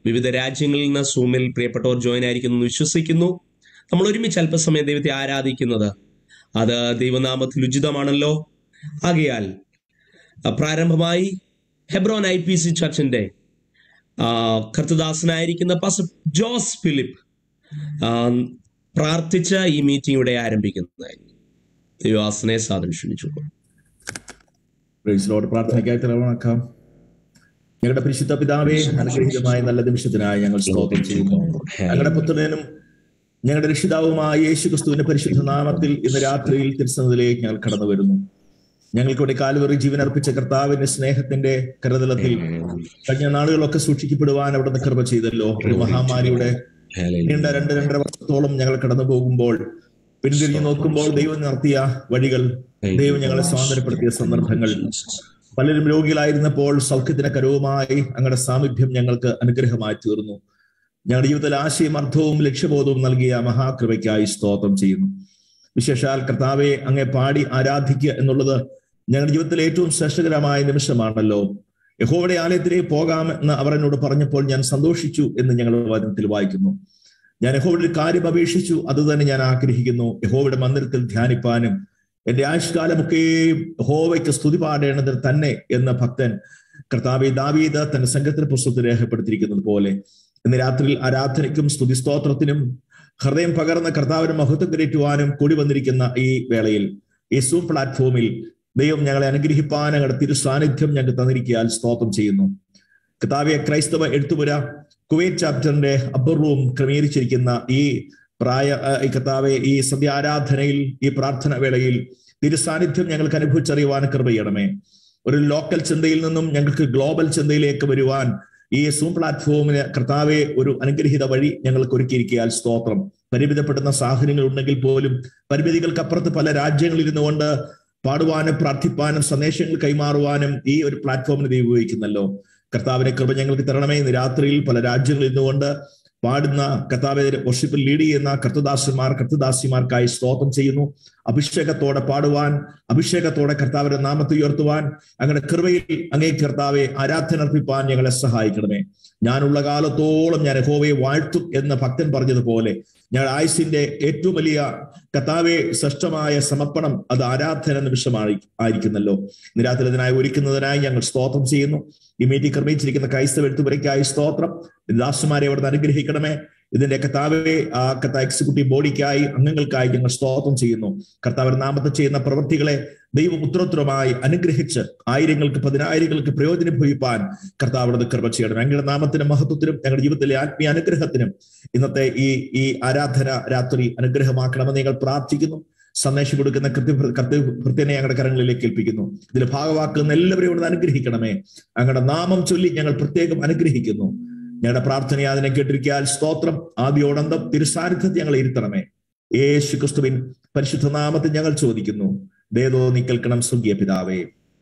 വിവിധ രാജ്യങ്ങളിൽ നിന്ന് സൂമിൽ പ്രിയപ്പെട്ടവർ ജോയിൻ ആയിരിക്കുന്നു എന്ന് വിശ്വസിക്കുന്നു നമ്മൾ ഒരുമിച്ച് അല്പസമയം ദൈവത്തെ ആരാധിക്കുന്നത് അത് ദൈവനാമത്തിൽ ഉചിതമാണല്ലോ ആകയാൽ ആ, പ്രാരംഭമായി ഹെബ്രോൻ ഐ പി സി ചർച്ചിന്റെ ആ, കർത്തദാസനായിരിക്കുന്ന പാസ്റ്റർ ജോസ് ഫിലിപ്പ് ആ, പ്രാർത്ഥിച്ച ഈ മീറ്റിംഗ് ഇവിടെ ആരംഭിക്കുന്നതായിരിക്കും ദൈവാസനെ സാധനം ക്ഷണിച്ചു പ്രൈസ് ലോർഡ് പ്രാർത്ഥനയ്ക്കായി തിളവണക്കാം ഞങ്ങളുടെ പരിശുദ്ധ പിതാവേ അനുഗ്രഹീതമായ നല്ല നിമിഷത്തിനായി ഞങ്ങൾ സ്തോത്രം ചെയ്യുന്നു ഞങ്ങളുടെ പുത്രനും ഞങ്ങളുടെ രക്ഷിതാവുമായ യേശു ക്രിസ്തുവിന്റെ പരിശുദ്ധ നാമത്തിൽ ഇന്ന് രാത്രിയിൽ തിരുസന്നതിലേക്ക് ഞങ്ങൾ കടന്നു വരുന്നു ഞങ്ങൾക്കൂടെ കാലുവറി ജീവൻ അർപ്പിച്ച കർത്താവിന്റെ സ്നേഹത്തിന്റെ കരുതലത്തിൽ കഴിഞ്ഞ നാളുകളൊക്കെ സൂക്ഷിക്കപ്പെടുവാൻ അവിടുന്ന് കൃപ ചെയ്തല്ലോ ഒരു മഹാമാരിയുടെ നീണ്ട രണ്ട് രണ്ടര വർഷത്തോളം ഞങ്ങൾ കടന്നു പോകുമ്പോൾ പിന്തിരിഞ്ഞു നോക്കുമ്പോൾ ദൈവം നടത്തിയ വഴികൾ ദൈവം ഞങ്ങളെ സ്വാതന്ത്ര്യപ്പെടുത്തിയ സന്ദർഭങ്ങൾ പലരും രോഗികളായിരുന്നപ്പോൾ സൗഖ്യത്തിന് കരവുമായി അങ്ങയുടെ സാമീപ്യം ഞങ്ങൾക്ക് അനുഗ്രഹമായി തീർന്നു ഞങ്ങളുടെ ജീവിതത്തിൽ ആശയം അർത്ഥവും ലക്ഷ്യബോധവും നൽകിയ മഹാകൃപയ്ക്കായി സ്തോത്രം ചെയ്യുന്നു വിശേഷാൽ കർത്താവെ അങ്ങെ പാടി ആരാധിക്കുക എന്നുള്ളത് ഞങ്ങളുടെ ജീവിതത്തിലെ ഏറ്റവും ശ്രേഷ്ഠകരമായ നിമിഷമാണല്ലോ യഹോവയുടെ ആലയത്തിലേക്ക് പോകാം എന്ന് അവർ എന്നോട് പറഞ്ഞപ്പോൾ ഞാൻ സന്തോഷിച്ചു എന്ന് ഞങ്ങൾ വചനത്തിൽ വായിക്കുന്നു ഞാൻ യഹോവയുടെ ഒരു കാര്യം അപേക്ഷിച്ചു അത് തന്നെ ഞാൻ ആഗ്രഹിക്കുന്നു യഹോവയുടെ മന്ദിരത്തിൽ ധ്യാനിപ്പാനും എന്റെ ആയുഷ്കാലമൊക്കെയും യഹോവയ്ക്ക് സ്തുതി പാടേണ്ടതിന് തന്നെ എന്ന ഭക്തൻ കർത്താവെ ദാവീദ് തന്റെ സംഘത്തിന് പുസ്തകത്തിൽ രേഖപ്പെടുത്തിയിരിക്കുന്നത് പോലെ ഇന്ന് രാത്രിയിൽ ആരാധനയ്ക്കും സ്തുതിസ്തോത്രത്തിനും ഹൃദയം പകർന്ന കർത്താവിന് മഹത്വം കരയറ്റുവാനും കൂടി വന്നിരിക്കുന്ന ഈ വേളയിൽ ഈ സൂം പ്ലാറ്റ്ഫോമിൽ ദൈവം ഞങ്ങളെ അനുഗ്രഹിപ്പാൻ ഞങ്ങളുടെ തിരു സാന്നിധ്യം ഞങ്ങൾക്ക് തന്നിരിക്കാൻ സ്തോത്രം ചെയ്യുന്നു കർത്താവിയ ക്രൈസ്തവ എഴുത്തുപുര കുവൈറ്റ് ചാപ്റ്ററിന്റെ അപ്പർ റൂം ക്രമീകരിച്ചിരിക്കുന്ന ഈ പ്രായ ആ, ഈ കർത്താവെ ഈ സന്ധ്യാരാധനയിൽ ഈ പ്രാർത്ഥന വേളയിൽ തിരു സാന്നിധ്യം ഞങ്ങൾക്ക് അനുഭവിച്ചറിയുവാൻ കൃപ ചെയ്യണമേ ഒരു ലോക്കൽ ചിന്തയിൽ നിന്നും ഞങ്ങൾക്ക് ഗ്ലോബൽ ചിന്തയിലേക്ക് വരുവാൻ ഈ സൂം പ്ലാറ്റ്ഫോമിന് കർത്താവെ ഒരു അനുഗ്രഹീത വഴി ഞങ്ങൾക്ക് ഒരുക്കിയിരിക്കാൻ സ്തോത്രം പരിമിതപ്പെടുന്ന സാഹചര്യങ്ങൾ ഉണ്ടെങ്കിൽ പോലും പരിമിതികൾക്കപ്പുറത്ത് പല രാജ്യങ്ങളിൽ ഇരുന്നുകൊണ്ട് പാടുവാനും പ്രാർത്ഥിപ്പാനും സന്ദേശങ്ങൾ കൈമാറുവാനും ഈ ഒരു പ്ലാറ്റ്ഫോമിന് ദൈവം ഉപയോഗിക്കുന്നല്ലോ കർത്താവിനെ കൃപ ഞങ്ങൾക്ക് തരണമേ ഇന്ന് രാത്രിയിൽ പല രാജ്യങ്ങളിൽ ഇരുന്നുകൊണ്ട് പാടുന്ന കർത്താവെ വർഷിപ്പിൽ ലീഡ് ചെയ്യുന്ന കർത്തദാസന്മാർ കർത്തദാസിമാർക്കായി സ്തോത്രം ചെയ്യുന്നു അഭിഷേകത്തോടെ പാടുവാൻ അഭിഷേകത്തോടെ കർത്താവിന്റെ നാമത്തെ ഉയർത്തുവാൻ അങ്ങനെ കൃപയിൽ അങ്ങേ കർത്താവെ ആരാധന അർപ്പിപ്പാൻ ഞങ്ങളെ സഹായിക്കണമേ ഞാനുള്ള കാലത്തോളം ഞാൻ യഹോവയെ വാഴ്ത്തും എന്ന് ഭക്തൻ പറഞ്ഞതുപോലെ ഞാൻ ആയുസിന്റെ ഏറ്റവും വലിയ കർത്താവെ ശ്രേഷ്ഠമായ സമർപ്പണം അത് ആരാധന നിമിഷമായി ആയിരിക്കുന്നല്ലോ ഇന്ന് രാത്രി ഇതിനായി ഒരുക്കുന്നതിനായി ഞങ്ങൾ സ്തോത്രം ചെയ്യുന്നു ഈ മീറ്റിംഗ് ക്രമീകരിച്ചിരിക്കുന്ന ക്രൈസ്തവ എഴുത്തുപുരയ്ക്കായി സ്തോത്രം ദാസുമാരെ അവിടുന്ന് അനുഗ്രഹിക്കണമേ ഇതിന്റെ കർത്താവെ ആ കർത്ത എക്സിക്യൂട്ടീവ് ബോഡിക്കായി അംഗങ്ങൾക്കായി ഞങ്ങൾ സ്തോത്രം ചെയ്യുന്നു കർത്താവിന്റെ നാമത്തെ ചെയ്യുന്ന പ്രവൃത്തികളെ ദൈവം ഉത്തരോത്തരമായി അനുഗ്രഹിച്ച് ആയിരങ്ങൾക്ക് പതിനായിരങ്ങൾക്ക് പ്രയോജനം ഭവിപ്പാൻ കർത്താവിനത് കൃപ ചെയ്യണം ഞങ്ങളുടെ നാമത്തിനും മഹത്വത്തിനും ഞങ്ങളുടെ ജീവിതത്തിലെ ആത്മീയ അനുഗ്രഹത്തിനും ഇന്നത്തെ ഈ ഈ ആരാധന രാത്രി അനുഗ്രഹമാക്കണമെന്ന് ഞങ്ങൾ പ്രാർത്ഥിക്കുന്നു സന്ദേശം കൊടുക്കുന്ന കൃത്യ കൃത്യ കൃത്യനെ ഞങ്ങളുടെ കരങ്ങളിലേക്ക് ഏൽപ്പിക്കുന്നു ഇതിൽ ഭാഗവാക്കുന്ന എല്ലാവരെയും ഇവിടുന്ന് അനുഗ്രഹിക്കണമേ അങ്ങയുടെ നാമം ചൊല്ലി ഞങ്ങൾ പ്രത്യേകം അനുഗ്രഹിക്കുന്നു ഞങ്ങളുടെ പ്രാർത്ഥന അതിനെ കേട്ടിരിക്കാൻ സ്തോത്രം ആദ്യോടന്തം തിരുസാന്നിധ്യത്തെ ഞങ്ങൾ ഇരുത്തണമേ യേശു ക്രിസ്തുവിൻ പരിശുദ്ധ നാമത്തിൽ ഞങ്ങൾ ചോദിക്കുന്നു ദേതോ നീ കേൾക്കണം സ്വർഗീയ പിതാവേ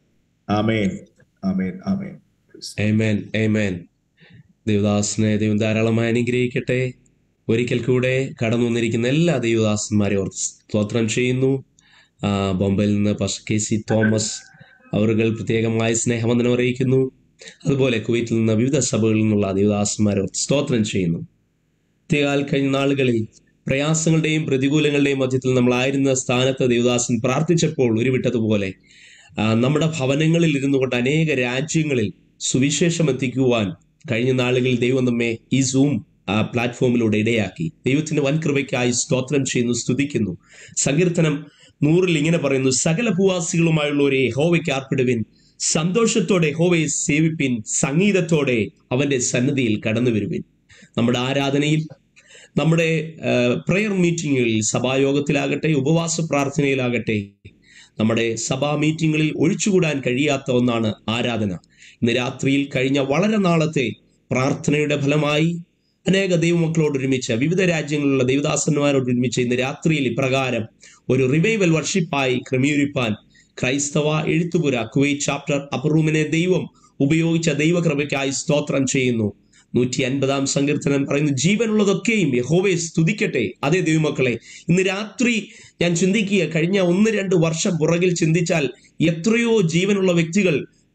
ആമേൻ ആമേൻ ആമേൻ ഏമേൻ ഏമേൻ ദേവദാസിനെ ദൈവം ധാരാളമായി അനുഗ്രഹിക്കട്ടെ ഒരിക്കൽ കൂടെ കടന്നു വന്നിരിക്കുന്ന എല്ലാ ദൈവദാസന്മാരെ ഓർത്ത് സ്തോത്രം ചെയ്യുന്നു ആ, ബോംബെയിൽ നിന്ന് പാസ്റ്റർ കെ സി തോമസ് അവരുകൾ പ്രത്യേകമായ സ്നേഹവന്ദനം അറിയിക്കുന്നു അതുപോലെ കുവൈറ്റിൽ നിന്ന് വിവിധ സഭകളിൽ നിന്നുള്ള ദൈവദാസന്മാരെ ഓർത്ത് സ്തോത്രം ചെയ്യുന്നു പ്രത്യേകാൽ കഴിഞ്ഞ നാളുകളിൽ പ്രയാസങ്ങളുടെയും പ്രതികൂലങ്ങളുടെയും മധ്യത്തിൽ നമ്മളായിരുന്ന സ്ഥാനത്ത് ദേവദാസൻ പ്രാർത്ഥിച്ചപ്പോൾ ഉരുവിട്ടതുപോലെ ആ, നമ്മുടെ ഭവനങ്ങളിൽ ഇരുന്നു കൊണ്ട് അനേക രാജ്യങ്ങളിൽ സുവിശേഷം എത്തിക്കുവാൻ കഴിഞ്ഞ നാളുകളിൽ ദൈവം നമ്മെ ഈ സൂം ആ, പ്ലാറ്റ്ഫോമിലൂടെ ഇടയാക്കി ദൈവത്തിന്റെ വൻകൃപയ്ക്കായി സ്തോത്രം ചെയ്യുന്നു സ്തുതിക്കുന്നു സങ്കീർത്തനം നൂറിൽ ഇങ്ങനെ പറയുന്നു സകല ഭൂവാസികളുമായുള്ളവരെ യഹോവയ്ക്ക് ആർപ്പിടുവിൻ സന്തോഷത്തോടെ യഹോവയെ സേവിപ്പിൻ സംഗീതത്തോടെ അവന്റെ സന്നിധിയിൽ കടന്നു വരുവിൻ നമ്മുടെ ആരാധനയിൽ നമ്മുടെ പ്രെയർ മീറ്റിങ്ങുകളിൽ സഭായോഗത്തിലാകട്ടെ ഉപവാസ പ്രാർത്ഥനയിലാകട്ടെ നമ്മുടെ സഭാ മീറ്റിങ്ങുകളിൽ ഒഴിച്ചുകൂടാൻ കഴിയാത്ത ഒന്നാണ് ആരാധന ഇന്ന് രാത്രിയിൽ കഴിഞ്ഞ വളരെ നാളത്തെ പ്രാർത്ഥനയുടെ ഫലമായി അനേക ദൈവമക്കളോട് ഒരുമിച്ച് വിവിധ രാജ്യങ്ങളിലുള്ള ദൈവദാസന്മാരോട് ഒരുമിച്ച് ഇന്ന് രാത്രിയിൽ ഇപ്രകാരം ഒരു റിവൈവൽ വർഷിപ്പായി ക്രമീകരിപ്പാൻ ക്രൈസ്തവ എഴുത്തുപുര കുവൈറ്റ് ചാപ്റ്റർ അപ്പറൂമിനെ ദൈവം ഉപയോഗിച്ച ദൈവകൃപയ്ക്കായി സ്തോത്രം ചെയ്യുന്നു നൂറ്റി അൻപതാം സങ്കീർത്തനം പറയുന്നു ജീവനുള്ളതൊക്കെയും യഹോവയെ സ്തുതിക്കട്ടെ അതേ ദൈവമക്കളെ ഇന്ന് രാത്രി ഞാൻ ചിന്തിക്കുക കഴിഞ്ഞ ഒന്ന് രണ്ട് വർഷം പുറകിൽ ചിന്തിച്ചാൽ എത്രയോ ജീവനുള്ള വ്യക്തികൾ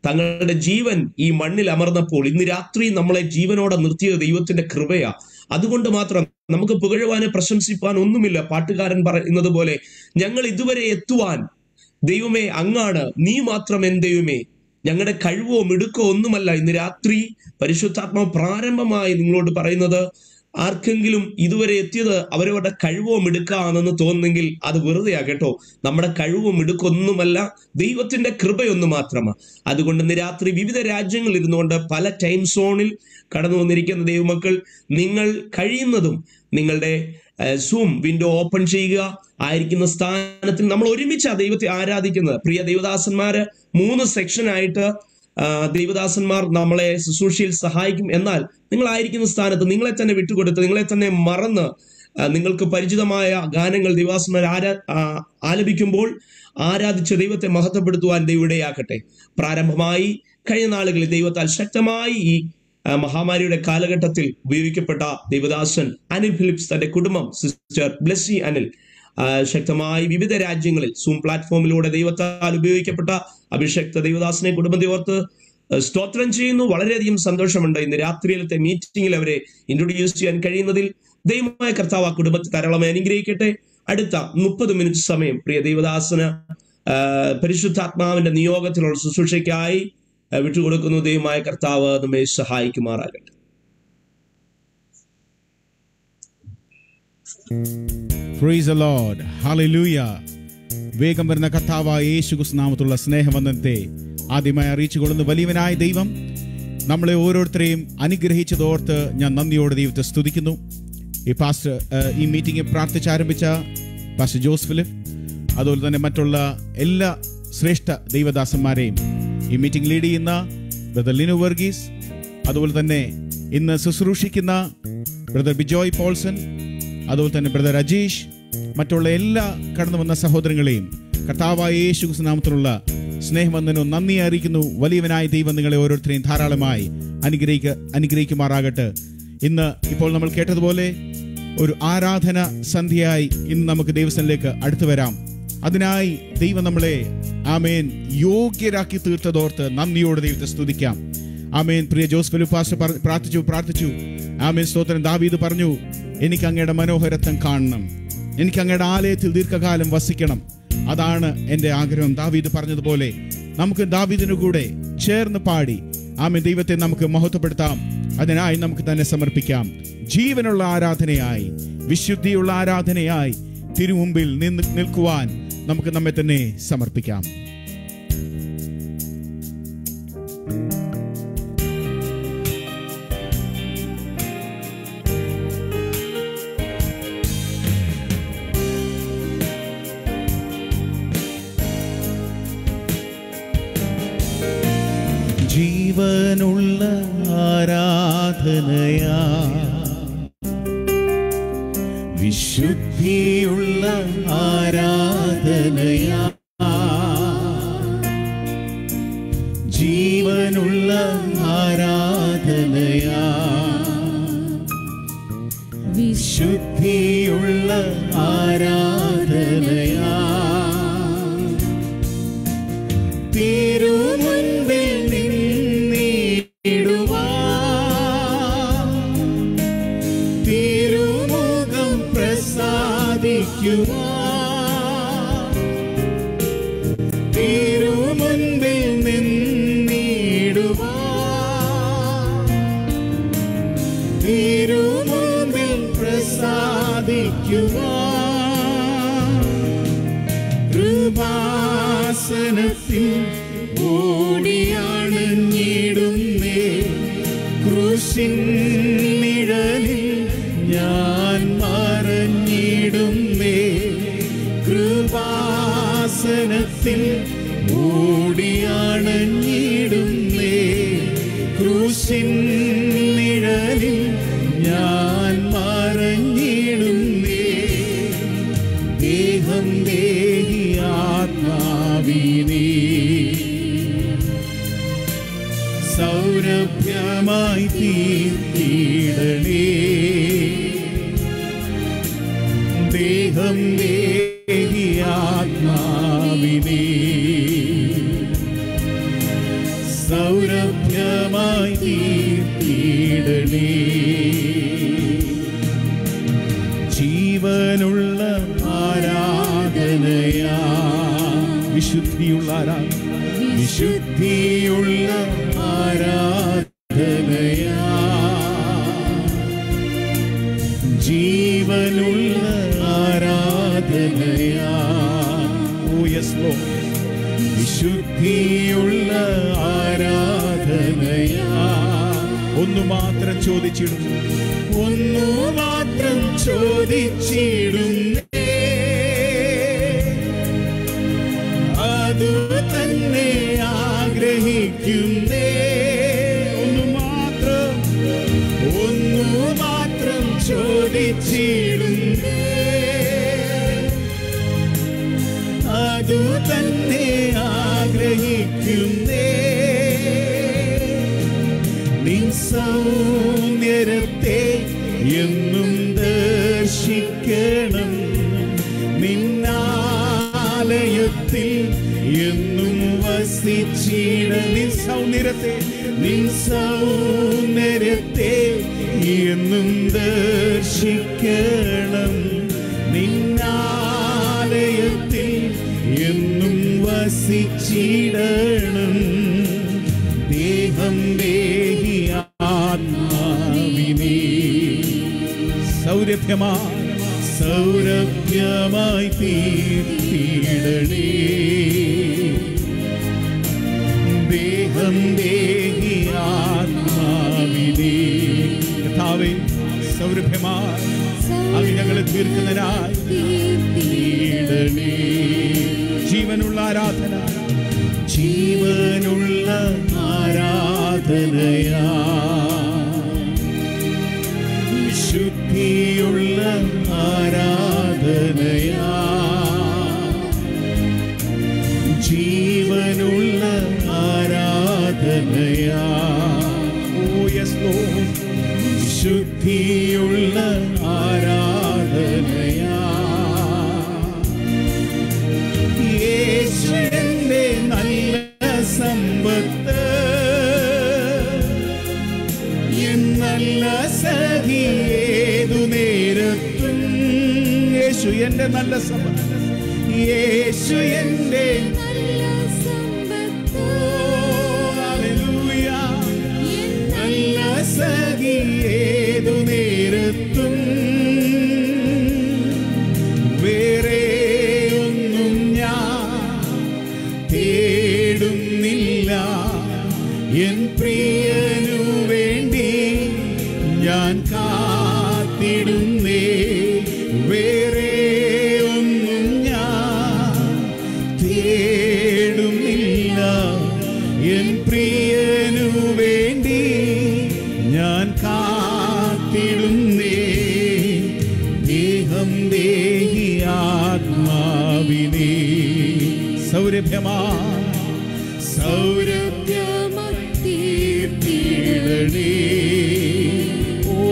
തങ്ങളുടെ ജീവൻ ഈ മണ്ണിൽ അമർന്നപ്പോൾ ഇന്ന് രാത്രി നമ്മളെ ജീവനോടെ നിർത്തിയത് ദൈവത്തിന്റെ കൃപയാ അതുകൊണ്ട് മാത്രം നമുക്ക് പുകഴുവാനോ പ്രശംസിപ്പാൻ ഒന്നുമില്ല പാട്ടുകാരൻ പറയുന്നത് പോലെ ഞങ്ങൾ ഇതുവരെ എത്തുവാൻ ദൈവമേ അങ്ങാണ് നീ മാത്രം എൻ ദൈവമേ ഞങ്ങളുടെ കഴിവോ മിടുക്കോ ഒന്നുമല്ല ഇന്ന് രാത്രി പരിശുദ്ധാത്മാവ് പ്രാരംഭമായി നിങ്ങളോട് പറയുന്നത് ആർക്കെങ്കിലും ഇതുവരെ എത്തിയത് അവരവരുടെ കഴിവോ മിടുക്കാണെന്ന് തോന്നുന്നെങ്കിൽ അത് വെറുതെയാ കേട്ടോ നമ്മുടെ കഴിവോ മിടുക്കൊന്നുമല്ല ദൈവത്തിന്റെ കൃപയൊന്നു മാത്രമാണ് അതുകൊണ്ട് ഇന്ന് രാത്രി വിവിധ രാജ്യങ്ങളിൽ ഇരുന്നുകൊണ്ട് പല ടൈം സോണിൽ കടന്നു വന്നിരിക്കുന്ന ദൈവമക്കൾ നിങ്ങൾ കഴിയുന്നതും നിങ്ങളുടെ സൂം വിൻഡോ ഓപ്പൺ ചെയ്യുക ആയിരിക്കുന്ന സ്ഥാനത്തിൽ നമ്മൾ ഒരുമിച്ച് ആ ദൈവത്തെ ആരാധിക്കുന്നത് പ്രിയ ദൈവദാസന്മാര് മൂന്ന് സെക്ഷനായിട്ട് ആ, ദൈവദാസന്മാർ നമ്മളെ ശുശ്രൂഷയിൽ സഹായിക്കും എന്നാൽ നിങ്ങളായിരിക്കുന്ന സ്ഥാനത്ത് നിങ്ങളെ തന്നെ വിട്ടുകൊടുത്ത് നിങ്ങളെ തന്നെ മറന്ന് ആ, നിങ്ങൾക്ക് പരിചിതമായ ഗാനങ്ങൾ ദൈവദാസന്മാർ ആരാ ആ, ആലപിക്കുമ്പോൾ ആരാധിച്ച ദൈവത്തെ മഹത്വപ്പെടുത്തുവാൻ ദൈവയുടെയാക്കട്ടെ പ്രാരംഭമായി കഴിഞ്ഞ നാളുകളിൽ ദൈവത്താൽ ശക്തമായി ഈ ആ, മഹാമാരിയുടെ കാലഘട്ടത്തിൽ ഉപയോഗിക്കപ്പെട്ട ദൈവദാസൻ അനിൽ ഫിലിപ്സ് തന്റെ കുടുംബം സിസ്റ്റർ ബ്ലെസ്സി അനിൽ ആ, ശക്തമായി വിവിധ രാജ്യങ്ങളിൽ സൂം പ്ലാറ്റ്ഫോമിലൂടെ ദൈവത്താൽ ഉപയോഗിക്കപ്പെട്ട അഭിഷക്ത ദൈവദാസനെ കുടുംബത്തെ ഓർത്ത് ആ, സ്തോത്രം ചെയ്യുന്നു വളരെയധികം സന്തോഷമുണ്ട് ഇന്ന് രാത്രിയിലത്തെ മീറ്റിംഗിൽ അവരെ ഇൻട്രൊഡ്യൂസ് ചെയ്യാൻ കഴിയുന്നതിൽ ദൈവമായ കർത്താവ് ആ കുടുംബത്തെ ധാരാളമായി അനുഗ്രഹിക്കട്ടെ അടുത്ത മുപ്പത് മിനിറ്റ് സമയം പ്രിയ ദൈവദാസന് ആ, പരിശുദ്ധാത്മാവിന്റെ നിയോഗത്തിലുള്ള ശുശ്രൂഷയ്ക്കായി ആ, വിട്ടുകൊടുക്കുന്നു ദൈവമായ കർത്താവ് നമ്മെ സഹായിക്കുമാറാകട്ടെ പ്രൈസ് the Lord. Hallelujah. വേഗം വരുന്ന കർത്താവായ യേശു ക്രിസ്തുനാമത്തുള്ള സ്നേഹവന്ദനത്തെ ആദ്യമായി അറിയിച്ചുകൊള്ളുന്ന വലിയവനായ ദൈവം നമ്മളെ ഓരോരുത്തരെയും അനുഗ്രഹിച്ചതോർത്ത് ഞാൻ നന്ദിയോടെ ദൈവത്തെ സ്തുതിക്കുന്നു ഈ പാസ്റ്റർ ഏഹ്, ഈ മീറ്റിംഗ് പ്രാർത്ഥിച്ചാരംഭിച്ച പാസ്റ്റർ ജോസ് ഫിലിപ്പ് അതുപോലെ തന്നെ മറ്റുള്ള എല്ലാ ശ്രേഷ്ഠ ദൈവദാസന്മാരെയും ഈ മീറ്റിംഗ് ലീഡ് ചെയ്യുന്ന ബ്രദർ ലിനു വർഗീസ് അതുപോലെ തന്നെ ഇന്ന് ശുശ്രൂഷിക്കുന്ന ബ്രദർ ബിജോയ് പോൾസൺ അതുപോലെ തന്നെ ബ്രദർ അജീഷ് മറ്റുള്ള എല്ലാ കടന്നു വന്ന സഹോദരങ്ങളെയും കർത്താവായ യേശു ക്രിസ്തുനാമത്തിലുള്ള സ്നേഹവന്ദനവും നന്ദി അറിയിക്കുന്നു വലിയവനായ ദൈവം നിങ്ങളെ ഓരോരുത്തരെയും ധാരാളമായി അനുഗ്രഹിക്ക അനുഗ്രഹിക്കുമാറാകട്ടെ ഇന്ന് ഇപ്പോൾ നമ്മൾ കേട്ടതുപോലെ ഒരു ആരാധന സന്ധ്യയായി ഇന്ന് നമുക്ക് ദൈവസ്ഥനിലേക്ക് അടുത്തു വരാം അതിനായി ദൈവം നമ്മളെ ആമേൻ യോഗ്യരാക്കി തീർത്തതോർത്ത് നന്ദിയോടെ ദൈവത്തെ സ്തുതിക്കാം ആമേൻ പ്രിയ ജോസ് ഫിലിപ്പ് പാസ്റ്റർ പറ- പ്രാർത്ഥിച്ചു പ്രാർത്ഥിച്ചു ആമേൻ സ്തോത്രം ദാവീദ് പറഞ്ഞു എനിക്ക് അങ്ങയുടെ മനോഹരത്വം കാണണം എനിക്ക് അങ്ങയുടെ ആലയത്തിൽ ദീർഘകാലം വസിക്കണം അതാണ് എൻ്റെ ആഗ്രഹം ദാവീദ് പറഞ്ഞതുപോലെ നമുക്ക് ദാവീദിനു കൂടെ ചേർന്ന് പാടി ആമേൻ ദൈവത്തെ നമുക്ക് മഹത്വപ്പെടുത്താം അതിനായി നമുക്ക് തന്നെ സമർപ്പിക്കാം ജീവനുള്ള ആരാധനയായി വിശുദ്ധിയുള്ള ആരാധനയായി തിരുമുമ്പിൽ നിന്ന് നിൽക്കുവാൻ നമുക്ക് നമ്മെ തന്നെ സമർപ്പിക്കാം ജീവനുള്ള ആരാധനയാ വിശുദ്ധിയുള്ള ആരാധനയാ ജീവനുള്ള ആരാധനയാ വിശുദ്ധിയുള്ള ആരാധനയാ തിരുമുൻപിൽ നിന്നിടുവാ തിരുമുഖം പ്രസാദിക്കുവാ തിരുമുൻപിൽ നിന്നിടുവാ തിരുമുൻപിൽ പ്രസാദിക്കുവാ കൃപാസനത്തിൽ ഓടിയാണഞ്ഞിടുന്നേ ക്രൂശിൻ നിഴലിൽ ഞാൻ മറഞ്ഞിടുന്നേ കൃപാസനത്തിൽ ഓടിയാണഞ്ഞിടുന്നേ ക്രൂശിൻ നിഴലിൽ ഞാൻ മറഞ്ഞിടുന്നേ ദേഹം ദേഹി ആത്മാവിനെ സൗരഭ്യമായി തീർത്തിടണേ ദേഹം ദേഹി ജീവനുള്ള ആരാധനയാ വിശുദ്ധിയുള്ള ആരാധന വിശുദ്ധിയുള്ള ആരാധനയാ ജീവനുള്ള ആരാധനയാ ഓ യെസ് ലോ വിശുദ്ധിയുള്ള ആരാധനയാ ഒന്നു മാത്രം ചോദിച്ചിടും ഒന്നു മാത്രം ചോദിച്ചിടുന്നേ അതു തന്നെ ആഗ്രഹിക്കുന്നേ ഒന്നു മാത്രം ഒന്നു മാത്രം ചോദിച്ചിടുന്നേ അതു തന്നെ ആഗ്രഹിക്കുന്നേ നിൻ സൗന്ദര്യത്തെ എന്നും ദർശിക്കണം നിന്നാലയത്തിൽ എന്നും വസിച്ചിട നിൻ സൗന്ദര്യത്തെ നിൻ സൗന്ദര്യത്തെ എന്നും ദർശിക്കണം നിന്നാലയത്തിൽ എന്നും വസിച്ചിടണം ദേഹം ദേഹി ആത്മാവിനെ സൗരഭ്യമായി സൗരഭ്യമായി തീർത്തിടണേ ദേഹം ദേഹി ആത്മാവിനെ കഥാവേ സൗരഭ്യമായി അങ്ങ് ഞങ്ങളെ തീർക്കുന്നതിനായി തീടണേ ജീവനുള്ള ആരാധന ജീവനുള്ള ആരാധനയാ വിശുദ്ധിയുള്ള ആരാധനയാ ജീവനുള്ള ആരാധനയാ ഓ യെസ് ലോ വിശുദ്ധിയുള്ള ആരാധനയാ യേശുവിന്റെ നല്ല സമ്പത്ത് എൻ നല്ല സഖി ഏതു നേരത്തും യേശു എന്റെ നല്ല സമ്പത്ത് യേശു എന്റെ ഓ, ഹല്ലേലൂയ. നല്ല സഖി ഏതു നേരത്തും വേറെ ഒന്നും ഞാൻ തേടുന്നില്ല എൻ പ്രിയനു വേണ്ടി ഞാൻ കാത്തിടുന്നേ വേറെ ഒന്നും ഞാൻ തേടുന്നില്ല എൻ പ്രിയനു വേണ്ടി ഞാൻ കാത്തിടുന്നേ ദേഹം ദേഹി ആത്മാവിനെ സൗരഭ്യമാ സൗരഭ്യമീർത്തിടണേ ഓ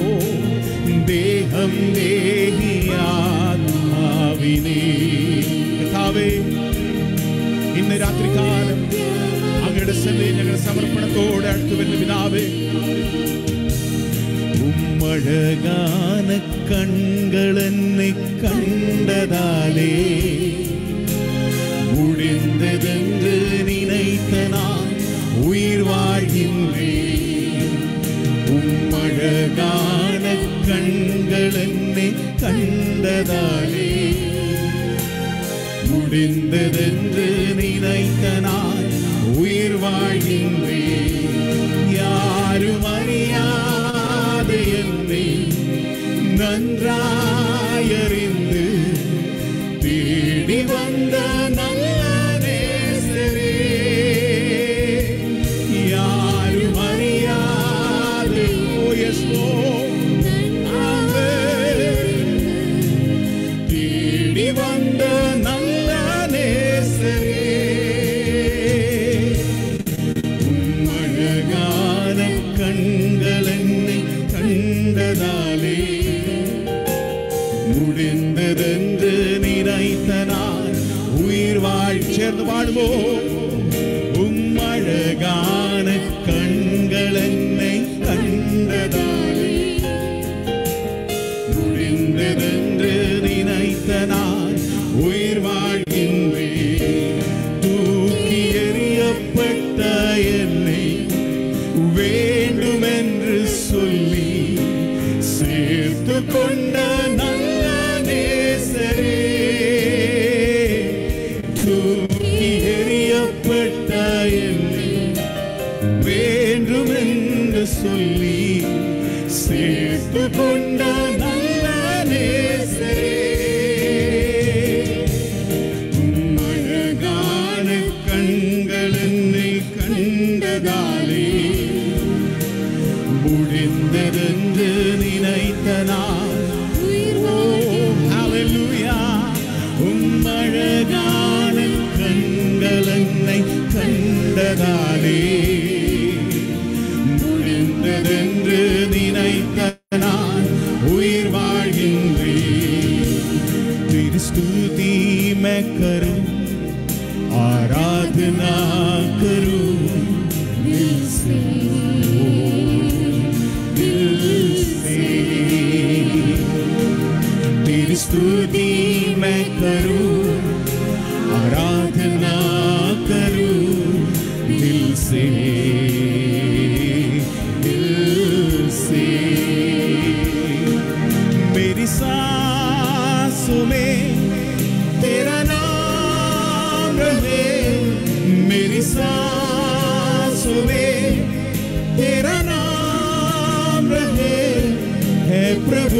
ദേഹം ദേഹി ആത്മാവിനെ കർത്താവേ ഇന്ന് രാത്രികാലം അങ്ങയുടെ സന്നിധി ഞങ്ങൾ സമർപ്പണത്തോടെ അടുത്തു വരുന്ന പിതാവേ ഉമ്മഴകാന കൺകളെന്നെ കണ്ടതാലേ முடிந்ததென்று நினைத்த நான் உயிர் வாழ்கின்றேன் உம்மழகான கண்கள் என்னை கண்டதாலே முடிந்ததென்று நினைத்த நான் உயிர் வாழ்கின்றேன் யாரும் அறியாத என்னை நன்றாயறிந்து தேடி வந்த நல்ல நேசரே யாரும் அறியாத ஓ எஸ் தேடி வந்த நல்ல நேசரே உம்மழகான கண்கள் என்னை கண்டதாலே முடிந்ததென்று நினைத்த நான் உயிர் வாழ் சேர்ந்து பாடுவோம் உம்மழகான கண்கள் என்னை கண்டதாலே முடிந்ததென்று நினைத்த நான் உயிர் வாழ்கின்றேன் தூக்கி எறியப்பட்ட என்னை வேண்டுமென்று சொல்லி சேர்த்து கொண்ட நல்ல நேசரே தூக்கி எறியப்பட்ட என்னை வேண்டுமென்று சொல்லி சேர்த்து கொண்ட நல்ல நேசரே உம் அழகான கண்கள் என்னை கண்டதாலே முடிந்ததென்று நினைத்த நான் ஓ, hallelujah. உம் அழகான கண்கள் என்னை கண்டதாலே முடிந்ததென்று நினைத்த நான் உயிர் வாழ்கின்றேன் திருஸ்துதி मैं करूं आराधना करूं दिल से दिल से तेरी स्तुति मैं करूं आराधना करूं दिल से दिल से मेरी सांसों में तेरा नाम रहे मेरी सांसों में तेरा नाम रहे है प्रभु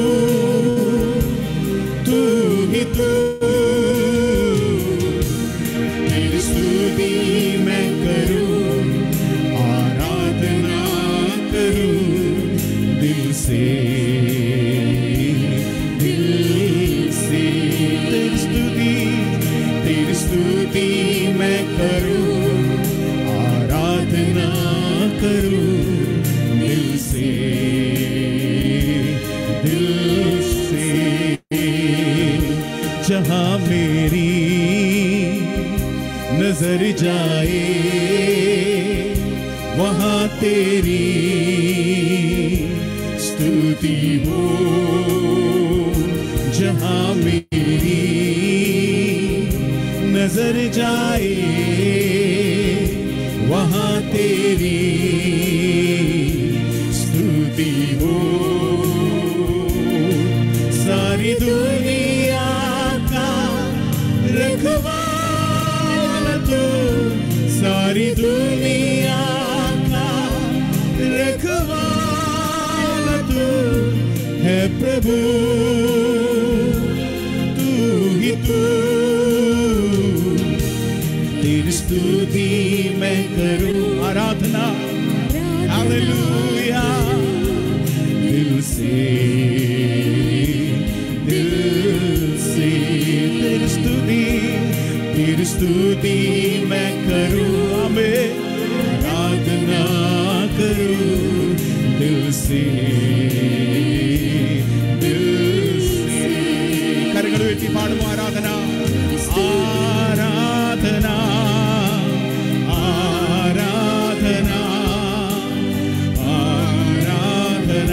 तू ही तू तेरी स्तुति मैं करूं आराधना करूं दिल से दिल से तेरी स्तुति तेरी स्तुति मैं करूं आराधना करूं दिल से दिल से जहां मेरी नजर जाए वहां तेरी स्तुति हो जहां मेरी नजर जाए वहां तेरी स्तुति हो सारी दुनिया का रखवाला तू सारी दुनिया का रखवाला तू है प्रभु तू ही तू तेरी स्तुति मैं करूं आराधना हालेलुया दिल से दिल से तेरी स्तुति तेरी स्तुति मैं करूं हमें आराधना करूं दिल से दिल से കരങ്ങൾ വെട്ടി പാടും ആരാധന ആരാധന ആരാധന ആരാധന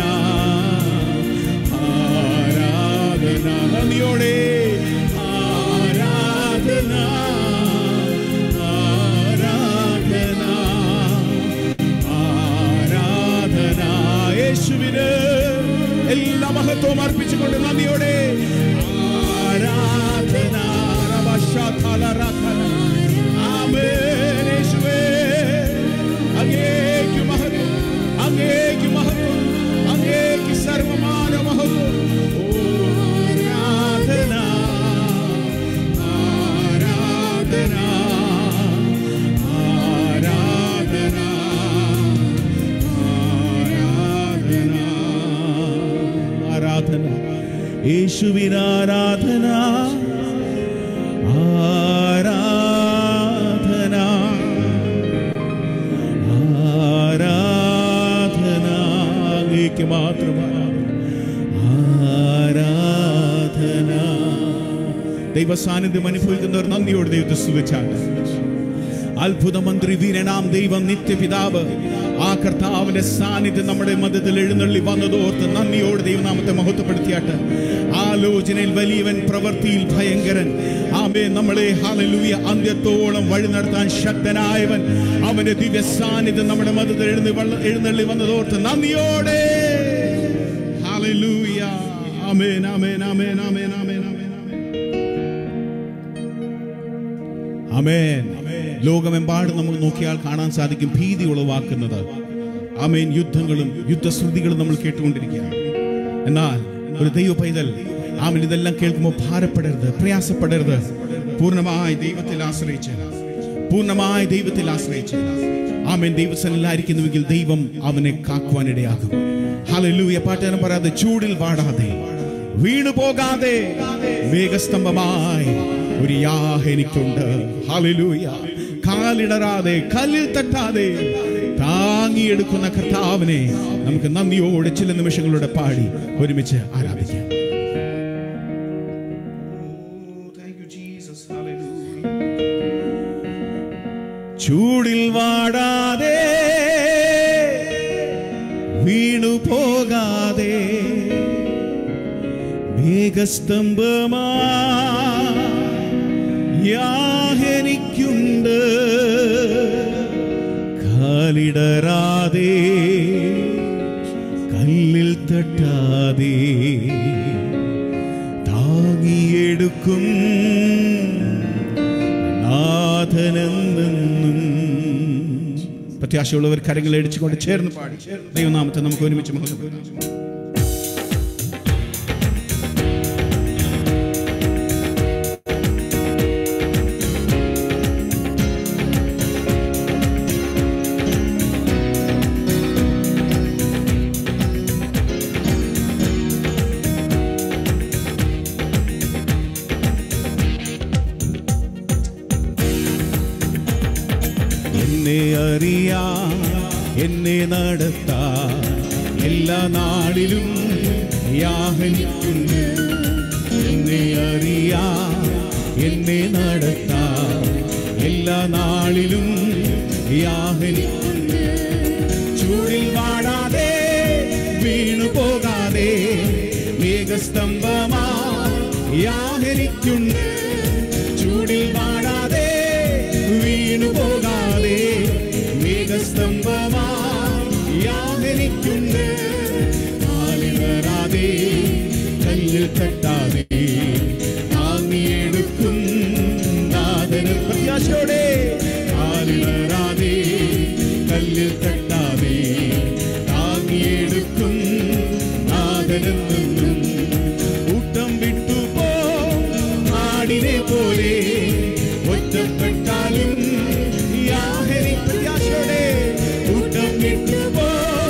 ആരാധന നന്ദിയോടെ ആരാധന ആരാധന ആരാധന യേശുവിന് എല്ലാ മഹത്വവും അർപ്പിച്ചുകൊണ്ട് നന്ദിയോടെ ആരാധന റബശാഖാലറാഖല. ആമേൻ യേശുവേ. അങ്ങേക്ക് മഹത്വം അങ്ങേക്ക് മഹത്വം അങ്ങേക്ക് സർവമാന മഹത്വം ഓ, ആരാധന ആരാധന ആരാധന ആരാധന ആരാധന യേശുവിന് ആരാധന ആരാധന ആരാധന അങ്ങേക്ക് മാത്രമാണ് ആരാധന ദൈവ സാന്നിധ്യം അനുഭവിക്കുന്നവർ നന്ദിയോട് ദൈവത്തെ സ്തുതിച്ചാണ് അത്ഭുത മന്ത്രി വീരനാം ദൈവം നിത്യപിതാവ് ആ കർത്താവിന്റെ സാന്നിധ്യം നമ്മുടെ മധ്യത്തിൽ എഴുന്നള്ളി വന്നതോർത്ത് നന്ദിയോട് ദൈവനാമത്തെ മഹത്വപ്പെടുത്തിയാട്ട് ആലോചനയിൽ വലിയവൻ പ്രവൃത്തിയിൽ ഭയങ്കരൻ ആമേ നമ്മളെ ഹാലലൂയ അന്ത്യത്തോളം വഴി നടത്താൻ ശക്തനായവൻ അവന്റെ ദിവ്യ സാന്നിധ്യം നമ്മുടെ മധ്യത്തിൽ എഴുന്ന എഴുന്നള്ളി വന്നതോർത്ത് നന്ദിയോടെ ഹാലലൂയ ആമേൻ ആമേൻ ആമേൻ ആമേൻ ആമേൻ ആമേൻ അമേൻ ലോകമെമ്പാടും നമുക്ക് നോക്കിയാൽ കാണാൻ സാധിക്കും ഭീതി ഉളവാക്കുന്നത് അമേൻ യുദ്ധങ്ങളും യുദ്ധശ്രുതികളും നമ്മൾ കേട്ടുകൊണ്ടിരിക്കുകയാണ് എന്നാൽ ഒരു ദൈവ പൈതൽ ആമൻ ഇതെല്ലാം കേൾക്കുമ്പോൾ ഭാരപ്പെടരുത് പ്രയാസപ്പെടരുത് പൂർണ്ണമായി ദൈവത്തിൽ ആശ്രയിച്ച് പൂർണ്ണമായി ദൈവത്തിൽ ആശ്രയിച്ച് ആമേൻ ദൈവസനിലായിരിക്കുന്നുവെങ്കിൽ ദൈവം അവനെ കാക്കുവാനിടയാകും ഹലലൂയ പാട്ടാനം പറയാതെ ചൂടിൽ വാടാതെ വീണു പോകാതെ മേഘസ്തംഭമായി ഒരു യാഹ എനിക്കുണ്ട് ഹല്ലേലൂയ കാലിടറാതെ കല്ലിൽ തട്ടാതെ താങ്ങിയെടുക്കുന്ന കർത്താവിനെ നമുക്ക് നന്ദിയോടെ ചില നിമിഷങ്ങളുടെ പാടി ഒരുമിച്ച് ആരാധിക്കാം ചൂടിൽ വാടാതെ വീണു പോകാതെ മേഘസ്തംഭമാ യാഹനിക്കുണ്ട് കാലിടറാതെ കല്ലിൽ തട്ടാതെ താങ്ങിയെടുക്കും നാഥനെന്നും പ്രത്യാശയുള്ളവർ കരങ്ങൾ അടിച്ചുകൊണ്ട് ചേർന്ന് പാടി ദൈവനാമത്തെ നമുക്ക് ഒരുമിച്ച് മഹത്വപ്പെടുത്താം എന്നെ അറിയാ എന്നെ നടത്താ എല്ലാ നാളിലും യാഹനിക്കുന്നു എന്നെ അറിയാ എന്നെ നടത്താ എല്ലാ നാളിലും യാഹനിക്കുന്നു ചൂടിൽ വാടാതെ വീണു പോകാതെ മേഘസ്തംഭമാ യാഹനിക്കുന്നു ചൂടിൽ വാടാതെ വീണു പോകാതെ മേഘസ്തംഭമാ യാഹനിക്കുന്നു കാലിടറാതെ കല്ലിൽ തട്ടാതെ താങ്ങിയെടുക്കും നാഥന പ്രത്യാശയോടെ കാലിടറാതെ കല്ലിൽ തട്ടാതെ താങ്ങിയെടുക്കും നാഥനെന്നും കൂട്ടം വിട്ടുപോ ആടിനെ പോലെ ഒറ്റപ്പെട്ടാലും യാഹരി പ്രത്യാശയോടെ കൂട്ടം വിട്ടുപോ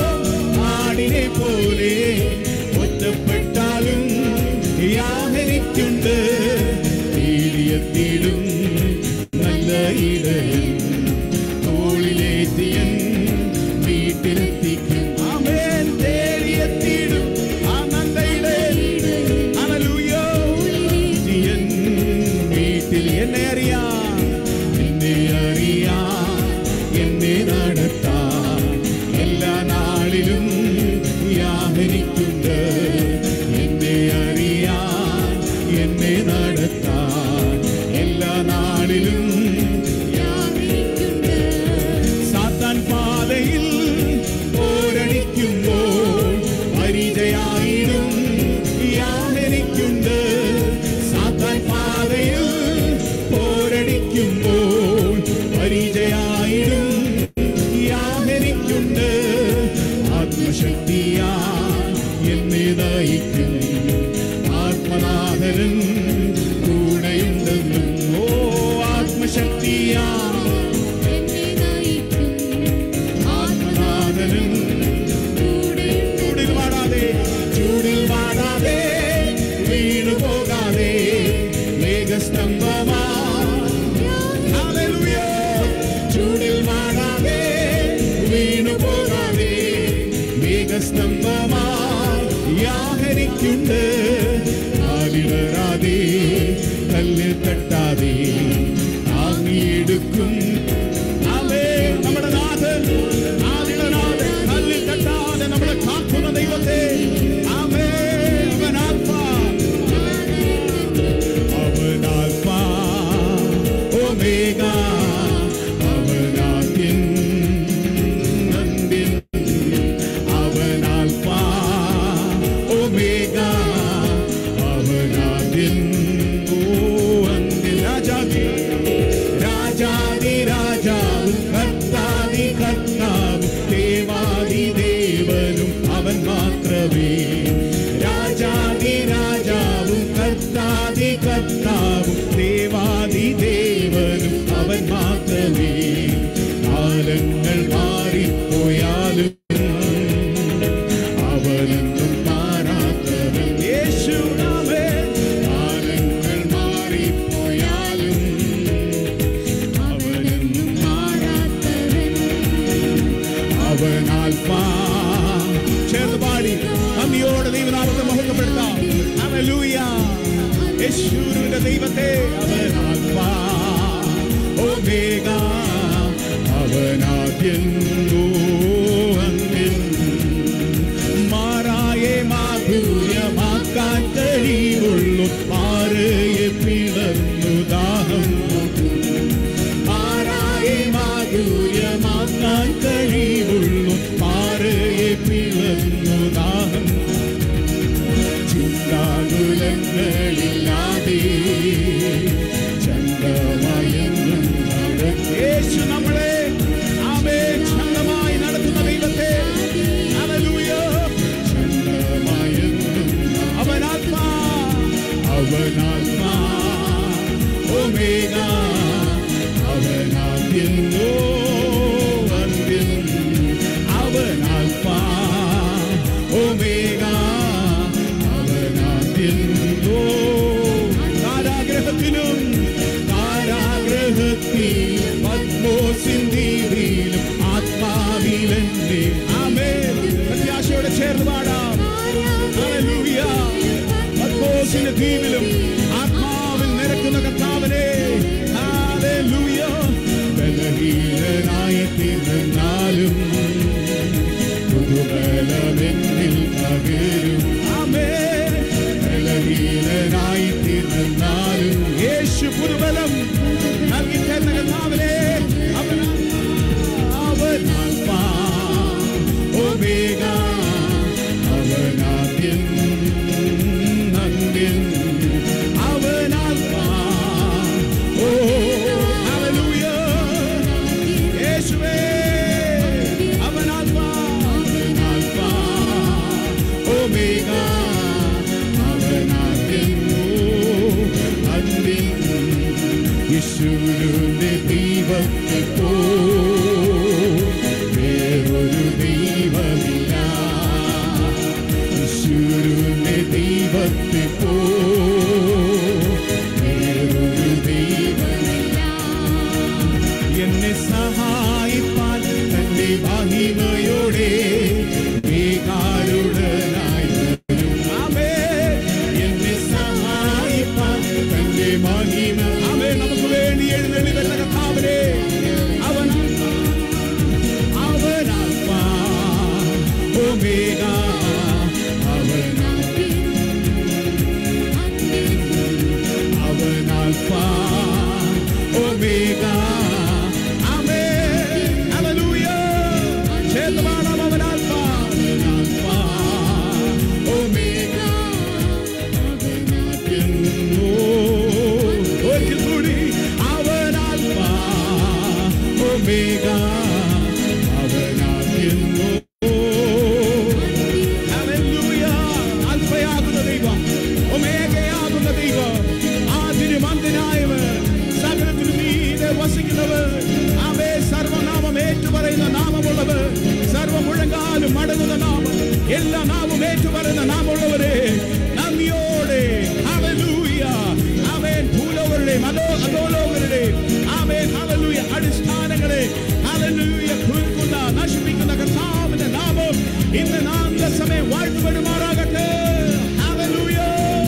ആടിനെ പോലെ ഒറ്റപ്പെട്ടാലും യാഹരിക്കുണ്ട് തീരിയെത്തിയിടും നല്ല ഇടയൻ തോളിലേറ്റിയൻ വീട്ടിലെത്തിക്കും ആമേൻ തേടിയെത്തിയിടും ആ നല്ല ഇടയൻ ഹല്ലേലൂയ എത്തിയൻ വീട്ടിൽ എന്നെ അറിയാം എന്നെ അറിയാം എന്നെ നടത്താം എല്ലാ നാളിലും യാഹരിക്കുണ്ട് എന്നെ അറിയാം എന്നെ നടത്താം എല്ലാ നാളിലും സാത്താൻ പാതയിൽ പോരടിക്കുമ്പോൾ പരിചയായിടും യാഹരിക്കുണ്ട് സാത്താൻ പാതയിൽ പോരടിക്കുമ്പോൾ പരിചയായിടും യാഹരിക്കുണ്ട് ആത്മശക്തിയാ എന്നെ നയിക്കും ആത്മനാഥനും കൂടെയുണ്ടെന്നും ഓ ആത്മശക്തിയാ ആത്മനാഥനും ചൂടിൽ വാടാതെ ചൂടിൽ വാടാതെ വീണു പോകാതെ മേഘസ്തംഭമാ ഹല്ലേലൂയ. ചൂടിൽ വാടാതെ വീണു പോകാതെ മേഘസ്തംഭമാ യാഹരിക്കുണ്ട് കാലിടറാതെ കല്ലിൽ തട്ടാതെ താങ്ങിയെടുക്കും യേശുവിന്റെ ദൈവത്തെ അവൻ ആൽഫാ ഒമേഗ അവനാദ്യം അന്ത്യൻ മാറായെ മാധുര്യമാക്കാൻ കഴിവുള്ളു പാറയെ പിളർന്നു ദാഹം മാറായെ മാധുര്യമാക്കാൻ കഴിവുള്ളു പാറയെ പിളർന്നു ദാഹം ചിന്താകുലങ്ങളില്ലാതെ ചന്തമയെന്നും യേശു നമ്മളെ ആമേ ചന്തമായി നടത്തുന്ന ദൈവത്തെ ഹല്ലേലൂയ ചന്തമയെന്നും അവനാത്മാ അവനാത്മാ ഒമേഗ അവനാദ്യം ഓ അന്ത്യം അവനാൽഫാ ഒമേഗ അവനാദ്യം ഓ കാരാഗ്രഹത്തിലും കാരാഗ്രഹത്തിൽ പത്മോസിൻ ദീപിയിലും ആത്മാവിലെന്നെ ആമേ പ്രത്യാശയോടെ ചേർന്ന് പാടാം ഹല്ലേലൂയ പത്മോസിന്റെ ദ്വീപിലും ആത്മാവിൽ നിരക്കുന്ന കർത്താവനെ ഹല്ലേലൂയ ബലഹീനനായി തീർന്നാലും പുതുബലമെന്നിൽ പകരും ആമേ ബലഹീനനായി തീർന്നാലും യേശു പുതുബലം നൽകി തരുന്ന കർത്താവനെ അവൻ അവൻ ആൽഫാ ഒമേഗ അവനാദ്യം അന്ത്യം അവൻ ആൽഫാ ഓ ഹല്ലേലൂയ യേശുവേ അവൻ ആൽഫാ അവൻ ആൽഫാ ഒമേഗ അവനാദ്യം ഓ അന്ത്യം യേശുവിന്റെ ദൈവത്തെ പോ വേറൊരു ദൈവമില്ല യേശുവിന്റെ ദൈവത്തെ പോ വേറൊരു ദൈവമില്ല എന്നെ സഹായിപ്പാൻ തന്റെ മഹിമയോടെ വേഗാരുടനായി വരും. ആമേൻ. എന്നെ സഹായിപ്പാൻ തന്റെ മഹിമ ആമേൻ. നമുക്ക് വേണ്ടി എഴുന്നള്ളി വരുന്ന കർത്താവിനെ അവൻ അവൻ ആൽഫാ, ഒമേഗ അവൻ അവൻ ആൽഫാ ഒമേഗ ആമേൻ ഹല്ലേലൂയ ചേർന്ന് പാടാം അവൻ ആൽഫാ അവൻ ആൽഫാ ഒമേഗ എന്നോ ഒരിക്കൽ കൂടി അവൻ ആൽഫാ ഒമേഗ അവനാകുന്നു ഹല്ലേലൂയ അൽഫയാകുന്ന ദൈവം ഒമേഗയാകുന്ന ദൈവം ആദ്യനും അന്ത്യനായവർ സകലത്തിനും മീതെ വസിക്കുന്നവർ അവേ സർവനാമം ഏറ്റുപറയുന്ന നാമമുള്ളവർ സർവ മുഴങ്ങാലും മടങ്ങുന്ന നാമം എല്ലാ നാമം ഏറ്റുപറയുന്ന നാമമുള്ളവരെ നന്ദിയോടെ ഹല്ലേലൂയ ആമേൻ ഭൂലോകരുടെയും അതോ അധോലോകരുടെയും ആമേൻ ഹല്ലേലൂയ അടിസ്ഥാനങ്ങളെ ഹല്ലേലൂയ കുറിക്കുന്ന നശിപ്പിക്കുന്ന കർത്താവിന്റെ നാമം ഇന്ന് നാന്ത സമയം വാഴ്ത്തപ്പെടുമാറാകട്ടെ ഹല്ലേലൂയ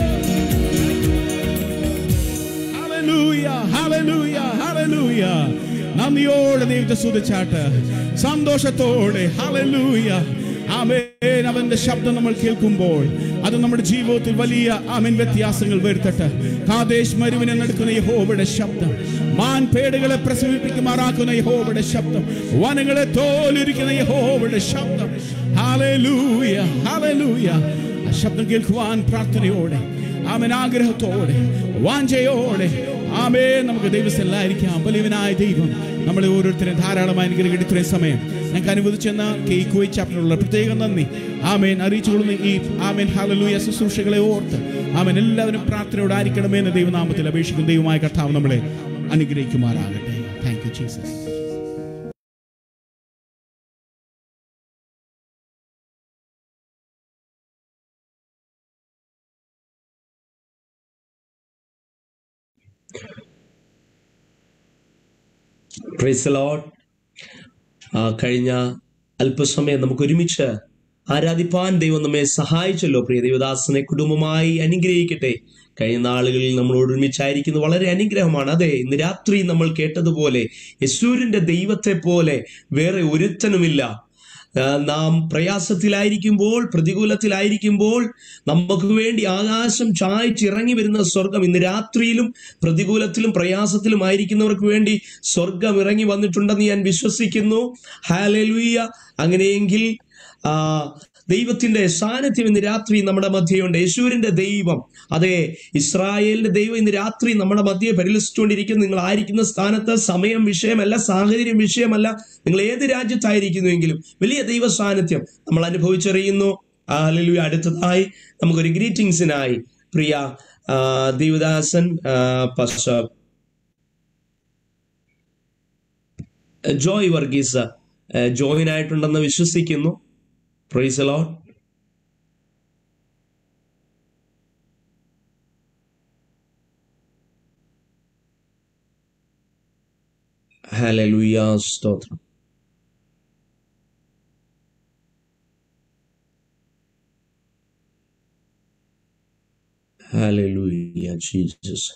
ഹല്ലേലൂയ ഹല്ലേലൂയ ഹല്ലേലൂയ നന്ദിയോടെ ദൈവത്തെ സ്തുതിച്ചാട്ട് സന്തോഷത്തോടെ ഹല്ലേലൂയ ആമേൻ അവന്റെ ശബ്ദം നമ്മൾ കേൾക്കുമ്പോൾ അത് നമ്മുടെ ജീവിതത്തിൽ വലിയ ആമേൻ വ്യത്യാസങ്ങൾ വരുത്തട്ടെ കാദേശ് മരുവിനെ നടക്കുന്ന യഹോവയുടെ ശബ്ദം മാൻപേടുകളെ പ്രസവിപ്പിക്കുമാറാക്കുന്ന യഹോവയുടെ ശബ്ദം വനങ്ങളെ തോലിരിക്കുന്ന യഹോവയുടെ ശബ്ദം ഹാലലൂയ ഹാലലൂയ ആ ശബ്ദം കേൾക്കുവാൻ പ്രാർത്ഥനയോടെ ആമൻ ആഗ്രഹത്തോടെ വാഞ്ചയോടെ ആമേ നമുക്ക് ദൈവസ്ഥലായിരിക്കാം വലിയവനായ ദൈവം നമ്മളെ ഓരോരുത്തരെ ധാരാളമായി അനുഗ്രഹിക്കുന്ന ഇത്രയും സമയം ഞങ്ങൾക്ക് അനുവദിച്ചെന്ന കേക്കോയി ചാപ്റ്ററിലുള്ള പ്രത്യേകം നന്ദി ആമേൻ അറിയിച്ചുകൊള്ളുന്ന ഈ ആമേൻ ഹാലലൂയ ശുശ്രൂഷകളെ ഓർത്ത് ആമൻ എല്ലാവരും പ്രാർത്ഥനയോടെ ആയിരിക്കണമേ എന്ന ദൈവനാമത്തിൽ അപേക്ഷിക്കുന്ന ദൈവമായ കർത്താവ് നമ്മളെ അനുഗ്രഹിക്കുമാറാകട്ടെ thank you Jesus praise Lord കഴിഞ്ഞ അല്പസമയം നമുക്ക് ഒരുമിച്ച് ആരാധിപ്പാൻ ദൈവം നമ്മെ സഹായിച്ചല്ലോ പ്രിയ ദൈവദാസനെ കുടുംബമായി അനുഗ്രഹിക്കട്ടെ കഴിഞ്ഞ നാളുകളിൽ നമ്മളോട് ഒരുമിച്ചായിരിക്കുന്നത് വളരെ അനുഗ്രഹമാണ് അതെ ഇന്ന് രാത്രി നമ്മൾ കേട്ടതുപോലെ യശൂരിന്റെ ദൈവത്തെ പോലെ വേറെ ഒരുത്തനുമില്ല ആ, നാം പ്രയാസത്തിലായിരിക്കുമ്പോൾ പ്രതികൂലത്തിലായിരിക്കുമ്പോൾ നമുക്ക് വേണ്ടി ആകാശം ചായച്ചിറങ്ങി വരുന്ന സ്വർഗം ഇന്ന് രാത്രിയിലും പ്രതികൂലത്തിലും പ്രയാസത്തിലും ആയിരിക്കുന്നവർക്ക് വേണ്ടി സ്വർഗം ഇറങ്ങി വന്നിട്ടുണ്ടെന്ന് ഞാൻ വിശ്വസിക്കുന്നു ഹാലലുയ്യ അങ്ങനെയെങ്കിൽ ആ ദൈവത്തിന്റെ സാന്നിധ്യം ഇന്ന് രാത്രി നമ്മുടെ മധ്യയുണ്ട് യേശുവിന്റെ ദൈവം അതെ ഇസ്രായേലിന്റെ ദൈവം ഇന്ന് രാത്രി നമ്മുടെ മധ്യയെ പരിലസിച്ചുകൊണ്ടിരിക്കുന്നു നിങ്ങൾ ആയിരിക്കുന്ന സ്ഥാനത്ത് സമയം വിഷയമല്ല സാഹചര്യം വിഷയമല്ല നിങ്ങൾ ഏത് രാജ്യത്തായിരിക്കുന്നുവെങ്കിലും വലിയ ദൈവ സാന്നിധ്യം നമ്മൾ അനുഭവിച്ചറിയുന്നു ഹല്ലേലൂയ അടുത്തതായി നമുക്കൊരു ഗ്രീറ്റിംഗ്സിനായി പ്രിയ ആ, ദേവദാസൻ ആ, പശ്ച ജോയ് വർഗീസ് ജോയിൻ ആയിട്ടുണ്ടെന്ന് വിശ്വസിക്കുന്നു പ്രൈസ് ലോഡ് ഹല്ലേലൂയ സ്തോത്രം ഹല്ലേലൂയ ജീസസ്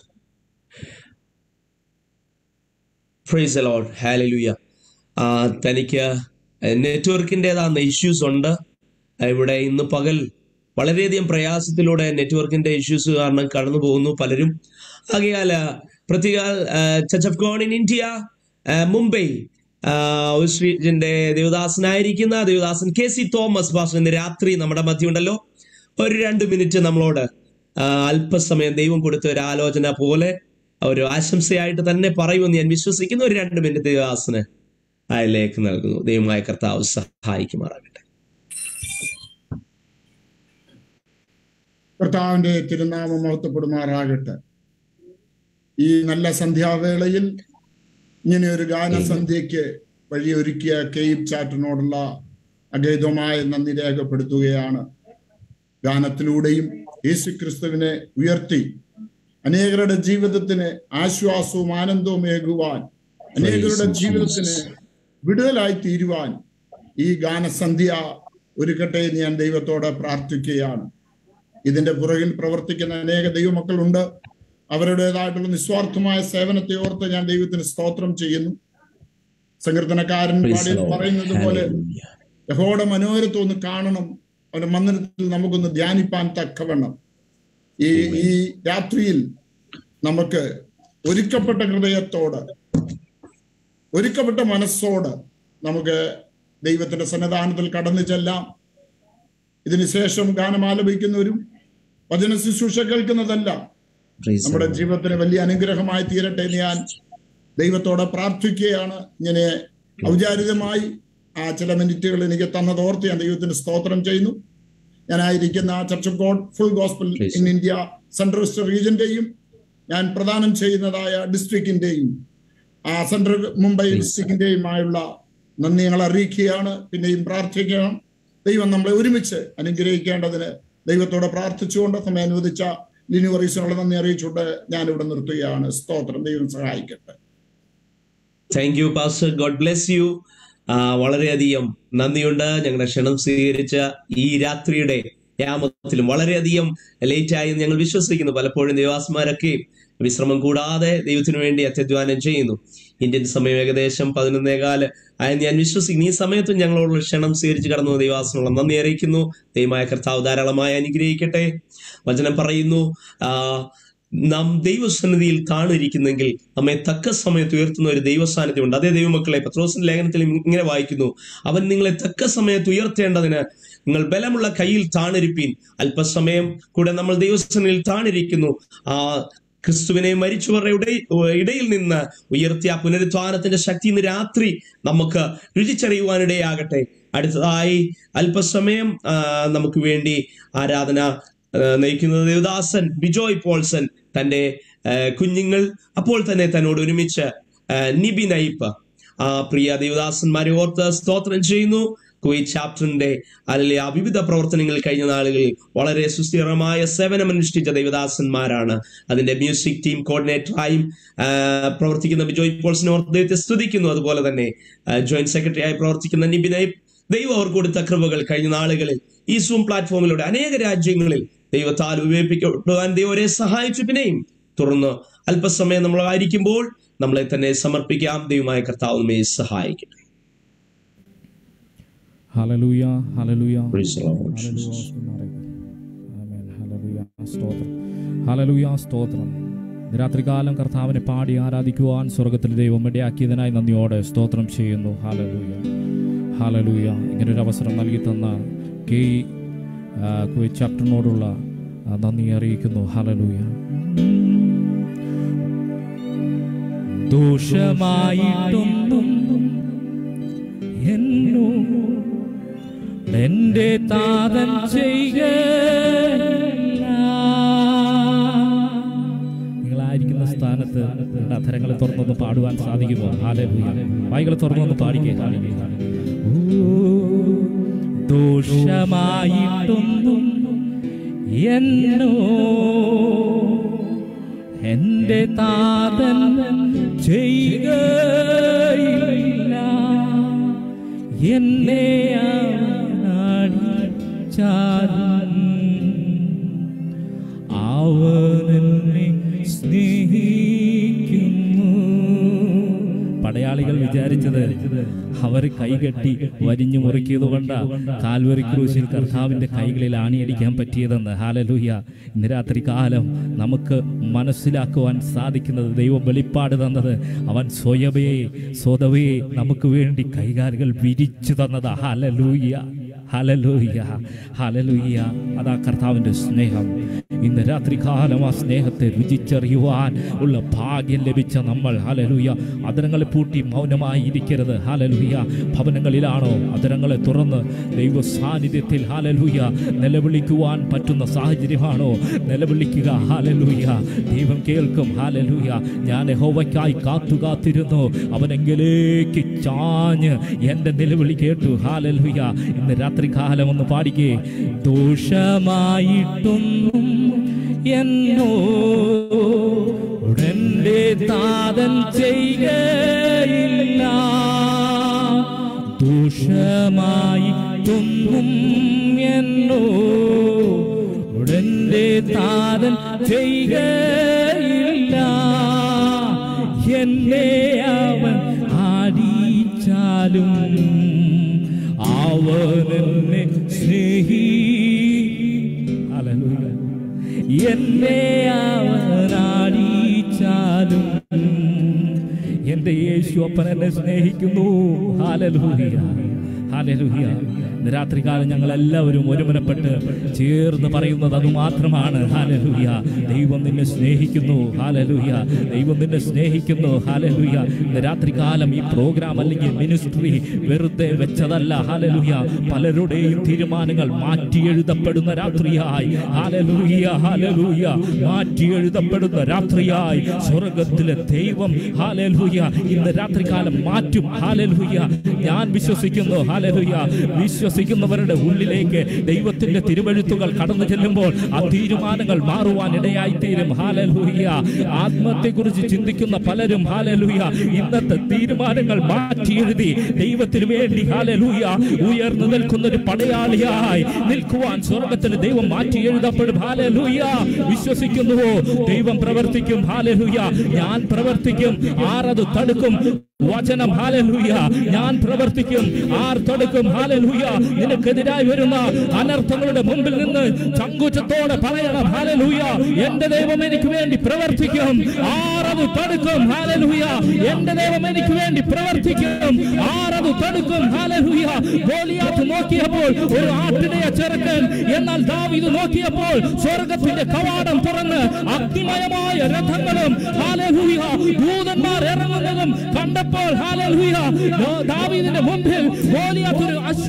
പ്രൈസ് ലോഡ് ഹാലലുയ തനിക്ക് നെറ്റ്വർക്കിൻ്റെതാകുന്ന ഇഷ്യൂസ് ഉണ്ട് ഇവിടെ ഇന്ന് പകൽ വളരെയധികം പ്രയാസത്തിലൂടെ നെറ്റ്വർക്കിന്റെ ഇഷ്യൂസ് കാരണം കടന്നു പോകുന്നു പലരും ആകയാൽ പ്രത്യേക church of God in India ആ, മുംബൈ ശ്രീജിന്റെ ദേവദാസനായിരിക്കുന്ന ദേവദാസൻ കെ സി തോമസ് ബാസ് ഇന്ന് രാത്രി നമ്മുടെ മധ്യമുണ്ടല്ലോ ഒരു രണ്ട് മിനിറ്റ് നമ്മളോട് ആ, അല്പസമയം ദൈവം കൊടുത്ത ഒരു ആലോചന പോലെ ഒരു ആശംസയായിട്ട് തന്നെ പറയുമെന്ന് ഞാൻ വിശ്വസിക്കുന്ന ഒരു രണ്ട് മിനിറ്റ് ദേവദാസന് അയലേക്ക് നൽകുന്നു ദൈവമായ കർത്താവ് സഹായിക്കുമാറാകട്ടെ കർത്താവിന്റെ തിരുനാമം മഹത്വപ്പെടുമാറാകട്ടെ ഈ നല്ല സന്ധ്യാവേളയിൽ ഇങ്ങനെ ഒരു ഗാനസന്ധ്യയ്ക്ക് വഴിയൊരുക്കിയ കെയ്പ് ചാറ്റിനോടുള്ള അഗൈതമായ നന്ദി രേഖപ്പെടുത്തുകയാണ് ഗാനത്തിലൂടെയും യേശു ക്രിസ്തുവിനെ ഉയർത്തി അനേകരുടെ ജീവിതത്തിന് ആശ്വാസവും ആനന്ദവും ഏകുവാൻ അനേകരുടെ ജീവിതത്തിന് വിടുതലായി തീരുവാൻ ഈ ഗാനസന്ധ്യ ഒരുക്കട്ടെ എന്ന് ഞാൻ ദൈവത്തോടെ പ്രാർത്ഥിക്കുകയാണ് ഇതിന്റെ പുറകിൽ പ്രവർത്തിക്കുന്ന അനേക ദൈവമക്കളുണ്ട് അവരുടേതായിട്ടുള്ള നിസ്വാർത്ഥമായ സേവനത്തെ ഓർത്ത് ഞാൻ ദൈവത്തിന് സ്തോത്രം ചെയ്യുന്നു സങ്കീർത്തനക്കാരൻ Praise പാടി the Lord. പറയുന്നത് പോലെ Hallelujah. യഹോയുടെ മനോഹരത്വം ഒന്ന് കാണണം അവന്റെ മന്ദിരത്തിൽ നമുക്കൊന്ന് ധ്യാനിപ്പാൻ തക്കവണ്ണം ഈ ഈ രാത്രിയിൽ നമുക്ക് ഒരുക്കപ്പെട്ട ഹൃദയത്തോട് ഒരുക്കപ്പെട്ട മനസ്സോട് നമുക്ക് ദൈവത്തിന്റെ സന്നിധാനത്തിൽ കടന്നു ചെല്ലാം ഇതിനുശേഷം ഗാനം ആലപിക്കുന്നവരും വചന ശുശ്രൂഷ കേൾക്കുന്നതല്ല Praise the നമ്മുടെ Lord. ജീവിതത്തിന് വലിയ അനുഗ്രഹമായി തീരട്ടെ എന്ന് ഞാൻ ദൈവത്തോടെ പ്രാർത്ഥിക്കുകയാണ് ഇങ്ങനെ ഔചാരികമായി ആ ചില മിനിറ്റുകൾ എനിക്ക് തന്നതോർത്ത് ഞാൻ ദൈവത്തിന് സ്തോത്രം ചെയ്യുന്നു ഞാനായിരിക്കുന്ന church of God full gospel Please. In India central west റീജിയന്റെയും ഞാൻ പ്രദാനം ചെയ്യുന്നതായ ഡിസ്ട്രിക്റ്റിന്റെയും ആ സെൻട്രൽ മുംബൈ Please. ഡിസ്ട്രിക്റ്റിന്റെയും നന്ദി ഞങ്ങൾ അറിയിക്കുകയാണ് പിന്നെയും പ്രാർത്ഥിക്കണം ദൈവം നമ്മളെ ഒരുമിച്ച് അനുഗ്രഹിക്കേണ്ടതിന് ദൈവത്തോടെ പ്രാർത്ഥിച്ചുകൊണ്ട് സമയം അനുവദിച്ച ലിനു വറീസിനുള്ള നന്ദി അറിയിച്ചുകൊണ്ട് ഞാൻ ഇവിടെ നിർത്തുകയാണ് സ്തോത്രം ദൈവം സഹായിക്കട്ടെ thank you pastor God bless you വളരെയധികം നന്ദിയുണ്ട് ഞങ്ങളുടെ ക്ഷണം സ്വീകരിച്ച ഈ രാത്രിയുടെ യാമത്തിലും വളരെയധികം ലേറ്റ് ആയി എന്ന് ഞങ്ങൾ വിശ്വസിക്കുന്നു പലപ്പോഴും ദേവാസ്മാരൊക്കെ വിശ്രമം കൂടാതെ ദൈവത്തിനു വേണ്ടി അത്യധ്വാനം ചെയ്യുന്നു ഇന്ത്യൻ സമയം ഏകദേശം പതിനൊന്നേകാല് ആയെന്ന് ഞാൻ വിശ്വസിക്കുന്നു ഈ സമയത്തും ഞങ്ങളോടുള്ള ക്ഷണം സ്വീകരിച്ച് കടന്നു ദൈവാസനുള്ള നന്ദി അറിയിക്കുന്നു ദൈവമായ കർത്താവ് ധാരാളമായി അനുഗ്രഹിക്കട്ടെ വചനം പറയുന്നു ആ നാം ദൈവസന്നിധിയിൽ താണിരിക്കുന്നെങ്കിൽ നമ്മെ തക്ക സമയത്ത് ഉയർത്തുന്ന ഒരു ദൈവസാന്നിധ്യമുണ്ട് അതേ ദൈവമക്കളെ പത്രോസിന്റെ ലേഖനത്തിൽ ഇങ്ങനെ വായിക്കുന്നു അവൻ നിങ്ങളെ തക്ക സമയത്ത് ഉയർത്തേണ്ടതിന് നിങ്ങൾ ബലമുള്ള കയ്യിൽ താണിരിപ്പീൻ അല്പസമയം കൂടെ നമ്മൾ ദൈവസന്നിധിയിൽ താണിരിക്കുന്നു ആ ക്രിസ്തുവിനെ മരിച്ചവരുടെ ഇടയിൽ ഇടയിൽ നിന്ന് ഉയർത്തിയ ആ പുനരുത്ഥാനത്തിന്റെ ശക്തി ഇന്ന് രാത്രി നമുക്ക് രുചിച്ചറിയുവാനിടയാകട്ടെ അടുത്തതായി അല്പസമയം ആ, നമുക്ക് വേണ്ടി ആരാധന ആ, നയിക്കുന്നത് ദേവദാസൻ ബിജോയ് പോൾസൺ തന്റെ ആ, കുഞ്ഞുങ്ങൾ അപ്പോൾ തന്നെ തന്നോട് ഒരുമിച്ച് ആ, നിബി നയിപ്പ് ആ പ്രിയ ദേവദാസന്മാരെ ഓർത്ത് സ്തോത്രം ചെയ്യുന്നു കുവൈറ്റ് ചാപ്റ്ററിന്റെ അല്ലെങ്കിൽ ആ വിവിധ പ്രവർത്തനങ്ങൾ കഴിഞ്ഞ നാളുകളിൽ വളരെ സുസ്ഥിരമായ സേവനമനുഷ്ഠിച്ച ദേവദാസന്മാരാണ് അതിന്റെ മ്യൂസിക് ടീം കോർഡിനേറ്ററായും ആ, പ്രവർത്തിക്കുന്ന ബിജോയ് പോൾസിനെ ഓർത്ത് ദൈവത്തെ സ്തുതിക്കുന്നു അതുപോലെ തന്നെ ജോയിന്റ് സെക്രട്ടറി ആയി പ്രവർത്തിക്കുന്ന നിബിനായി ദൈവം അവർക്ക് കൊടുത്ത കൃപകൾ കഴിഞ്ഞ നാളുകളിൽ ഈ സൂം പ്ലാറ്റ്ഫോമിലൂടെ അനേക രാജ്യങ്ങളിൽ ദൈവത്താൽ ഉപയോഗിപ്പിക്കപ്പെടുവാൻ ദൈവം അവരെ സഹായിച്ചു പിന്നെയും തുടർന്ന് അല്പസമയം നമ്മളായിരിക്കുമ്പോൾ നമ്മളെ തന്നെ സമർപ്പിക്കാം ദൈവമായ കർത്താവ് നമ്മെ സഹായിക്കട്ടെ ഹലലൂയ ഹലലൂയ Praise the Lord. ഹല്ലേലൂയ. ആമേൻ. ഹല്ലേലൂയ. സ്തോത്രം ഹലലൂയ സ്തോത്രം രാത്രികാലം കർത്താവിനെ പാടി ആരാധിക്കുവാൻ സ്വർഗത്തിൽ ദൈവം ഇടയാക്കിയതിനായി നന്ദിയോടെ സ്തോത്രം ചെയ്യുന്നു ഹാലലൂയ ഹാലലൂയ ഇങ്ങനൊരു അവസരം നൽകി തന്ന കെ ചാപ്റ്ററിനോടുള്ള ആ, നന്ദി അറിയിക്കുന്നു ഹാലലൂയ ദോഷമായിട്ടൊന്നും എന്നോ എന്റെ താതൻ ചെയ്യുക നിങ്ങളായിരിക്കുന്ന സ്ഥാനത്ത് നിങ്ങളുടെ അധരങ്ങളെ തുറന്നൊന്ന് പാടുവാൻ സാധിക്കുമോ ഹാലലൂയ വായികളെ തുറന്നൊന്ന് പാടിക്കേ ഹാലലൂയ. ഓ, ദോഷമായിട്ടൊന്നും എന്നോ എന്റെ താതൻ ചെയ്യുകയില്ല എന്നെ ചാരും അവനെന്നെ സ്നേഹിക്കുന്നു പടയാളികൾ വിചാരിച്ചത് അവർ കൈകെട്ടി വരിഞ്ഞു മുറുക്കിയത് കൊണ്ട് കാൽവറി ക്രൂശിൽ കർത്താവിന്റെ കൈകളിൽ ആണിയടിക്കാൻ പറ്റിയതെന്ന് ഹാലലൂയ ഇന്ന് രാത്രി കാലം നമുക്ക് മനസ്സിലാക്കുവാൻ സാധിക്കുന്നത് ദൈവം വെളിപ്പാട് തന്നത് അവൻ സ്വയമേ സ്വതവേ നമുക്ക് വേണ്ടി കൈകാലുകൾ വിരിച്ചു തന്നത് ഹാലലൂയ ഹലലൂയ ഹലലൂയ അതാ കർത്താവിൻ്റെ സ്നേഹം ഇന്ന് രാത്രി കാലം ആ സ്നേഹത്തെ രുചിച്ചറിയുവാൻ ഉള്ള ഭാഗ്യം ലഭിച്ച നമ്മൾ ഹലലൂയ അതരങ്ങളെ പൂട്ടി മൗനമായി ഇരിക്കരുത് ഹലലൂയ ഭവനങ്ങളിലാണോ അതരങ്ങളെ തുറന്ന് ദൈവ സാന്നിധ്യത്തിൽ ഹലലൂയ നിലവിളിക്കുവാൻ പറ്റുന്ന സാഹചര്യമാണോ നിലവിളിക്കുക ഹലലൂയ ദൈവം കേൾക്കും ഹലലൂയ ഞാൻ യഹോവയ്ക്കായി കാത്തു കാത്തിരുന്നു അവനെങ്കിലേക്ക് ചാഞ്ഞ് എൻ്റെ നിലവിളി കേട്ടു ഹാലലൂയ ഇന്ന് രാത്രി കാലം ഒന്ന് പാടിക്കേ ദോഷമായിട്ടൊന്നും എന്നോ ഉടൻ്റെ താതൻ ചെയ്യുകയില്ല ദോഷമായിട്ടൊന്നും എന്നോ ഉടൻ്റെ താതൻ ചെയ്യുകയില്ല എന്നെ അവൻ ആടിച്ചാലും അവനെന്നെ സ്നേഹി ഹല്ലേലൂയ. എന്നെ അവൻ ആടിച്ചാലും എന്റെ യേശു അപ്പൻ എന്നെ സ്നേഹിക്കുന്നു ഹാലലൂയ ഹാലലൂയ ഇന്ന് രാത്രികാലം ഞങ്ങൾ എല്ലാവരും ഒരുമനപ്പെട്ട് ചേർന്ന് പറയുന്നത് അത് മാത്രമാണ് ഹാലലൂയ ദൈവം നിന്നെ സ്നേഹിക്കുന്നു ഹാലലൂയ ദൈവം നിന്നെ സ്നേഹിക്കുന്നു ഹാലലൂയ ഇന്ന് രാത്രികാലം ഈ പ്രോഗ്രാം അല്ലെങ്കിൽ മിനിസ്ട്രി വെറുതെ വെച്ചതല്ല ഹാലലൂയ പലരുടെയും തീരുമാനങ്ങൾ മാറ്റി എഴുതപ്പെടുന്ന രാത്രിയായി ഹാലലൂയ ഹാലലൂയ മാറ്റി എഴുതപ്പെടുന്ന രാത്രിയായി സ്വർഗത്തിലെ ദൈവം ഹാലലൂയ ഇന്ന് രാത്രികാലം മാറ്റും ഹാലലൂയ ഞാൻ വിശ്വസിക്കുന്നു ഹാലലൂയ വിശ്വസിക്കുന്നവരുടെ ഉള്ളിലേക്ക് ദൈവത്തിന്റെ തിരുവഴുത്തുകൾ കടന്നു ചെല്ലുമ്പോൾ ആ തീരുമാനങ്ങൾ മാറുവാൻ ഇടയായി തീരും ഹാലലൂയ ആത്മഹത്യയെക്കുറിച്ച് ചിന്തിക്കുന്ന പലരും ഹാലലൂയ ഇന്നത്തെ തീരുമാനങ്ങൾ മാറ്റി എഴുതി ദൈവത്തിന് വേണ്ടി ഹാലലൂയ ഉയർന്നു നിൽക്കുന്ന ഒരു പടയാളിയായി നിൽക്കുവാൻ സ്വർഗത്തിൽ ദൈവം മാറ്റി എഴുതപ്പെടും ഹാലലൂയ വിശ്വസിക്കുന്നുവോ ദൈവം പ്രവർത്തിക്കും ഹാലലൂയ ഞാൻ പ്രവർത്തിക്കും ആരത് തടുക്കും വചനം ഹാലലൂയ ഞാൻ പ്രവർത്തിക്കും ആർ തടുക്കും ഹാലലൂയ നിനക്കെതിരായി വരുന്ന അനർത്ഥങ്ങളുടെ മുമ്പിൽ നിന്ന് ചങ്കുചത്തോടെ പറയണം ഹാലലൂയ എന്റെ ദൈവം എനിക്ക് വേണ്ടി പ്രവർത്തിക്കും ആറത് തടുക്കും ഹാലലൂയ എന്റെ ദൈവം എനിക്ക് വേണ്ടി പ്രവർത്തിക്കും ആറത് തടുക്കും ഹാലലൂയ ഗോലിയാത്ത് നോക്കിയപ്പോൾ ഒരു ആട്ടിടയ ചെറുക്കൻ എന്നാൽ ദാവീദ് നോക്കിയപ്പോൾ സ്വർഗത്തിന്റെ കവാടം തുറന്ന് അഗ്നിമയമായ രഥങ്ങളും ഹാലലൂയ ദൂതന്മാർ ഇറങ്ങുന്നതും കണ്ടപ്പോൾ ഹാലലൂയ ദാവീദിന്റെ മുമ്പിൽ ഗോലിയാത്ത് ഒരു അശ്വായി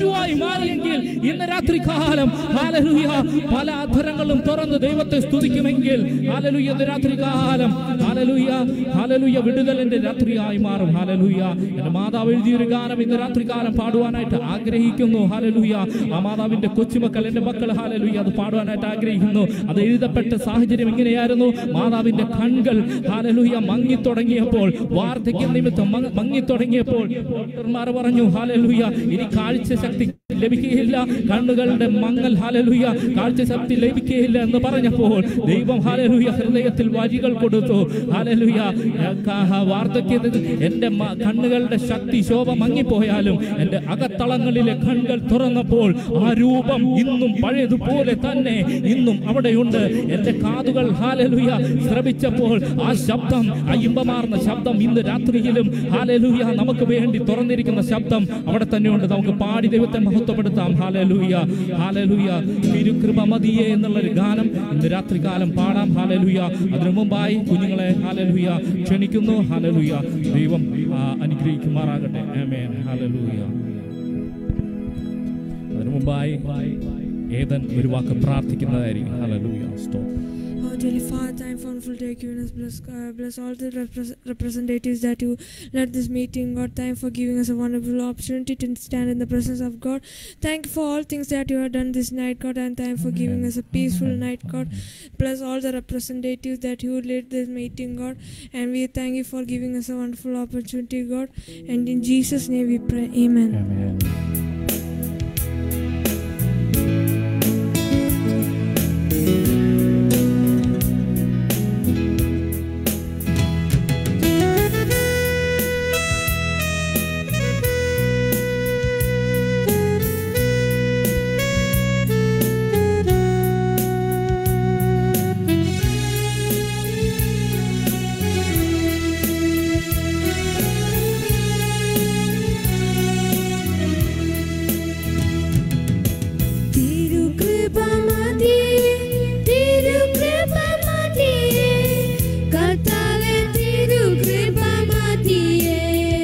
മാറിയെങ്കിൽ ഇന്ന് രാത്രി കാലം ഹാലലുയ പല അധരങ്ങളും തുറന്ന് ദൈവത്തെ സ്തുതിക്കുമെങ്കിൽ ഹാലലുയ ഇന്ന് രാത്രി കാലം ഹാലലുയ ഹാലലുയ വിടുതലിന്റെ രാത്രിയായി മാറും ഹാലലുയ എന്റെ മാതാവ് എഴുതിയൊരു ഗാനം ഇന്ന് രാത്രി കാലം പാടുവാനായിട്ട് ആഗ്രഹിക്കുന്നു ഹാലലുയ ആ മാതാവിന്റെ കൊച്ചുമക്കൾ എന്റെ മക്കൾ ഹാലലുയ അത് പാടുവാനായിട്ട് ആഗ്രഹിക്കുന്നു അത് എഴുതപ്പെട്ട സാഹചര്യം ഇങ്ങനെയായിരുന്നു മാതാവിന്റെ കൺകൾ ഹാലലുയ മങ്ങി തുടങ്ങിയപ്പോൾ വാർദ്ധക്യ നിമിത്തം മങ്ങ- മങ്ങി തുടങ്ങിയപ്പോൾ ഡോക്ടർമാർ പറഞ്ഞു ഹാലലുയ ഇനി കാഴ്ച ശക്തി ലഭിക്കുകയില്ല കണ്ണുകളുടെ മങ്ങൽ ഹാലലുയ കാഴ്ച ശക്തി ലഭിക്കുകയില്ല എന്ന് പറഞ്ഞപ്പോൾ ദൈവം ഹാലലുയ ഹൃദയത്തിൽ വരികൾ കൊടുത്തു ഹാലലുയ വാർദ്ധക്യത്തിൽ എന്റെ മ- കണ്ണുകളുടെ ശക്തി ശോഭ മങ്ങിപ്പോയാലും എന്റെ അകത്തളങ്ങളിലെ കണ്ണുകൾ തുറന്നപ്പോൾ ആ രൂപം ഇന്നും പഴയതുപോലെ തന്നെ ഇന്നും അവിടെയുണ്ട് എന്റെ കാതുകൾ ഹാലലുയ ശ്രമിച്ചപ്പോൾ ആ ശബ്ദം ആ ഇമ്പമാർന്ന ശബ്ദം ഇന്ന് രാത്രിയിലും ഹാലലുയ നമുക്ക് വേണ്ടി തുറന്നിരിക്കുന്ന ശബ്ദം അവിടെ തന്നെയുണ്ട് നമുക്ക് പാടി ദൈവത്തെ മഹത്വപ്പെടുത്താം ഹാലലുയ ഹാലലുയ തിരുകൃപ മതിയെ എന്നുള്ളൊരു ഗാനം ഇന്ന് രാത്രി കാലം പാടാം ഹാലലുയ അതിനു മുമ്പായി കുഞ്ഞുങ്ങളെ ഹാലലുയ ക്ഷണിക്കുന്നു ഹാലലുയ ദൈവം ആ, അനുഗ്രഹിക്കുമാറാകട്ടെ ആമേൻ ഹാലലുയ അതിനു മുമ്പായി ഏതൻ ഒരു വാക്ക് പ്രാർത്ഥിക്കുന്നതായിരിക്കും ഹാലലുയ stop Oh, dearly Father, thank for wonderful day given us. Bless, uh, bless all the repres- representatives that you led this meeting. God, thank for giving us a wonderful opportunity to stand in the presence of God. Thank you for all things that you have done this night, God, and thank for giving us a peaceful night, God. Bless all the representatives that you led this meeting, God. And we thank you for giving us a wonderful opportunity, God. And in Jesus' name we pray. Amen. തിരുകൃപമതിയേ, തിരുകൃപമതിയേ, കർത്താവേ തിരുകൃപമതിയേ.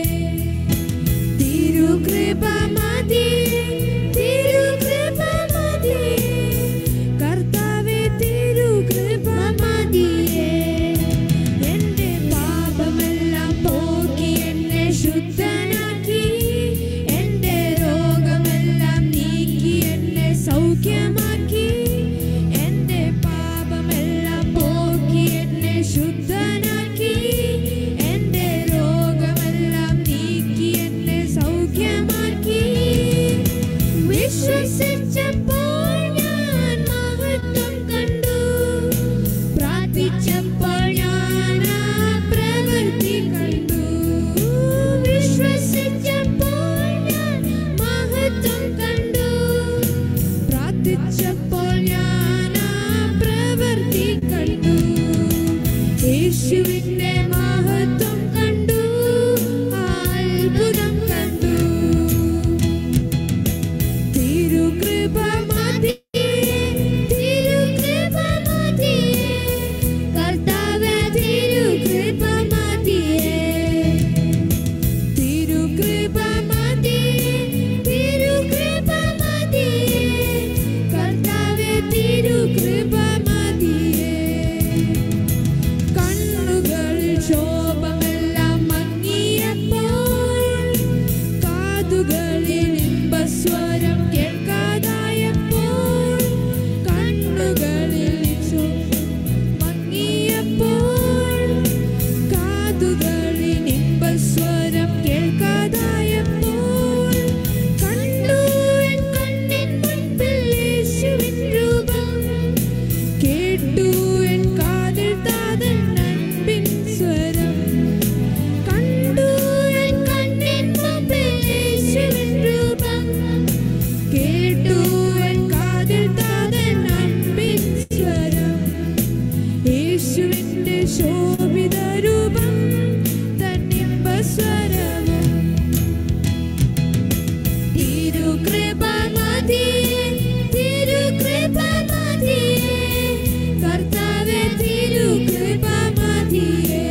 തിരുകൃപമതിയേ, തിരുകൃപമതിയേ, കർത്താവേ തിരുകൃപമതിയേ. എന്റെ പാപമെല്ലാം പോക്കി എന്നെ ശുദ്ധനാക്കി എന്റെ രോഗമെല്ലാം നീക്കി എന്നെ സൗഖ്യമാക്കി എന്റെ പാപമെല്ലാം പോക്കി എന്നെ ശുദ്ധനാക്കി എന്റെ രോഗമെല്ലാം നീക്കി എന്നെ സൗഖ്യമാക്കി വിശ്വസിച്ചപ്പോൾ ഞാൻ മഹത്വം കണ്ടു പ്രാർത്ഥിച്ചപ്പോൾ ഞാൻ ആ പ്രവൃത്തി കണ്ടു വിശ്വസിച്ചപ്പോൾ ഞാൻ മഹത്വം കണ്ടു പ്രാർത്ഥിച്ചപ്പോൾ ഞാൻ ആ പ്രവൃത്തി കണ്ടു യേശുവിന്റെ മഹത്വം കണ്ടു അത്ഭുതം കണ്ടു തിരുകൃപമതിയേ, തിരുകൃപമതിയേ, കർത്താവേ തിരുകൃപമതിയേ. തിരുകൃപമതിയേ, തിരുകൃപമതിയേ, കർത്താവേ തിരുകൃപമതിയേ. കണ്ണുകളിൽ ശോഭമെല്ലാം മങ്ങിയപ്പോൾ കാതുകളിൽ ഇമ്പസ്വരം കേൾക്കാതായപ്പോൾ കണ്ണുകളിൽ ശോഭം മങ്ങിയപ്പോൾ കാതുകളിൽ ഇമ്പസ്വരം കേൾക്കാതായപ്പോൾ കണ്ടു എൻ കണ്ണിൻ മുൻപിൽ യേശുവിൻ രൂപം കേട്ടു എൻ കാതിൽ താതൻ അൻപിൻ സ്വരം കണ്ടു എൻ കണ്ണിൻ മുമ്പിൽ യേശുവിൻ രൂപം കേട്ടു എൻ കാതിൽ താതൻ അൻപിൻ സ്വരം യേശുവിന്റെ ശോഭിത രൂപം തന്നിമ്പ സ്വരവും തിരുകൃപമതിയേ, തിരുകൃപമതിയേ, കർത്താവേ തിരുകൃപമതിയേ.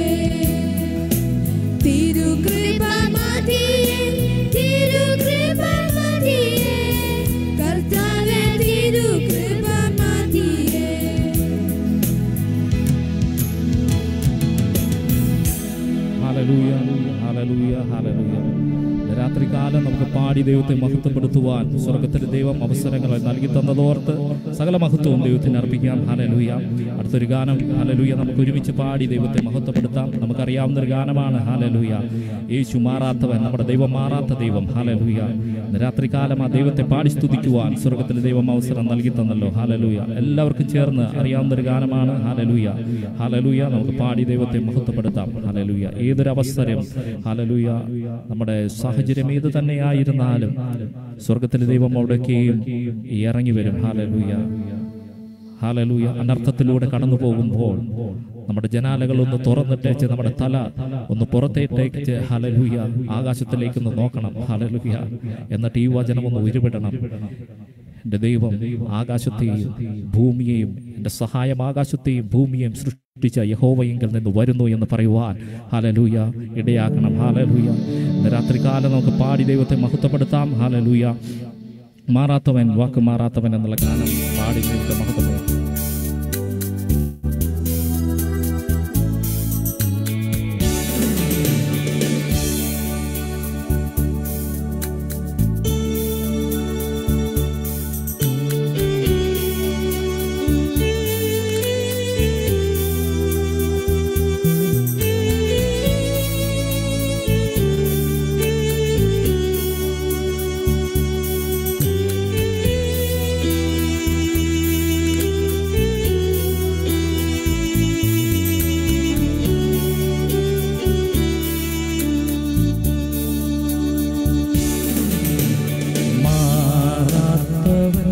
തിരുകൃപമതിയേ, തിരുകൃപമതിയേ, ഹാലലൂയ രാത്രി കാലം നമുക്ക് പാടി ദൈവത്തെ മഹത്വപ്പെടുത്തുവാൻ സ്വർഗത്തിലെ ദൈവം അവസരങ്ങൾ നൽകി തന്നതോർത്ത് സകല മഹത്വവും ദൈവത്തിന് അർപ്പിക്കാം ഹാലലൂയ അടുത്തൊരു ഗാനം ഹാലലൂയ നമുക്ക് ഒരുമിച്ച് പാടി ദൈവത്തെ മഹത്വപ്പെടുത്താം നമുക്കറിയാവുന്ന ഒരു ഗാനമാണ് ഹാലലൂയ യേശു മാറാത്തവൻ നമ്മുടെ ദൈവം മാറാത്ത ദൈവം ഹാലലൂയ രാത്രികാലം ആ ദൈവത്തെ പാടി സ്തുതിക്കുവാൻ സ്വർഗത്തിലെ ദൈവം അവസരം നൽകി തന്നല്ലോ ഹാലലൂയ എല്ലാവർക്കും ചേർന്ന് അറിയാവുന്ന ഒരു ഗാനമാണ് ഹാലലൂയ ഹാലലൂയ നമുക്ക് പാടി ദൈവത്തെ മഹത്വപ്പെടുത്താം ഹാലലൂയ ഏതൊരു അവസരം ഹാലലൂയ നമ്മുടെ സാഹചര്യം ഏത് തന്നെയായിരുന്നാലും സ്വർഗത്തിലെ ദൈവം അവിടേക്കെയും ഇറങ്ങി വരും ഹാലലൂയ ഹാലലൂയ അനർത്ഥത്തിലൂടെ കടന്നു പോകുമ്പോൾ നമ്മുടെ ജനാലകൾ ഒന്ന് തുറന്നിട്ടേച്ച് നമ്മുടെ തല ഒന്ന് പുറത്തേട്ടേച്ച് ഹലലൂയ ആകാശത്തിലേക്ക് ഒന്ന് നോക്കണം ഹലലൂയ എന്നിട്ട് ഈ വചനം ഒന്ന് ഉരുവിടണം എൻ്റെ ദൈവം ആകാശത്തെയും ഭൂമിയെയും എൻ്റെ സഹായം ആകാശത്തെയും ഭൂമിയെയും സൃഷ്ടിച്ച യഹോവയെങ്കിൽ നിന്ന് വരുന്നു എന്ന് പറയുവാൻ ഹാലലൂയ ഇടയാക്കണം ഹാലലൂയ ഇന്ന് രാത്രികാലം നമുക്ക് പാടി ദൈവത്തെ മഹത്വപ്പെടുത്താം ഹാലലൂയ മാറാത്തവൻ വാക്ക് മാറാത്തവൻ എന്നുള്ള ഗാനം പാടി ദൈവത്തെ മഹത്വപ്പെടുത്താം മാറാത്തവൻ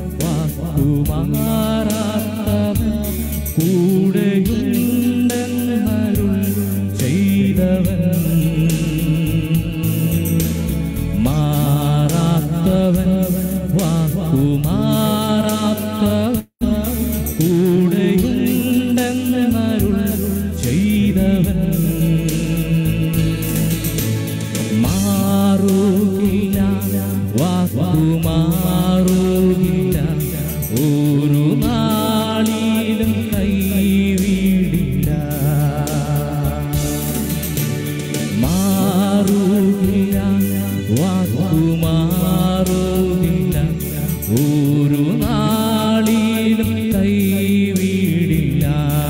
വാക്കുമാറാത്തവൻ കൂടെയുണ്ടെന്നരുൾ ചെയ്തവൻ മാറാത്തവൻ വാക്കുമാറാത്തവൻ കൂടെയുണ്ടെന്നരുൾ ചെയ്തവൻ മാറുകില്ല വാക്കുമാറുകില്ല ഒരു നാളിലും കൈവിടില്ല മാറുകില്ല വാക്കുമാറുകില്ല ഒരു നാളിലും കൈവിടില്ല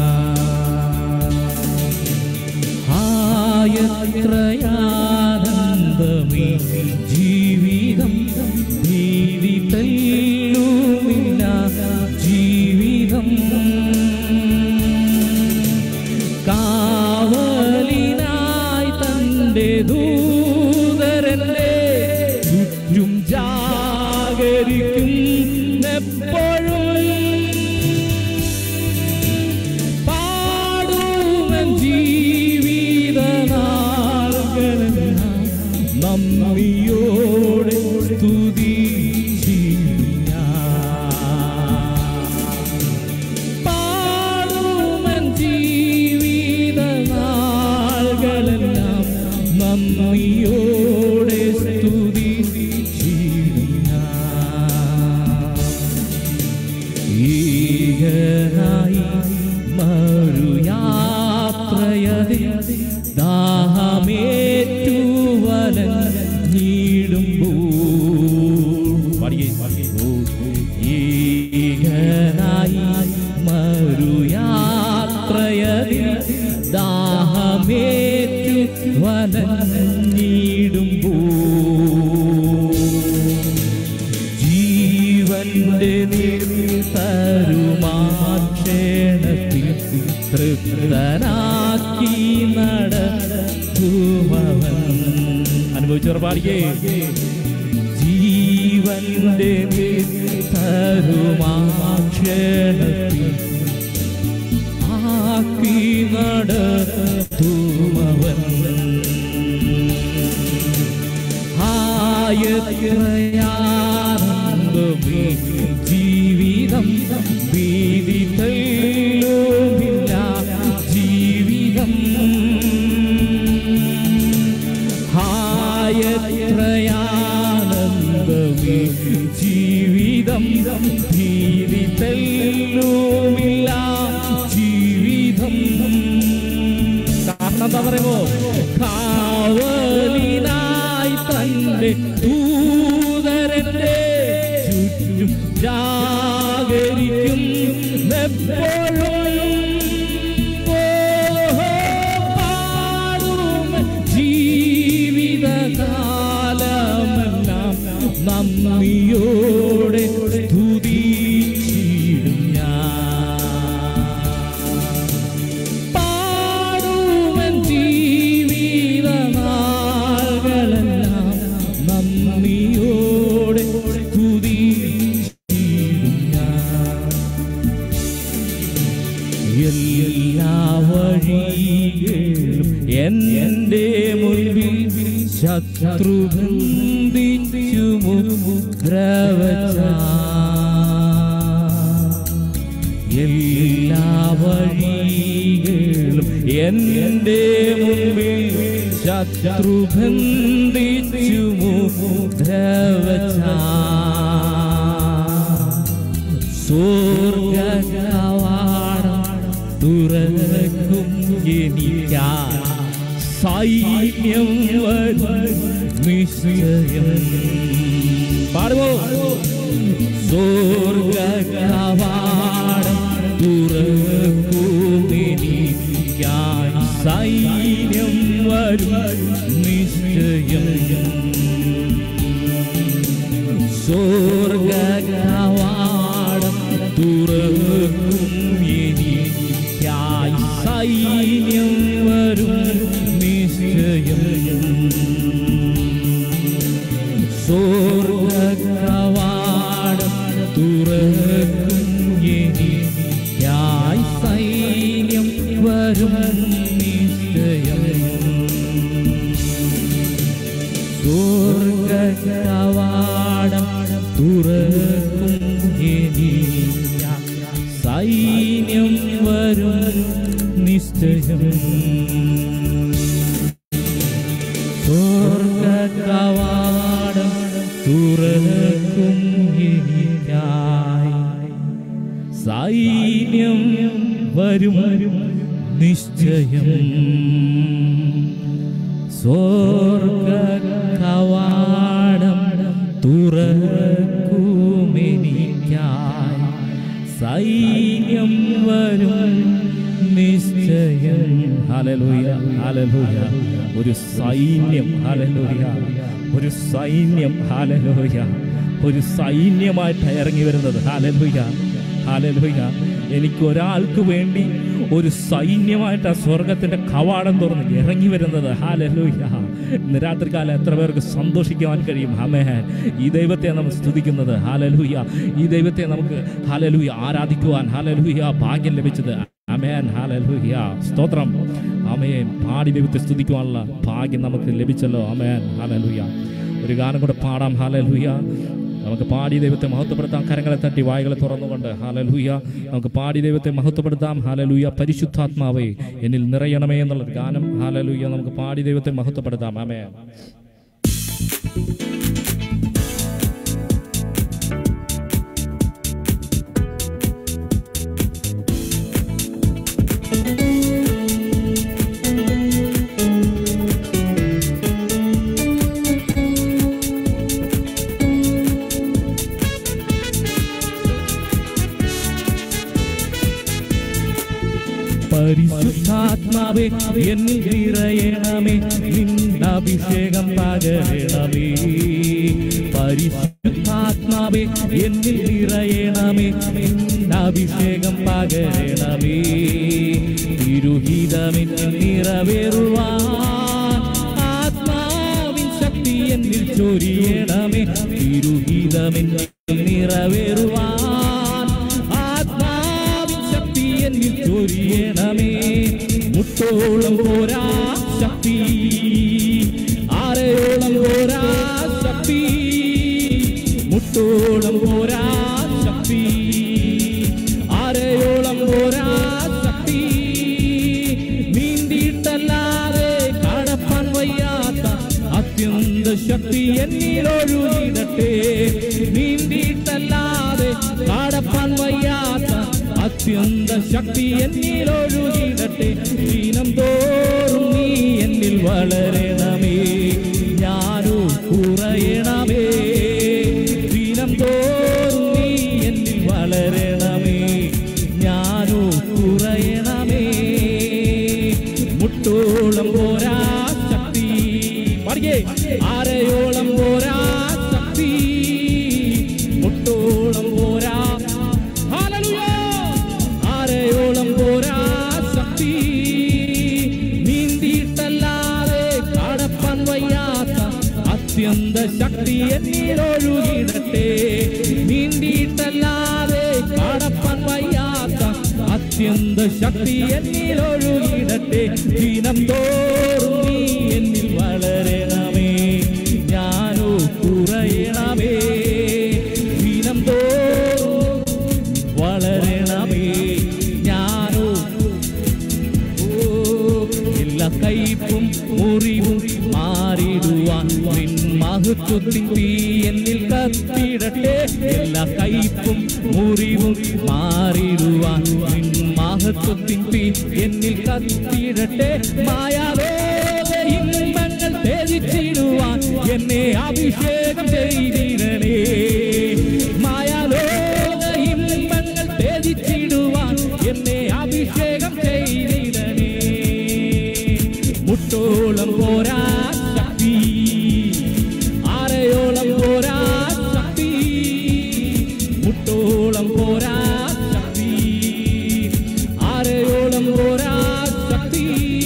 ആയത്രയാനന്ദമേ ജീവിതം ഭീതി തല്ലുമില്ല ജീവിതം കാവലിനായി തന്റെ ദൂതരല്ലേ ചുറ്റും ജാഗരിക്കും എപ്പോഴും പാടുവൻ ജീവിത നാളുകളെല്ലാം നന്ദിയോടെ സ്തുതി പാടുവൻ ജീവിത നാളുകളെല്ലാം നന്ദിയോടെ സ്തുതി ഈഗനായി മറുയാത്രയതി ദാഹമേറ്റുവലഞ്ഞിടുമ്പോൾ ഈഗനായി മറുയാത്രയതി ദാഹമേറ്റു വലഞ്ഞിടുമ്പോൾ ജീവന്റെ തരുമാക്ഷേണത്തിൽ തൃപ്തനാക്കി നടത്തുമവൻ അനുഭവിച്ചവർ പാടിയേ ജീവന്റെ തരുമാക്ഷേണത്തിൽ ആക്കി നടത്തുമവൻ ആയത്രയാനന്ദമേ ജീവിതം ഭീതി തല്ലുമില്ല ജീവിതം ആയത്രയാനന്ദമേ ജീവിതം ഭീതി തല്ലുമില്ല ജീവിതം കാരണം എന്താ പറയുമോ കാവൽ നിന്റെ ദൂതരന്റെ ചുറ്റും ജാഗരിക്കും എപ്പോഴും പാടും ജീവിതകാലമെല്ലാം നന്ദിയോടെ സ്തുതിച്ചിടും ഞാൻ പാടുവൻ ജീവിതനാളുകളെല്ലാം നന്ദിയോടെ സ്തുതിച്ചിടും ഞാൻ എല്ലാ വഴികളും എൻ്റെ മുൻപിൽ ശത്രു ബന്ധിച്ചു മുദ്രവച്ച എല്ലാ വഴികളും എൻ്റെ മുൻപിൽ ശത്രു ബന്ധിച്ചു മുദ്രവച്ച സ്വർഗകവാടം തുറക്കും എനിക്കാ സൈന്യം വരും നിശ്ചയം പാടുമോ സ്വർഗകവാടം തുറക്കും എനിക്കായി സൈന്യം വരും നിശ്ചയം സ്വർഗകവാടം തുറക്കും എനിക്കായി സൈന്യം വരും നിശ്ചയം സ്വർഗകവാടം തുറക്കും എനിക്കായി സൈന്യം വരും നിശ്ചയം സ്വർഗകവാടം തുറക്കും എനിക്കായി സൈന്യം വരും നിശ്ചയം സ്വർഗകവാടം തുറക്കും എനിക്കായി സൈന്യം വരും നിശ്ചയം സ്വർഗകവാടം തുറക്കുമെനിക്കായി സൈന്യം വരും നിശ്ചയം ഹലലുയ ഹലലുയ ഒരു സൈന്യം ഹലലുയ ഒരു സൈന്യം ഹലലുയ ഒരു സൈന്യമായിട്ട് ഇറങ്ങി വരുന്നത് ഹലലുയ ഹലലുയ എനിക്ക് ഒരാൾക്ക് വേണ്ടി ഒരു സൈന്യമായിട്ട് ആ സ്വർഗത്തിന്റെ കവാടം തുറന്ന് ഇറങ്ങി വരുന്നത് ഹാലലൂയ ഇന്ന് രാത്രികാലം എത്ര പേർക്ക് സന്തോഷിക്കുവാൻ കഴിയും ഹമേ ഈ ദൈവത്തെ നമ്മൾ സ്തുതിക്കുന്നത് ഹാലലൂയ ഈ ദൈവത്തെ നമുക്ക് ഹാലലൂയ ആരാധിക്കുവാൻ ഹാലലൂയ ഭാഗ്യം ലഭിച്ചത് അമേൻ ഹാലലൂയ സ്തോത്രം അമേൻ പാടി ദൈവത്തെ സ്തുതിക്കുവാനുള്ള ഭാഗ്യം നമുക്ക് ലഭിച്ചല്ലോ അമേൻ ഹാലലൂയ ഒരു ഗാനം കൂടെ പാടാം ഹാലലൂയ നമുക്ക് പാടി ദൈവത്തെ മഹത്വപ്പെടുത്താം കരങ്ങളെ തട്ടി വായുകളെ തുറന്നുകൊണ്ട് ഹാലലൂയ നമുക്ക് പാടി ദൈവത്തെ മഹത്വപ്പെടുത്താം ഹാലലൂയ പരിശുദ്ധാത്മാവേ എന്നിൽ നിറയണമേ എന്നുള്ള ഗാനം ഹാലലൂയ നമുക്ക് പാടി ദൈവത്തെ മഹത്വപ്പെടുത്താം ആമേ പരിശുദ്ധാത്മാവേ എന്നിൽ നിറയണമേ നിന്നഭിഷേകം പകരണമേ പരിശുദ്ധാത്മാവേ എന്നിൽ നിറയണമേ നിന്നഭിഷേകം പകരണമേ തിരുഹിതമെന്നിൽ നിറവേറുവാൻ ആത്മാവിൻ ശക്തി എന്നിൽ ചൊരിയണമേ തിരുഹിതമെന്നിൽ നിറവേറുവാൻ ആത്മാവിൻ ശക്തി എന്നിൽ ചൊരിയണമേ മുട്ടോളം പോരാ ശക്തി ആരയോളം പോരാ ശക്തി മുട്ടോളം പോരാ ശക്തി ആരയോളം പോരാ ശക്തി നീന്തിയിട്ടല്ലാതെ കടപ്പാൻ വയ്യാത്ത അത്യന്ത ശക്തി എന്നിലൊഴുകിടട്ടെ നീന്തിയിട്ടല്ലാതെ കടപ്പാൻ വയ്യാത്ത അത്യന്ത ശക്തി എന്നിലൊഴുകിടട്ടെ ദീനം തോറും നീ എന്നിൽ വളരണമേ ഞാനോ കുറയ മുട്ടോളം പോരാ ശക്തി പാടിയേ ആരയോളം പോരാ ശക്തി മുട്ടോളം പോരാ ഹല്ലേലൂയ ആരയോളം പോരാ ശക്തി നീന്തിയിട്ടല്ലാതെ കടപ്പാൻ വയ്യാത്ത അത്യന്ത ശക്തി എന്നിലൊഴുകിടട്ടെ നീന്തിയിട്ടല്ലാതെ കടപ്പാൻ വയ്യാത്ത അത്യന്ത ശക്തി എന്നിലൊഴുകിടട്ടെ ദിനം തോറും നീ എന്നിൽ വളരണമേ ഞാനോ കുറയണമേ ദിനം തോറും വളരണമേ ഞാനോ ഓ, എല്ലാ കയ്പും മുറിവും മാറിടുവാൻ നിൻ മഹത്വത്തിൻ തീ എന്നിൽ കത്തിടട്ടെ എല്ലാ കയ്പും മുറിവും മാറിടുവാൻ നിൻ മഹത്വത്തിൻ തീ എന്നിൽ കത്തിടട്ടെ മായാവേദ ഇമ്പങ്ങൾ ത്യജിച്ചിടുവാൻ എന്നെ അഭിഷേകം ചെയ്തിടണേ മായാലോക ഇമ്പങ്ങൾ ത്യജിച്ചിടുവാൻ എന്നെ അഭിഷേകം ചെയ്തിടണേ മുട്ടോളം പോരാ ശക്തി ആരയോളം പോരാ ശക്തി മുട്ടോളം പോരാ ശക്തി ആരയോളം പോരാ ശക്തി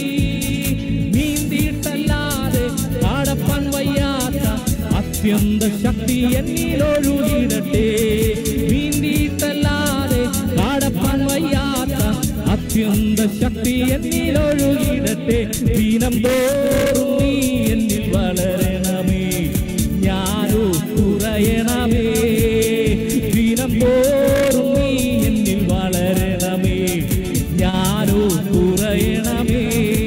നീന്തിയിട്ടല്ലാതെ കാടപ്പാൻ വയ്യാത്ത അത്യന്ത ശക്തി എന്നിലൊഴുകിടട്ടെ നീന്തിയിട്ടല്ലാതെ കാടപ്പാൻ വയ്യാത്ത അത്യന്ത ശക്തി എന്നിലൊഴുകിടട്ടെ ദീനം തോറും നീ എന്നിൽ വളരണമേ ഞാനോ കുറയണമേ ദീനം തോറും നീ എന്നിൽ വളരണമേ ഞാനോ കുറയണമേ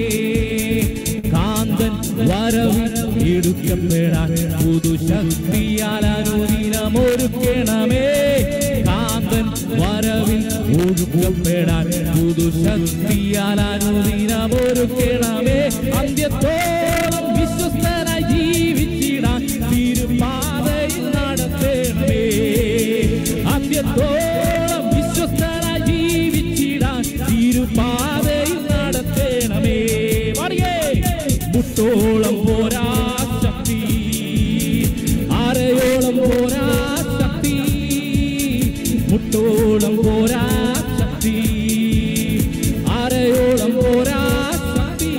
കാന്തൻ വരവിൽ എടുക്കപ്പെടാൻ പുതുശക്തിയാൽ അനുദിനമൊരുക്കണമേ കാന്തൻ വരവിൽ ഒഴുക്കപ്പെടാൻ പുതുശക്തിയാൽ അനുദിനമൊരുക്കണമേ അന്ത്യത്തോളം വിശ്വസ്തനായി ജീവിച്ചിടാൻ തിരുപാതയിൽ നടത്തണമേ അന്ത്യത്തോളം വിശ്വസ്തനായി ജീവിച്ചിടാൻ തിരുപാതയിൽ നടത്തണമേ പാടിയേ മുട്ടോളം പോരാ ശക്തി ആരയോളം പോരാ ശക്തി മുട്ടോളം പോരാ ശക്തി ആരയോളം പോരാ ശക്തി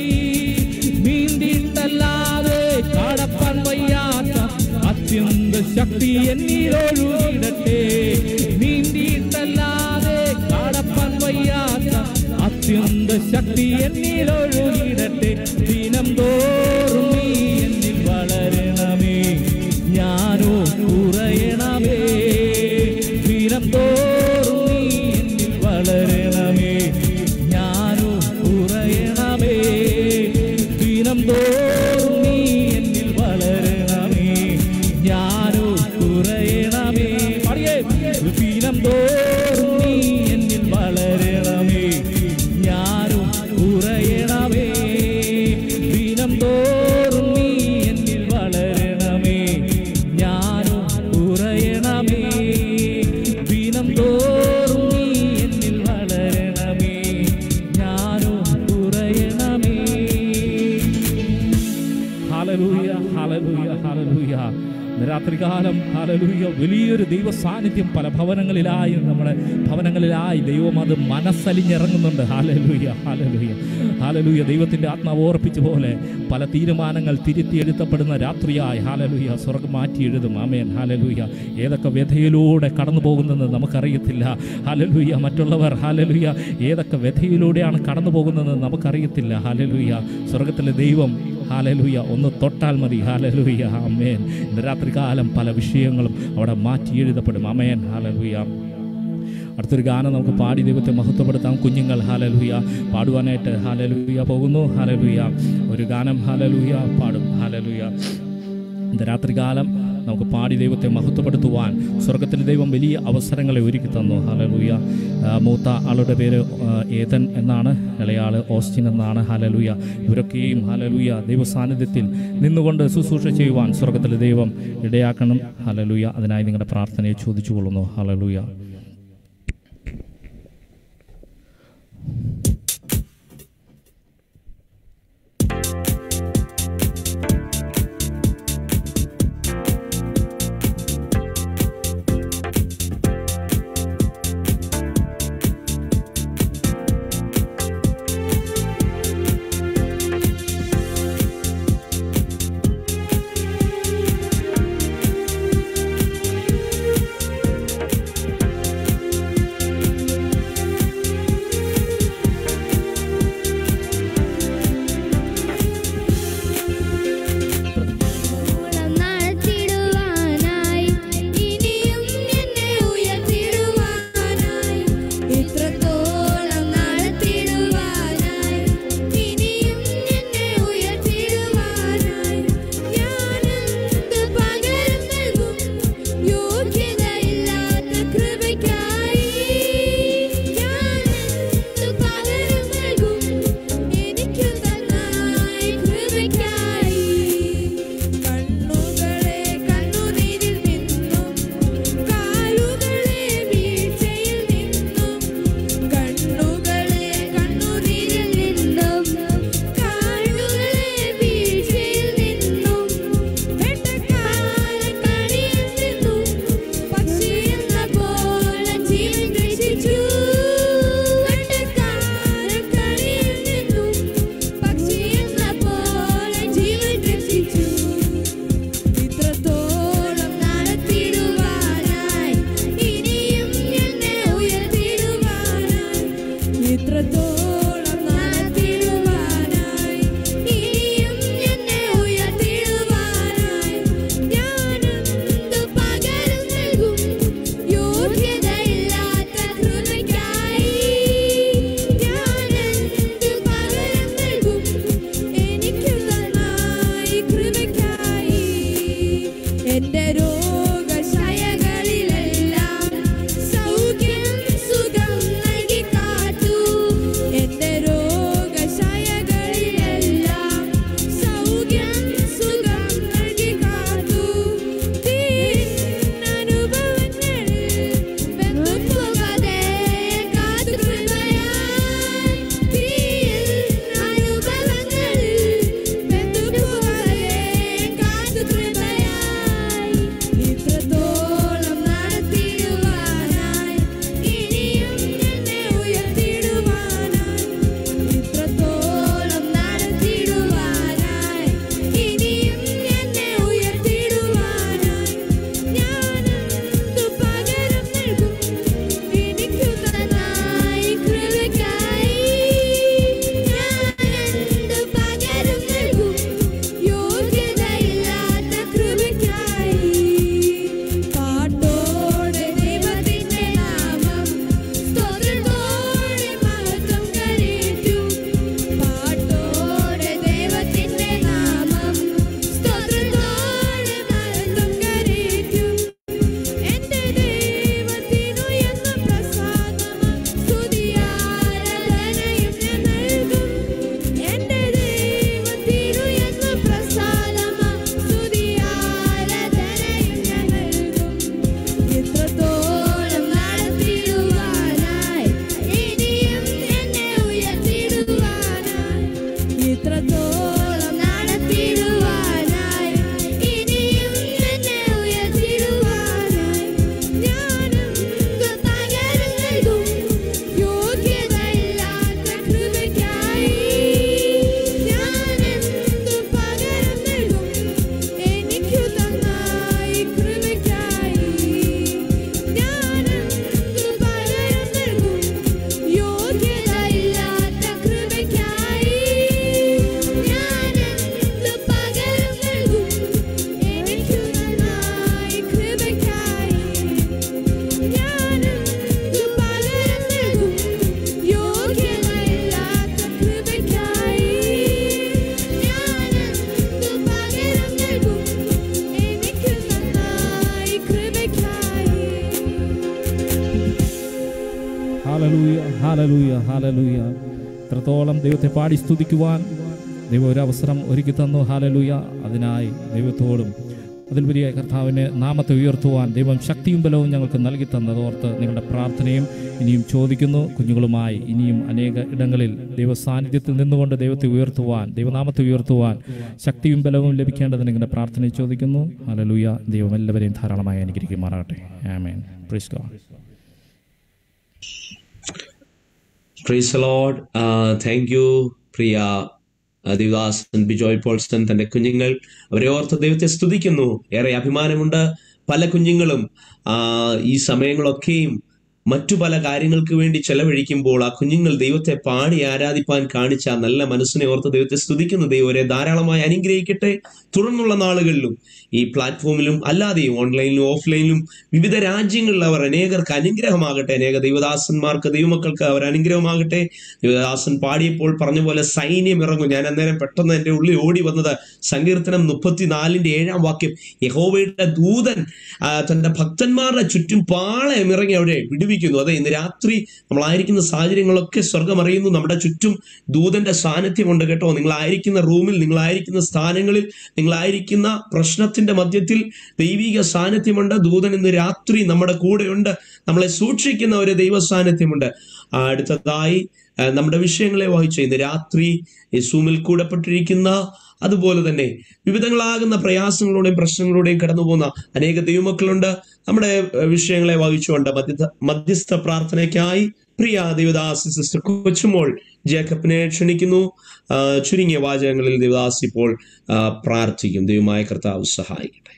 നീന്തിയിട്ടല്ലാതെ കടപ്പാൻ വയ്യാത്ത അത്യന്ത ശക്തി എന്നിലൊഴുകിടട്ടെ നീന്തിയിട്ടല്ലാതെ കടപ്പാൻ വയ്യാത്ത അത്യന്ത ശക്തി എന്നിലൊഴുകിടട്ടെ ദിനം തോറും നീ എന്നിൽ വളരണമേ ഞാനോ കുറയണമേ ദിനം തോറും നീ എന്നിൽ വളരണമേ ഞാനോ കുറയണമേ ദിനം തോറും നീ എന്നിൽ വളരണമേ ഞാനോ കുറയണമേ പാടിയേ ദിനം തോറും നീ എന്നിൽ വളരണമേ ഞാനോ കുറയണമേ ദിനം തോറും നീ എന്നിൽ വളരണമേ ഞാനോ കുറയണമേ ദിനം തോറും നീ എന്നിൽ വളരണമേ ഞാനോ കുറയണമേ ഹാലലൂയ ഹാലലൂയ ഹാലലൂയ ഇന്ന് രാത്രികാലം ഹാലലൂയ വലിയൊരു ദൈവ സാന്നിധ്യം പല ഭവനങ്ങളിലായി നമ്മുടെ ഭവനങ്ങളിലായി ദൈവം അത് മനസ്സലിഞ്ഞിറങ്ങുന്നുണ്ട് ഹാലലൂയ ഹാലലൂയ ഹാലലൂയ ദൈവത്തിൻ്റെ ആത്മാവ് ഓർപ്പിച്ച പോലെ പല തീരുമാനങ്ങൾ തിരുത്തി എഴുത്തപ്പെടുന്ന രാത്രിയായി ഹാലലൂയ സ്വർഗം മാറ്റി എഴുതും ആമേൻ ഹാലലൂയ ഏതൊക്കെ വ്യഥയിലൂടെ കടന്നു പോകുന്നതെന്ന് നമുക്കറിയത്തില്ല ഹാലലൂയ മറ്റുള്ളവർ ഹാലലൂയ ഏതൊക്കെ വ്യഥയിലൂടെയാണ് കടന്നു പോകുന്നതെന്ന് നമുക്കറിയത്തില്ല ഹാലലൂയ സ്വർഗത്തിലെ ദൈവം ഹാലലൂയ ഒന്ന് തൊട്ടാൽ മതി ഹാലലൂയ അമേൻ ഇന്ന് രാത്രികാലം പല വിഷയങ്ങളും അവിടെ മാറ്റി എഴുതപ്പെടും അമേൻ ഹാലലൂയ അടുത്തൊരു ഗാനം നമുക്ക് പാടി ദൈവത്തെ മഹത്വപ്പെടുത്താം കുഞ്ഞുങ്ങൾ ഹാലലൂയ പാടുവാനായിട്ട് ഹാലലൂയ പോകുന്നു ഹാലലൂയ ഒരു ഗാനം ഹാലലൂയ പാടും ഹാലലൂയ ഇന്ന് രാത്രികാലം നമുക്ക് പാടി ദൈവത്തെ മഹത്വപ്പെടുത്തുവാൻ സ്വർഗത്തിലെ ദൈവം വലിയ അവസരങ്ങളെ ഒരുക്കി തന്നു ഹലലൂയ ആ, മൂത്ത ആളുടെ പേര് ആ, ഏതൻ എന്നാണ് ഇളയാള് ഓസ്റ്റിൻ എന്നാണ് ഹലലൂയ ഇവരൊക്കെയും ഹലലൂയ ദൈവ സാന്നിധ്യത്തിൽ നിന്നുകൊണ്ട് ശുശ്രൂഷ ചെയ്യുവാൻ സ്വർഗത്തിലെ ദൈവം ഇടയാക്കണം ഹലലൂയ അതിനായി നിങ്ങളുടെ പ്രാർത്ഥനയെ ചോദിച്ചു കൊള്ളുന്നു ഹലലൂയ ഹാലലൂയ ഹാലലൂയ ഇത്രത്തോളം ദൈവത്തെ പാടി സ്തുതിക്കുവാൻ ദൈവം ഒരു അവസരം ഒരുക്കി തന്നു ഹാലലൂയ അതിനായി ദൈവത്തോടും അതിൽ വലിയ കർത്താവിന് നാമത്തെ ഉയർത്തുവാൻ ദൈവം ശക്തിയും ബലവും ഞങ്ങൾക്ക് നൽകി തന്നതോർത്ത് നിങ്ങളുടെ പ്രാർത്ഥനയും ഇനിയും ചോദിക്കുന്നു കുഞ്ഞുങ്ങളുമായി ഇനിയും അനേക ഇടങ്ങളിൽ ദൈവ സാന്നിധ്യത്തിൽ നിന്നുകൊണ്ട് ദൈവത്തെ ഉയർത്തുവാൻ ദൈവനാമത്തെ ഉയർത്തുവാൻ ശക്തിയും ബലവും ലഭിക്കേണ്ടതിന് നിങ്ങളുടെ പ്രാർത്ഥനയും ചോദിക്കുന്നു ഹാലലൂയ ദൈവം എല്ലാവരെയും ധാരാളമായി അനുഗ്രഹിക്കുമാറാകട്ടെ ആമേൻ praise God praise Lord thank you പ്രിയ ആ, ദേവദാസൻ ബിജോയ് പോൾസ്റ്റൺ തന്റെ കുഞ്ഞുങ്ങൾ അവരെ ഓർത്ത് ദൈവത്തെ സ്തുതിക്കുന്നു ഏറെ അഭിമാനമുണ്ട് പല കുഞ്ഞുങ്ങളും ആ, ഈ സമയങ്ങളൊക്കെയും മറ്റു പല കാര്യങ്ങൾക്ക് വേണ്ടി ചെലവഴിക്കുമ്പോൾ ആ കുഞ്ഞുങ്ങൾ ദൈവത്തെ പാടി ആരാധിപ്പാൻ കാണിച്ച ആ നല്ല മനസ്സിനെ ഓർത്ത് ദൈവത്തെ സ്തുതിക്കുന്നു ദൈവം അവരെ ധാരാളമായി അനുഗ്രഹിക്കട്ടെ തുടർന്നുള്ള നാളുകളിലും ഈ പ്ലാറ്റ്ഫോമിലും അല്ലാതെയും ഓൺലൈനിലും ഓഫ്ലൈനിലും വിവിധ രാജ്യങ്ങളിൽ അവർ അനേകർക്ക് അനുഗ്രഹമാകട്ടെ അനേക ദൈവദാസന്മാർക്ക് ദൈവമക്കൾക്ക് അവർ അനുഗ്രഹമാകട്ടെ ദൈവദാസൻ പാടിയപ്പോൾ പറഞ്ഞ പോലെ സൈന്യം ഇറങ്ങും ഞാൻ അന്നേരം പെട്ടെന്ന് എൻ്റെ ഉള്ളിൽ ഓടി വന്നത് സങ്കീർത്തനം മുപ്പത്തിനാലിന്റെ ഏഴാം വാക്യം യഹോവയുടെ ദൂതൻ ആ, തന്റെ ഭക്തന്മാരുടെ ചുറ്റും പാളയം ഇറങ്ങി അവിടെ വിടുവിക്കുന്നു അതെ ഇന്ന് രാത്രി നമ്മളായിരിക്കുന്ന സാഹചര്യങ്ങളൊക്കെ സ്വർഗം അറിയുന്നു നമ്മുടെ ചുറ്റും ദൂതന്റെ സാന്നിധ്യമുണ്ട് കേട്ടോ നിങ്ങളായിരിക്കുന്ന റൂമിൽ നിങ്ങളായിരിക്കുന്ന സ്ഥാനങ്ങളിൽ നിങ്ങളായിരിക്കുന്ന പ്രശ്നത്തിന്റെ മധ്യത്തിൽ ദൈവിക സാന്നിധ്യമുണ്ട് ദൂതൻ ഇന്ന് രാത്രി നമ്മുടെ കൂടെയുണ്ട് നമ്മളെ സൂക്ഷിക്കുന്ന ഒരു ദൈവ സാന്നിധ്യമുണ്ട് ആ, അടുത്തതായി ആ, നമ്മുടെ വിഷയങ്ങളെ വഹിച്ച് ഇന്ന് രാത്രി ഈ സൂമിൽ കൂടപ്പെട്ടിരിക്കുന്ന അതുപോലെ തന്നെ വിവിധങ്ങളാകുന്ന പ്രയാസങ്ങളുടെയും പ്രശ്നങ്ങളുടെയും കടന്നു പോകുന്ന അനേക ദൈവമക്കളുണ്ട് നമ്മുടെ ഏഹ്, വിഷയങ്ങളെ വഹിച്ചുകൊണ്ട് മധ്യസ്ഥ മധ്യസ്ഥ പ്രാർത്ഥനയ്ക്കായി പ്രിയ ദേവദാസി സിസ്റ്റർ കൊച്ചുമോൾ ജേക്കബിനെ ക്ഷണിക്കുന്നു ആ, ചുരുങ്ങിയ വാചകങ്ങളിൽ ദേവദാസ് ഇപ്പോൾ ആ, പ്രാർത്ഥിക്കും ദൈവമായ കർത്താവ് സഹായിക്കട്ടെ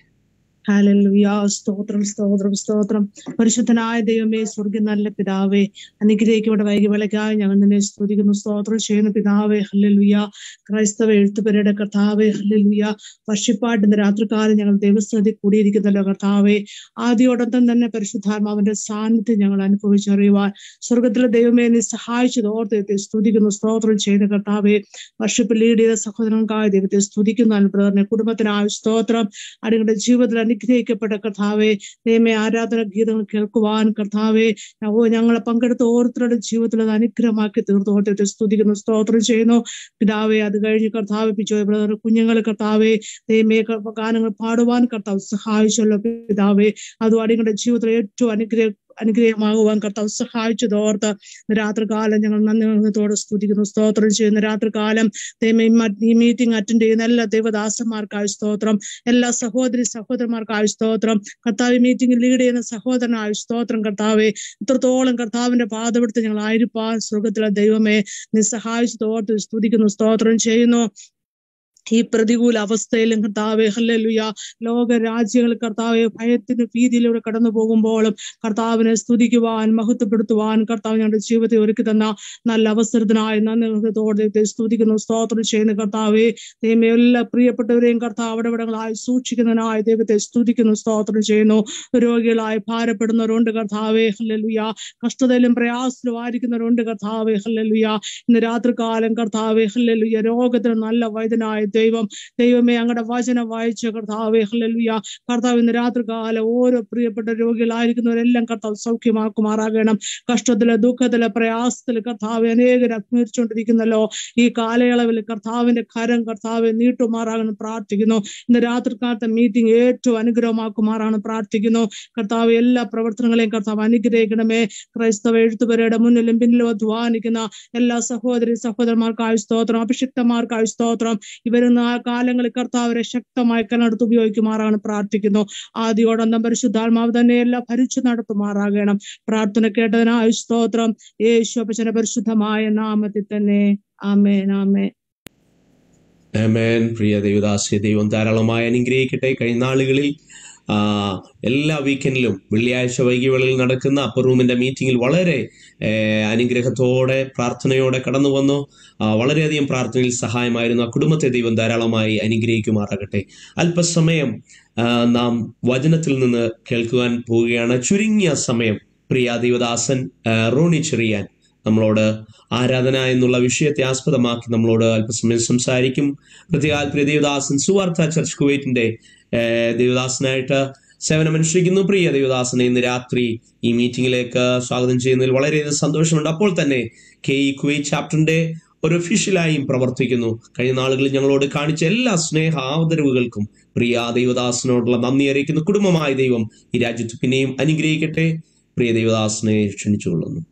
ഹാലലുയ സ്തോത്രം സ്തോത്രം സ്തോത്രം പരിശുദ്ധനായ ദൈവമേ സ്വർഗം നല്ല പിതാവേ അനുഗ്രഹിക്കപ്പെട്ട വൈകിവിളക്കായി ഞങ്ങൾ നിന്നെ സ്തുതിക്കുന്നു സ്തോത്രം ചെയ്യുന്ന പിതാവേ ഹല്ലലുയ ക്രൈസ്തവ എഴുത്തുപേരുടെ കർത്താവേ ഹല്ലലുയ വർഷിപ്പാട്ട് ഇന്ന് രാത്രികാലം ഞങ്ങൾ ദൈവസ്ഥിതി കൂടിയിരിക്കുന്നല്ലോ കർത്താവേ ആദ്യോടൊപ്പം തന്നെ പരിശുദ്ധാത്മാവിന്റെ സാന്നിധ്യം ഞങ്ങൾ അനുഭവിച്ചറിയുവാൻ സ്വർഗത്തിലെ ദൈവമേ നീ സഹായിച്ചത് ഓർത്ത് ദൈവത്തെ സ്തുതിക്കുന്നു സ്തോത്രം ചെയ്ത കർത്താവേ വർഷിപ്പ് ലീഡ് ചെയ്ത സഹോദരങ്ങൾക്കായ ദൈവത്തെ സ്തുതിക്കുന്നു അനുപ്രദനെ കുടുംബത്തിനായ സ്തോത്രം അടിങ്ങളുടെ ജീവിതത്തിൽ അനുഗ്രഹിക്കപ്പെട്ട കർത്താവെ ദൈവമേ ആരാധന ഗീതങ്ങൾ കേൾക്കുവാൻ കർത്താവെ ഓ ഞങ്ങളെ പങ്കെടുത്ത ഓരോരുത്തരുടെ ജീവിതത്തിൽ അത് അനുഗ്രഹമാക്കി തീർത്തു ഓർത്തിട്ട് സ്തുതിക്കുന്നു സ്തോത്രം ചെയ്യുന്നു പിതാവെ അത് കഴിഞ്ഞ് കർത്താവ് പിച്ചോയ ബ്രദർ കുഞ്ഞുങ്ങൾ കർത്താവെ ദൈവമേ ക- ഗാനങ്ങൾ പാടുവാൻ കർത്താവ് സഹായിച്ചല്ലോ പിതാവെ അതും അടിങ്ങളുടെ ജീവിതത്തിൽ ഏറ്റവും അനുഗ്രഹ അനുഗ്രഹമാകുവാൻ കർത്താവ് സഹായിച്ചത് ഓർത്ത് ഇന്ന് രാത്രികാലം ഞങ്ങൾ നന്ദിത്തോടെ സ്തുതിക്കുന്നു സ്തോത്രം ചെയ്യുന്ന രാത്രികാലം ദൈവമേ ഈ മ- ഈ മീറ്റിംഗ് അറ്റൻഡ് ചെയ്യുന്ന എല്ലാ ദൈവദാസന്മാർക്കായി സ്തോത്രം എല്ലാ സഹോദരി സഹോദരന്മാർക്കായി സ്തോത്രം കർത്താവ് മീറ്റിംഗിൽ ലീഡ് ചെയ്യുന്ന സഹോദരനായ സ്തോത്രം കർത്താവെ ഇത്രത്തോളം കർത്താവിന്റെ പാതപെടുത്ത് ഞങ്ങൾ ആയിരിക്കാൻ സ്വർഗത്തിലെ ദൈവമേ നീ സഹായിച്ചു ഓർത്ത് സ്തുതിക്കുന്നു സ്തോത്രം ചെയ്യുന്നു ഈ പ്രതികൂല അവസ്ഥയിലും കർത്താവെ ഹല്ലേലൂയ ലോക രാജ്യങ്ങൾ കർത്താവെ ഭയത്തിന്റെ ഭീതിയിലൂടെ കടന്നു പോകുമ്പോഴും കർത്താവിനെ സ്തുതിക്കുവാൻ മഹത്വപ്പെടുത്തുവാൻ കർത്താവ് ഞങ്ങളുടെ ജീവിതത്തെ ഒരുക്കി തന്ന നല്ല അവസരത്തിനായി നന്ദിത്തോടെ സ്തുതിക്കുന്നു സ്തോത്രം ചെയ്യുന്ന കർത്താവെ ദൈവമേ എല്ലാ പ്രിയപ്പെട്ടവരെയും കർത്താവ് അവിടെവിടങ്ങളായി സൂക്ഷിക്കുന്നതിനായി ദൈവത്തെ സ്തുതിക്കുന്നു സ്തോത്രം ചെയ്യുന്നു രോഗികളായി ഭാരപ്പെടുന്നവരുണ്ട് കർത്താവെ ഹല്ലേലൂയ കഷ്ടതയിലും പ്രയാസത്തിലും ആയിരിക്കുന്നവരുണ്ട് കർത്താവെ ഹല്ലേലൂയ ഇന്ന് രാത്രികാലം കർത്താവെ ഹല്ലേലൂയ രോഗത്തിന് നല്ല വൈദ്യനായ ദൈവം ദൈവമേ അങ്ങയുടെ വചനം വായിച്ച കർത്താവെ ഹല്ലേലൂയ കർത്താവ് ഇന്ന് രാത്രികാലം ഓരോ പ്രിയപ്പെട്ട രോഗികളായിരിക്കുന്നവരെല്ലാം കർത്താവ് സൗഖ്യമാക്കുമാറാകണം കഷ്ടത്തില് ദുഃഖത്തില് പ്രയാസത്തില് കർത്താവ് അനേകർ അഭിമുഖിച്ചുകൊണ്ടിരിക്കുന്നല്ലോ ഈ കാലയളവിൽ കർത്താവിന്റെ കരം കർത്താവ് നീട്ടുമാറാകണം പ്രാർത്ഥിക്കുന്നു ഇന്ന് രാത്രികാലത്തെ മീറ്റിംഗ് ഏറ്റവും അനുഗ്രഹമാക്കുമാറാണ് പ്രാർത്ഥിക്കുന്നു കർത്താവ് എല്ലാ പ്രവർത്തനങ്ങളെയും കർത്താവ് അനുഗ്രഹിക്കണമേ ക്രൈസ്തവ എഴുത്തുപേരുടെ മുന്നിലും പിന്നിലും അധ്വാനിക്കുന്ന എല്ലാ സഹോദരി സഹോദരന്മാർക്കായ സ്തോത്രം അഭിഷിക്തന്മാർക്കായ സ്തോത്രം ഇവരുന്ന ആ കാലങ്ങളിൽ കർത്താവരെ ശക്തമായി കനടുത്ത് ഉപയോഗിക്കുമാറാണ് പ്രാർത്ഥിക്കുന്നു ആദ്യോടൊന്നും പരിശുദ്ധാത്മാവ് തന്നെ എല്ലാം ഭരിച്ചു നടത്തുമാറാകണം പ്രാർത്ഥന കേട്ടതിനായ സ്തോത്രം യേശു അപ്പച്ചന്റെ പരിശുദ്ധമായ നാമത്തിൽ തന്നെ ആമേൻ ആമേൻ ആമേൻ പ്രിയ ദൈവദാസ്യ ദൈവം ധാരാളമായി അനുഗ്രഹിക്കട്ടെ കഴിഞ്ഞ നാളുകളിൽ ആ, എല്ലാ വീക്കെൻഡിലും വെള്ളിയാഴ്ച വൈകികളിൽ നടക്കുന്ന അപ്പർ റൂമിന്റെ മീറ്റിംഗിൽ വളരെ ഏ, അനുഗ്രഹത്തോടെ പ്രാർത്ഥനയോടെ കടന്നു വന്നു ആ, വളരെയധികം പ്രാർത്ഥനയിൽ സഹായമായിരുന്നു ആ കുടുംബത്തെ ദൈവം ധാരാളമായി അനുഗ്രഹിക്കുമാറാകട്ടെ അല്പസമയം ആ, നാം വചനത്തിൽ നിന്ന് കേൾക്കുവാൻ പോവുകയാണ് ചുരുങ്ങിയ സമയം പ്രിയ ദൈവദാസൻ ആ, റോണി ചെറിയാൻ നമ്മളോട് ആരാധന എന്നുള്ള വിഷയത്തെ ആസ്പദമാക്കി നമ്മളോട് അല്പസമയം സംസാരിക്കും പ്രത്യേക പ്രിയ ദേവദാസൻ സുവാർത്ത ചർച്ച് കുവൈറ്റിന്റെ ഏഹ്, ദേവദാസനായിട്ട് സേവനമനുഷ്ഠിക്കുന്നു പ്രിയ ദേവദാസനെ ഇന്ന് രാത്രി ഈ മീറ്റിംഗിലേക്ക് സ്വാഗതം ചെയ്യുന്നതിൽ വളരെയധികം സന്തോഷമുണ്ട് അപ്പോൾ തന്നെ കെ ഇ കുവൈറ്റ് ചാപ്റ്ററിന്റെ ഒരു ഒഫീഷ്യലായും പ്രവർത്തിക്കുന്നു കഴിഞ്ഞ നാളുകളിൽ ഞങ്ങളോട് കാണിച്ച എല്ലാ സ്നേഹ ആദരവുകൾക്കും പ്രിയ ദൈവദാസനോടുള്ള നന്ദി അറിയിക്കുന്ന കുടുംബമായ ദൈവം ഈ രാജ്യത്ത് പിന്നെയും അനുഗ്രഹിക്കട്ടെ പ്രിയ ദൈവദാസനെ ക്ഷണിച്ചുകൊള്ളുന്നു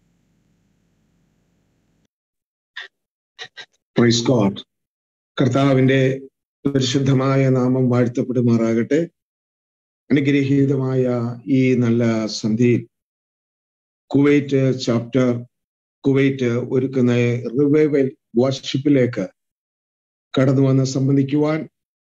പ്രൈസ് ഗോഡ് കർത്താവിന്റെ പരിശുദ്ധമായ നാമം വാഴ്ത്തപ്പെടുമാറാകട്ടെ അനുഗ്രഹീതമായ ഈ നല്ല സന്ധ്യയിൽ കുവൈറ്റ് ചാപ്റ്റർ കുവൈറ്റ് ഒരുക്കുന്ന റിവൈവൽ വർഷിപ്പിലേക്ക് കടന്നു വന്ന് സംബന്ധിക്കുവാൻ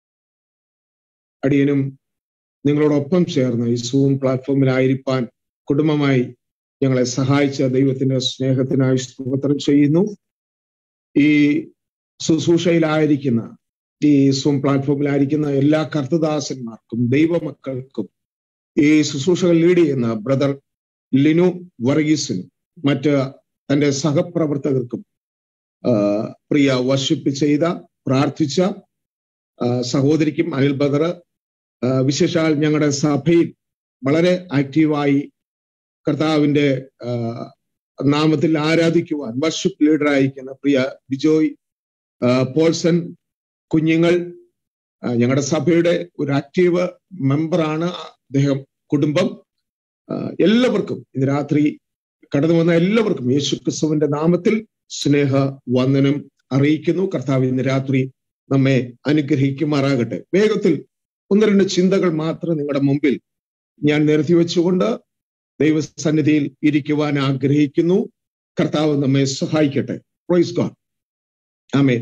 അടിയനും നിങ്ങളോടൊപ്പം ചേർന്ന് ഈ സൂം പ്ലാറ്റ്ഫോമിലായിരിക്കാൻ കുടുംബമായി ഞങ്ങളെ സഹായിച്ച ദൈവത്തിന്റെ സ്നേഹത്തിനായി സ്തോത്രം ചെയ്യുന്നു ഈ ശുശ്രൂഷയിലായിരിക്കുന്ന ഈ സൂം പ്ലാറ്റ്ഫോമിലായിരിക്കുന്ന എല്ലാ കർത്തദാസന്മാർക്കും ദൈവമക്കൾക്കും ഈ ശുശ്രൂഷകൾ ലീഡ് ചെയ്യുന്ന ബ്രദർ ലിനു വർഗീസിനും മറ്റ് തന്റെ സഹപ്രവർത്തകർക്കും പ്രിയ വർഷിപ്പ് ചെയ്ത പ്രാർത്ഥിച്ച സഹോദരിക്കും അനിൽ ബദർ വിശേഷാൽ ഞങ്ങളുടെ സഭയിൽ വളരെ ആക്റ്റീവായി കർത്താവിന്റെ നാമത്തിൽ ആരാധിക്കുവാൻ വർഷിപ്പ് ലീഡർ ആയിരിക്കുന്ന പ്രിയ ബിജോയ് പോൾസൺ കുഞ്ഞുങ്ങൾ ഞങ്ങളുടെ സഭയുടെ ഒരു ആക്റ്റീവ് മെമ്പറാണ് അദ്ദേഹം കുടുംബം എല്ലാവർക്കും ഇന്ന് രാത്രി കടന്നു വന്ന എല്ലാവർക്കും യേശു ക്രിസ്തുവിന്റെ നാമത്തിൽ സ്നേഹ വന്ദനം അറിയിക്കുന്നു കർത്താവ് ഇന്ന് രാത്രി നമ്മെ അനുഗ്രഹിക്കുമാറാകട്ടെ വേഗത്തിൽ ഒന്ന് രണ്ട് ചിന്തകൾ മാത്രം നിങ്ങളുടെ മുമ്പിൽ ഞാൻ നിരത്തി വെച്ചുകൊണ്ട് ദൈവസന്നിധിയിൽ ഇരിക്കുവാൻ ആഗ്രഹിക്കുന്നു കർത്താവ് നമ്മെ സഹായിക്കട്ടെ പ്രൈസ് ഗോഡ് ആമേ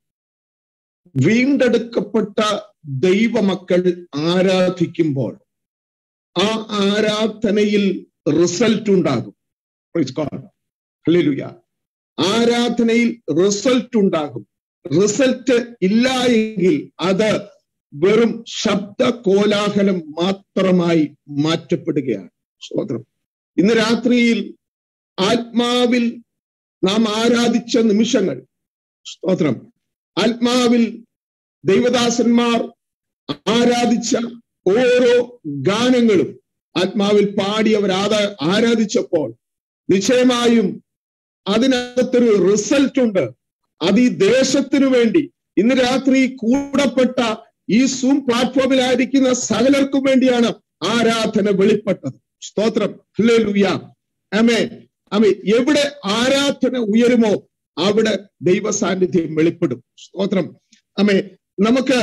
വീണ്ടെടുക്കപ്പെട്ട ദൈവമക്കൾ ആരാധിക്കുമ്പോൾ ആ ആരാധനയിൽ റിസൾട്ട് ഉണ്ടാകും പ്രൈസ് ഗോഡ് ഹല്ലേലൂയ ആരാധനയിൽ റിസൾട്ട് ഉണ്ടാകും റിസൾട്ട് ഇല്ല എങ്കിൽ അത് വെറും ശബ്ദ കോലാഹലം മാത്രമായി മാറ്റപ്പെടുകയാണ് സ്തോത്രം ഇന്ന് രാത്രിയിൽ ആത്മാവിൽ നാം ആരാധിച്ച നിമിഷങ്ങൾ സ്തോത്രം ആത്മാവിൽ ദൈവദാസന്മാർ ആരാധിച്ച ഓരോ ഗാനങ്ങളും ആത്മാവിൽ പാടി അവർ ആദാ ആരാധിച്ചപ്പോൾ നിശ്ചയമായും അതിനകത്തൊരു റിസൾട്ട് ഉണ്ട് അത് ഈ ദേശത്തിനു വേണ്ടി ഇന്ന് രാത്രി കൂടപ്പെട്ട ഈ സൂം പ്ലാറ്റ്ഫോമിലായിരിക്കുന്ന സകലർക്കും വേണ്ടിയാണ് ആരാധന വെളിപ്പെട്ടത് സ്തോത്രം ഹല്ലേലൂയ അമേ അമേ എവിടെ ആരാധന ഉയരുമോ അവിടെ ദൈവ സാന്നിധ്യം വെളിപ്പെടും സ്തോത്രം അമേ നമുക്ക്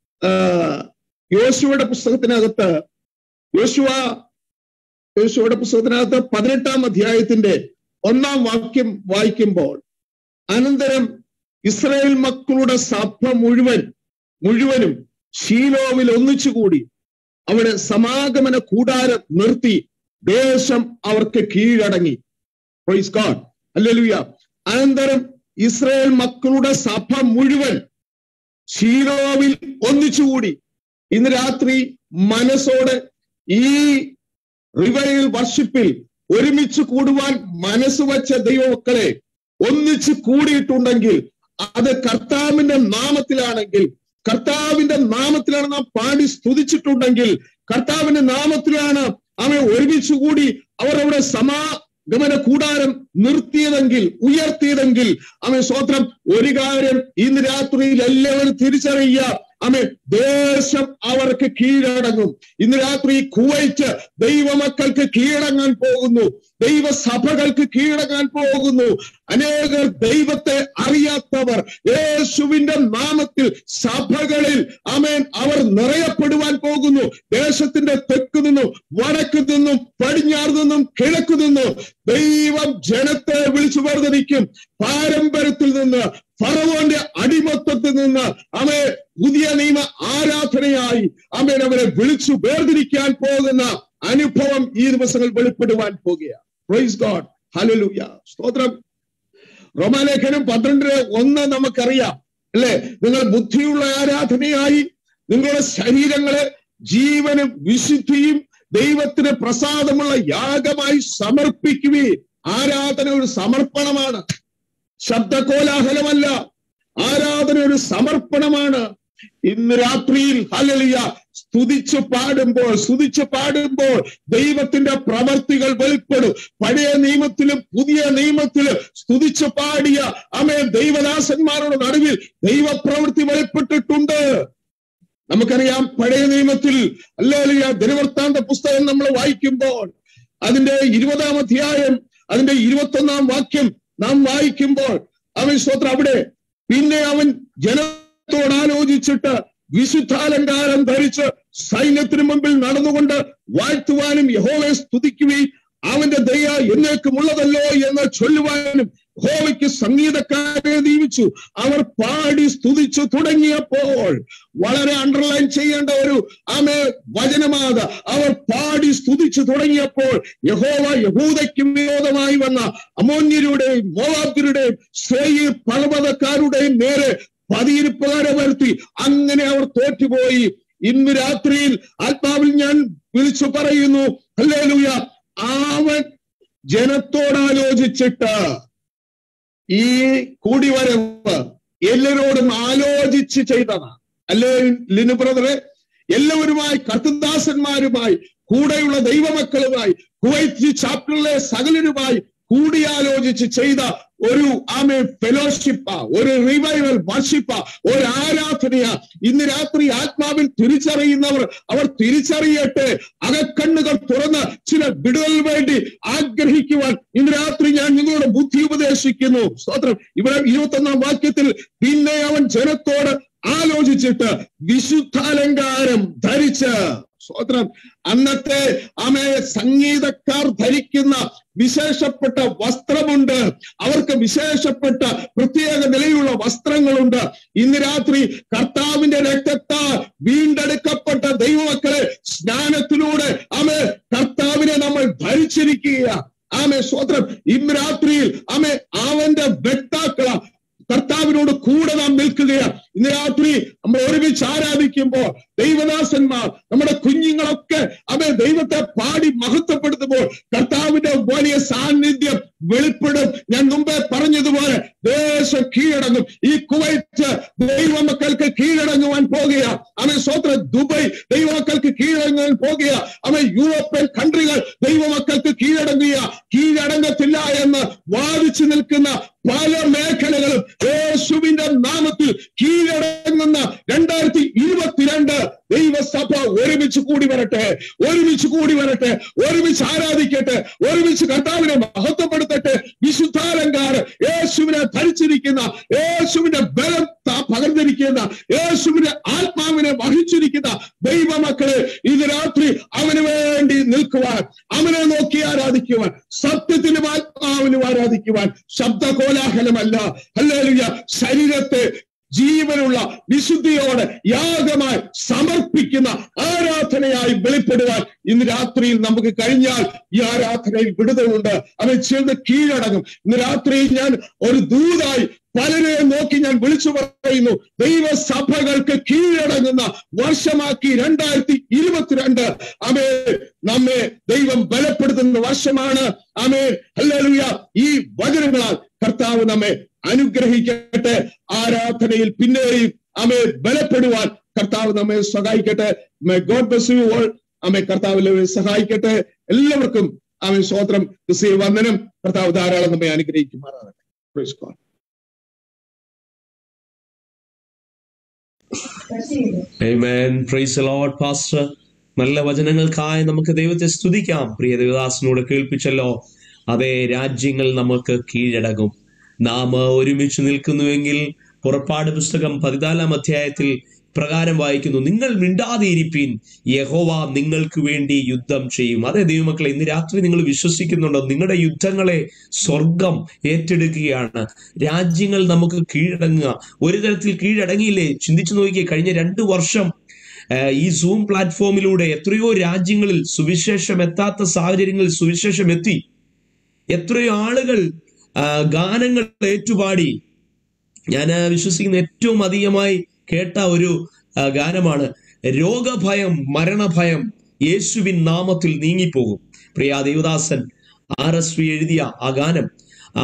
യോശുവയുടെ പുസ്തകത്തിനകത്ത് യോശുവ യോശുവയുടെ പുസ്തകത്തിനകത്ത് പതിനെട്ടാം അധ്യായത്തിന്റെ ഒന്നാം വാക്യം വായിക്കുമ്പോൾ അനന്തരം ഇസ്രായേൽ മക്കളുടെ സഭ മുഴുവൻ മുഴുവനും ഷീലോവിൽ ഒന്നിച്ചുകൂടി അവിടെ സമാഗമന കൂടാരം നിർത്തി ദേശം അവർക്ക് കീഴടങ്ങി പ്രൈസ് ഗോഡ് അല്ലേലുയ അനന്തരം ഇസ്രായേൽ മക്കളുടെ സഭ മുഴുവൻ ഷീലോവിൽ ഒന്നിച്ചുകൂടി ഇന്ന് രാത്രി മനസ്സോടെ ഈ റിവൈൽ വർഷിപ്പിൽ ഒരുമിച്ച് കൂടുവാൻ മനസ്സ് വച്ച ദൈവമക്കളെ ഒന്നിച്ച് കൂടിയിട്ടുണ്ടെങ്കിൽ അത് കർത്താവിന്റെ നാമത്തിലാണെങ്കിൽ കർത്താവിന്റെ നാമത്തിലാണ് നാം പാടി സ്തുതിച്ചിട്ടുണ്ടെങ്കിൽ കർത്താവിന്റെ നാമത്തിലാണ് അവൻ ഒരുമിച്ച് കൂടി അവർ അവിടെ സമാഗമന കൂടാരം നിർത്തിയതെങ്കിൽ ഉയർത്തിയതെങ്കിൽ അവൻ സ്വത്രം ഒരു കാര്യം ഇന്ന് രാത്രിയിൽ എല്ലാവരും തിരിച്ചറിയുക അമേ ദേശം അവർക്ക് കീഴടങ്ങും ഇന്ന് രാത്രി കുവൈറ്റ് ദൈവമക്കൾക്ക് കീഴടങ്ങാൻ പോകുന്നു ദൈവസഭകൾക്ക് കീഴടങ്ങാൻ പോകുന്നു അനേകർ ദൈവത്തെ അറിയാത്തവർ യേശുവിന്റെ നാമത്തിൽ സഭകളിൽ അമേൻ അവർ നിറയപ്പെടുവാൻ പോകുന്നു ദേശത്തിന്റെ തെക്ക് നിന്നും വടക്ക് നിന്നും പടിഞ്ഞാറ് നിന്നും കിഴക്കു നിന്നും ദൈവം ജനത്തെ വിളിച്ചു വേർതിരിക്കും പാരമ്പര്യത്തിൽ നിന്ന് ഫറവോന്റെ അടിമത്തത്തിൽ നിന്ന് അവയെ പുതിയ നിയമ ആരാധനയായി അവൻ അവരെ വിളിച്ചു വേർതിരിക്കാൻ പോകുന്ന അനുഭവം ഈ ദിവസങ്ങൾ വെളിപ്പെടുവാൻ പോകുകയാണ് പ്രൈസ് ഗോഡ് ഹലലുയ സ്തോത്രം റോമാലേഖനം പന്ത്രണ്ടിന് ഒന്ന് നമുക്കറിയാം അല്ലെ നിങ്ങൾ ബുദ്ധിയുള്ള ആരാധനയായി നിങ്ങളുടെ ശരീരങ്ങളെ ജീവനും വിശുദ്ധിയും ദൈവത്തിന് പ്രസാദമുള്ള യാഗമായി സമർപ്പിക്കുകയും ആരാധന ഒരു സമർപ്പണമാണ് ശബ്ദകോലാഹലമല്ല ആരാധന ഒരു സമർപ്പണമാണ് ഇന്ന് രാത്രിയിൽ ഹലലിയ സ്തുതിച്ചു പാടുമ്പോൾ സ്തുതിച്ചു പാടുമ്പോൾ ദൈവത്തിന്റെ പ്രവർത്തികൾ വെളിപ്പെടും പഴയ നിയമത്തിലും പുതിയ നിയമത്തിലും സ്തുതിച്ചു പാടിയ അമേ ദൈവദാസന്മാരുടെ നടുവിൽ ദൈവപ്രവൃത്തി വെളിപ്പെട്ടിട്ടുണ്ട് നമുക്കറിയാം പഴയ നിയമത്തിൽ അല്ലേലിയ ദിനവൃത്താന്ത പുസ്തകം നമ്മൾ വായിക്കുമ്പോൾ അതിന്റെ ഇരുപതാം അധ്യായം അതിന്റെ ഇരുപത്തൊന്നാം വാക്യം നാം വായിക്കുമ്പോൾ അവൻ സ്തോത്രം അവിടെ പിന്നെ അവൻ ജനത്തോട് ആലോചിച്ചിട്ട് വിശുദ്ധാലങ്കാരം ധരിച്ച് സൈന്യത്തിന് മുമ്പിൽ നടന്നുകൊണ്ട് വാഴ്ത്തുവാനും യഹോവയെ സ്തുതിക്കുകയും അവന്റെ ദയ എന്നേക്കുമുള്ളതല്ലോ എന്ന് ചൊല്ലുവാനും യഹോവയ്ക്ക് സംഗീതക്കാരെ നിയമിച്ചു അവർ പാടി സ്തുതിച്ചു തുടങ്ങിയപ്പോൾ വളരെ അണ്ടർലൈൻ ചെയ്യേണ്ട ഒരു ആമേ വചനമാത അവർ പാടി സ്തുതിച്ചു തുടങ്ങിയപ്പോൾ യഹോവ യഹൂദയ്ക്ക് വിരോധമായി വന്ന അമോന്യരുടെയും മോവാബ്യരുടെയും ശ്രേയീർ പർവ്വതക്കാരുടെയും നേരെ പതിയിരിപ്പുകാരെ വരുത്തി അങ്ങനെ അവർ തോറ്റുപോയി ഇന്ന് രാത്രിയിൽ ആത്മാവിൽ ഞാൻ വിളിച്ചു പറയുന്നു അല്ലേലൂയ അവൻ ജനത്തോടാലോചിച്ചിട്ട് ഈ കൂടിവരവ് എല്ലാരോടും ആലോചിച്ച് ചെയ്തതാണ് അല്ലേ ലിനു ബ്രദറെ എല്ലാവരുമായി കർത്തദാസന്മാരുമായി കൂടെയുള്ള ദൈവമക്കളുമായി കുവൈറ്റ് ചാപ്റ്ററിലെ സകലരുമായി കൂടിയാലോചിച്ച് ചെയ്ത ഒരു ആമെ ഫെലോഷിപ്പ ഒരു റിവൈവൽ വർഷിപ്പ ഒരു ആരാധനയ ഇന്ന് രാത്രി ആത്മാവിൽ തിരിച്ചറിയുന്നവർ അവർ തിരിച്ചറിയട്ടെ അകക്കണ്ണുകൾ തുറന്ന് ചില വിടുതൽ വേണ്ടി ആഗ്രഹിക്കുവാൻ ഇന്ന് രാത്രി ഞാൻ നിങ്ങളോട് ബുദ്ധി ഉപദേശിക്കുന്നു സ്തോത്രം ഇവിടെ ഇരുപത്തൊന്നാം വാക്യത്തിൽ പിന്നെ അവൻ ജനത്തോട് ആലോചിച്ചിട്ട് വിശുദ്ധാലങ്കാരം ധരിച്ച് സ്തോത്രം അന്നത്തെ ആമേ സംഗീതക്കാർ ധരിക്കുന്ന വിശേഷപ്പെട്ട വസ്ത്രമുണ്ട് അവർക്ക് വിശേഷപ്പെട്ട പ്രത്യേക നിലയിലുള്ള വസ്ത്രങ്ങളുണ്ട് ഇന്ന് രാത്രി കർത്താവിന്റെ രക്തത്താൽ വീണ്ടെടുക്കപ്പെട്ട ദൈവമക്കളെ സ്നാനത്തിലൂടെ ആമേ കർത്താവിനെ നമ്മൾ ധരിച്ചിരിക്കുക ആമേ സ്വത്രം ഇന്ന് രാത്രിയിൽ ആമേ അവന്റെ വ്യക്താക്കള കർത്താവിനോട് കൂടെ നാം നിൽക്കുകയാണ് ഇന്ന് രാത്രി നമ്മൾ ഒരുമിച്ച് ആരാധിക്കുമ്പോൾ ദൈവദാസന്മാർ നമ്മുടെ കുഞ്ഞുങ്ങളൊക്കെ അവൻ ദൈവത്തെ പാടി മഹത്വപ്പെടുത്തുമ്പോൾ കർത്താവിന്റെ വലിയ സാന്നിധ്യം വെളിപ്പെടും ഞാൻ മുമ്പേ പറഞ്ഞതുപോലെ ദേശം കീഴടങ്ങും ഈ കുവൈറ്റ് ദൈവമക്കൾക്ക് കീഴടങ്ങുവാൻ പോകുക അവൻ സ്വത്ര ദുബൈ ദൈവമക്കൾക്ക് കീഴടങ്ങാൻ പോകുക അവൻ യൂറോപ്യൻ കൺട്രികൾ ദൈവമക്കൾക്ക് കീഴടങ്ങുക കീഴടങ്ങത്തില്ല എന്ന് വാദിച്ചു നിൽക്കുന്ന പല മേഖലകളും യേശുവിന്റെ നാമത്തിൽ കീഴടങ്ങുന്ന രണ്ടായിരത്തി ഇരുപത്തിരണ്ട് ദൈവസഭ ഒരുമിച്ച് കൂടി വരട്ടെ ഒരുമിച്ച് കൂടി വരട്ടെ ഒരുമിച്ച് ആരാധിക്കട്ടെ ഒരുമിച്ച് കർത്താവിനെ മഹത്വപ്പെടുത്തട്ടെ വിശുദ്ധാലങ്കാരം യേശുവിനെ ധരിച്ചിരിക്കുന്ന യേശുവിന്റെ ബലം ത- പകർന്നിരിക്കുന്ന യേശുവിന്റെ ആത്മാവിനെ വഹിച്ചിരിക്കുന്ന ദൈവമക്കളെ ഇത് രാത്രി അവന് വേണ്ടി നിൽക്കുവാൻ അവനെ നോക്കി ആരാധിക്കുവാൻ സത്യത്തിലും ആത്മാവിനും ആരാധിക്കുവാൻ ശബ്ദ കോലാഹലമല്ല അല്ലേലുയ ശരീരത്തെ ജീവനുള്ള വിശുദ്ധിയോടെ യാഗമായി സമർപ്പിക്കുന്ന ആരാധനയായി വെളിപ്പെടുവാൻ ഇന്ന് രാത്രിയിൽ നമുക്ക് കഴിഞ്ഞാൽ ഈ ആരാധനയിൽ വിടുതലുണ്ട് അവൻ ചെന്ന് കീഴടങ്ങും ഇന്ന് രാത്രിയിൽ ഞാൻ ഒരു ദൂതായി പലരെയും നോക്കി ഞാൻ വിളിച്ചു പറയുന്നു ദൈവസഭകൾക്ക് കീഴടങ്ങുന്ന വർഷമാക്കി രണ്ടായിരത്തി ഇരുപത്തിരണ്ട് അമേ നമ്മെ ദൈവം ബലപ്പെടുത്തുന്ന വർഷമാണ് അമേ അല്ലേലൂയ ഈ വചനങ്ങളാൽ കർത്താവ് നമ്മെ അനുഗ്രഹിക്കട്ടെ ആരാധനയിൽ പിന്നെയും അമേ ബലപ്പെടുവാൻ കർത്താവ് നമ്മെ സഹായിക്കട്ടെ ഗോഡ് ബ്ലസ് യു ഓൾ അമേ കർത്താവിലെ സഹായിക്കട്ടെ എല്ലാവർക്കും ആമേ സ്വോത്രം ക്രിസ്തീയ വന്ദനം കർത്താവ് ധാരാളം നമ്മെ അനുഗ്രഹിക്കുമാറാകട്ടെ Praise God. Amen. Praise the Lord, Pastor. നല്ല വചനങ്ങൾക്കായി നമുക്ക് ദൈവത്തെ സ്തുതിക്കാം പ്രിയ ദേവദാസനോട് കേൾപ്പിച്ചല്ലോ അതേ രാജ്യങ്ങൾ നമുക്ക് കീഴടങ്ങും നാം ഒരുമിച്ച് നിൽക്കുന്നുവെങ്കിൽ പുറപ്പാട് പുസ്തകം പതിനാലാം അധ്യായത്തിൽ പ്രകാരം വായിക്കുന്നു നിങ്ങൾ മിണ്ടാതിരിപ്പീൻ യഹോവ നിങ്ങൾക്ക് വേണ്ടി യുദ്ധം ചെയ്യും അതേ ദൈവമക്കളെ ഇന്ന് രാത്രി നിങ്ങൾ വിശ്വസിക്കുന്നുണ്ടോ നിങ്ങളുടെ യുദ്ധങ്ങളെ സ്വർഗം ഏറ്റെടുക്കുകയാണ് രാജ്യങ്ങൾ നമുക്ക് കീഴടങ്ങുക ഒരു തരത്തിൽ കീഴടങ്ങിയില്ലേ ചിന്തിച്ചു നോക്കിയേ കഴിഞ്ഞ രണ്ടു വർഷം ഏഹ് ഈ സൂം പ്ലാറ്റ്ഫോമിലൂടെ എത്രയോ രാജ്യങ്ങളിൽ സുവിശേഷം എത്താത്ത സാഹചര്യങ്ങളിൽ സുവിശേഷം എത്തി എത്രയോ ആളുകൾ ആ, ഗാനങ്ങൾ ഏറ്റുപാടി ഞാൻ ആ, വിശ്വസിക്കുന്ന ഏറ്റവും അധികമായി കേട്ട ഒരു ആ, ഗാനമാണ് രോഗഭയം മരണഭയം യേശുവിൻ നാമത്തിൽ നീങ്ങിപ്പോകും പ്രിയ ദേവദാസൻ ആർ എസ് വി എഴുതിയ ആ ഗാനം ആ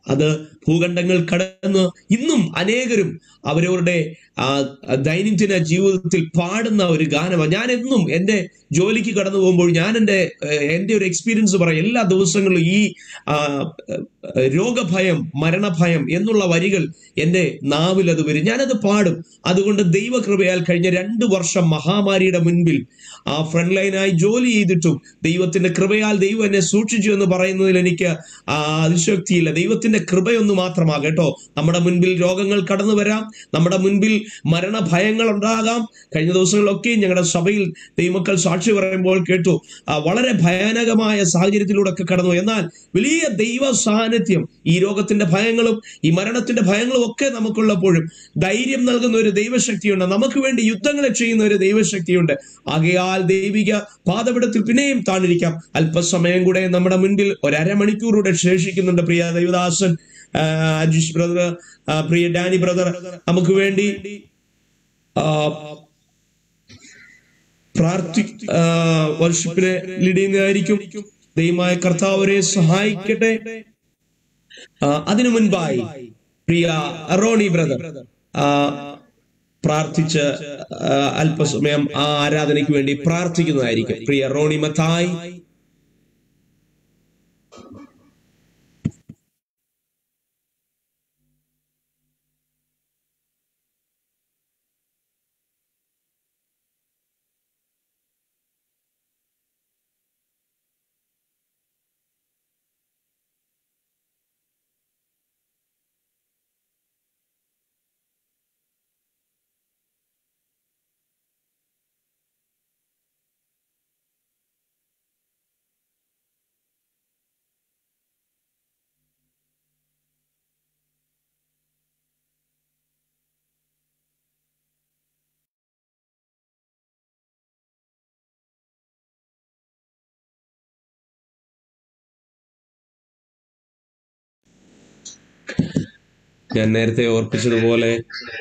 അത് ഭൂഖണ്ഡങ്ങൾ കടന്ന് ഇന്നും അനേകരും അവരവരുടെ ആ, ദൈനംദിന ജീവിതത്തിൽ പാടുന്ന ഒരു ഗാനമാണ് ഞാൻ എന്നും എൻ്റെ ജോലിക്ക് കടന്നു പോകുമ്പോൾ ഞാൻ എൻ്റെ ഏഹ്, എൻ്റെ ഒരു എക്സ്പീരിയൻസ് പറയാം എല്ലാ ദിവസങ്ങളിലും ഈ ആ, ഏഹ്, രോഗഭയം മരണഭയം എന്നുള്ള വരികൾ എൻ്റെ നാവിൽ അത് വരും ഞാനത് പാടും അതുകൊണ്ട് ദൈവകൃപയാൽ കഴിഞ്ഞ രണ്ട് വർഷം മഹാമാരിയുടെ മുൻപിൽ ആ ഫ്രണ്ട് ലൈനായി ജോലി ചെയ്തിട്ടും ദൈവത്തിന്റെ കൃപയാൽ ദൈവം എന്നെ സൂക്ഷിച്ചു എന്ന് പറയുന്നതിൽ എനിക്ക് ആ അതിശക്തിയില്ല ദൈവത്തിന്റെ കൃപയൊന്നു മാത്രമാ കേട്ടോ നമ്മുടെ മുൻപിൽ രോഗങ്ങൾ കടന്നു വരാം നമ്മുടെ മുൻപിൽ മരണഭയങ്ങൾ ഉണ്ടാകാം കഴിഞ്ഞ ദിവസങ്ങളിലൊക്കെ ഞങ്ങളുടെ സഭയിൽ ദൈവമക്കൾ സാക്ഷി പറയുമ്പോൾ കേട്ടു ആ, വളരെ ഭയാനകമായ സാഹചര്യത്തിലൂടെ ഒക്കെ കടന്നു എന്നാൽ വലിയ ദൈവ സാന്നിധ്യം ഈ രോഗത്തിന്റെ ഭയങ്ങളും ഈ മരണത്തിന്റെ ഭയങ്ങളും ഒക്കെ നമുക്കുള്ളപ്പോഴും ധൈര്യം നൽകുന്ന ഒരു ദൈവശക്തിയുണ്ട് നമുക്ക് വേണ്ടി യുദ്ധങ്ങളെ ചെയ്യുന്ന ഒരു ദൈവശക്തിയുണ്ട് ആകയാൽ ദൈവിക പാതപിടത്തിൽ പിന്നെയും താണിരിക്കാം അല്പസമയം കൂടെ നമ്മുടെ മുൻപിൽ ഒരു അരമണിക്കൂറൂടെ ശേഷിക്കുന്നുണ്ട് പ്രിയ ദൈവദാസൻ ആ, അജീഷ് ബ്രദർ ആ, പ്രിയ ഡാനി ബ്രദർ നമുക്ക് വേണ്ടി ആ, പ്രാർത്ഥി വർഷിപ്പിനെ ലീഡ് ചെയ്യുന്നതായിരിക്കും ദൈവമായ കർത്താവ് അവരെ സഹായിക്കട്ടെ ആ, അതിനു മുൻപായി പ്രിയ റോണി ബ്രദർ ആ, പ്രാർത്ഥിച്ച് ആ, അല്പസമയം ആ ആരാധനയ്ക്ക് വേണ്ടി പ്രാർത്ഥിക്കുന്നതായിരിക്കും പ്രിയ റോണി മത്തായി ഞാൻ നേരത്തെ ഓർപ്പിച്ചതുപോലെ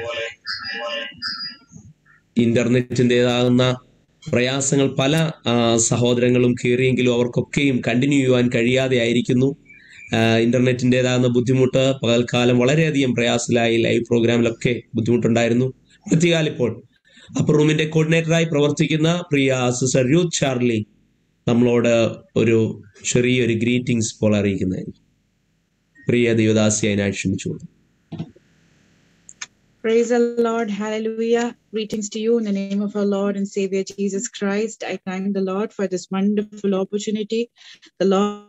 ഇന്റർനെറ്റിൻ്റെതാകുന്ന പ്രയാസങ്ങൾ പല ആ, സഹോദരങ്ങളും കയറിയെങ്കിലും അവർക്കൊക്കെയും കണ്ടിന്യൂ ചെയ്യുവാൻ കഴിയാതെ ആയിരിക്കുന്നു ആ, ഇന്റർനെറ്റിൻ്റെതാകുന്ന ബുദ്ധിമുട്ട് പകൽക്കാലം വളരെയധികം പ്രയാസത്തിലായി ലൈവ് പ്രോഗ്രാമിലൊക്കെ ബുദ്ധിമുട്ടുണ്ടായിരുന്നു പ്രത്യേകാൽ ഇപ്പോൾ അപ്പർ റൂമിന്റെ കോർഡിനേറ്ററായി പ്രവർത്തിക്കുന്ന പ്രിയ സിസ്റ്റർ യൂത്ത് ചാർലി നമ്മളോട് ഒരു ചെറിയൊരു ഗ്രീറ്റിംഗ്സ് ഇപ്പോൾ അറിയിക്കുന്നതായിരിക്കും പ്രിയ ദേവദാസിയായി ഞാൻ ക്ഷമിച്ചുകൊള്ളു Praise the Lord. Hallelujah. Greetings to you in the name of our Lord and Savior Jesus Christ. I thank the Lord for this wonderful opportunity. The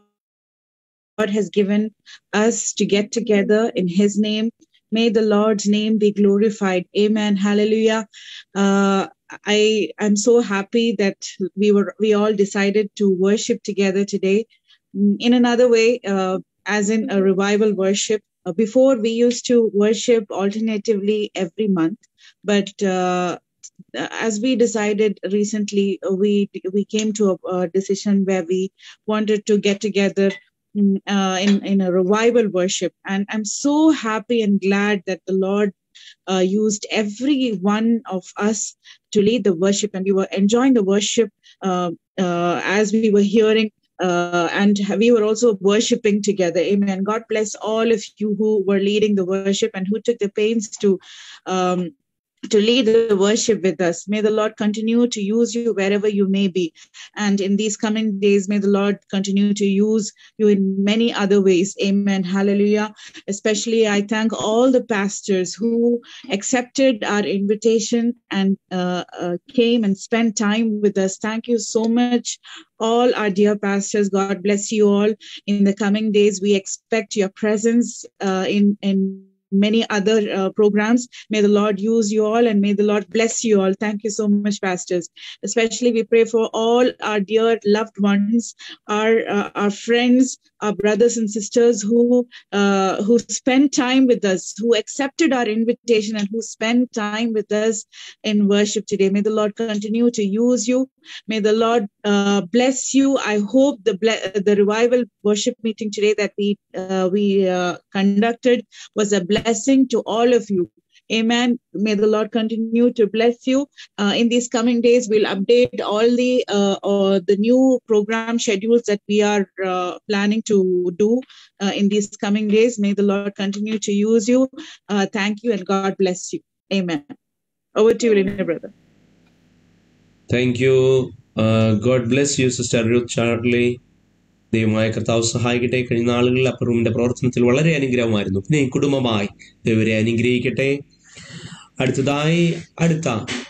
Lord has given us to get together in His name. May the Lord's name be glorified. Amen. Hallelujah. Uh, I am so happy that we were we all decided to worship together today. Mm, In another way, uh, as in a revival worship. Uh, before we used to worship alternatively every month, but uh, as we decided recently, uh, we we came to a, a decision where we wanted to get together mm, uh, in in a revival worship, and I'm so happy and glad that the Lord uh, used every one of us to lead the worship, and we were enjoying the worship uh, uh, as we were hearing uh, and we were also worshiping together. Amen. God bless all of you who were leading the worship and who took the pains to um, to lead the worship with us. May the Lord continue to use you wherever you may be. And in these coming days, may the Lord continue to use you in many other ways. Amen. Hallelujah. Especially, I thank all the pastors who accepted our invitation and uh, uh, came and spent time with us. Thank you so much, all our dear pastors. God bless you all. In the coming days, we expect your presence uh, in in many other uh, programs. May the Lord use you all and may the Lord bless you all. Thank you so much, pastors. Especially, we pray for all our dear loved ones, our uh, our friends, our brothers and sisters who uh, who spend time with us, who accepted our invitation, and who spend time with us in worship today. May the Lord continue to use you. May the Lord uh, bless you. I hope the ble- the revival worship meeting today that we uh, we uh, conducted was a blessing to all of you. Amen. May the Lord continue to bless you. Uh, in these coming days, we'll update all the uh, uh, the new program schedules that we are uh, planning to do uh, in these coming days. May the Lord continue to use you. Uh, thank you, and God bless you. Amen. Over to you, Lina, brother. Thank you God bless you sister Ruth Charlie ദൈവമായ കർത്താവ് സഹായിക്കട്ടെ കഴിഞ്ഞ നാളുകളിൽ അപ്പറൂമിന്റെ പ്രവർത്തനത്തിൽ വളരെ അനുഗ്രഹമായിരുന്നു പിന്നെ ഈ കുടുംബമായി ദൈവരെ അനുഗ്രഹിക്കട്ടെ അടുത്തതായി അടുത്ത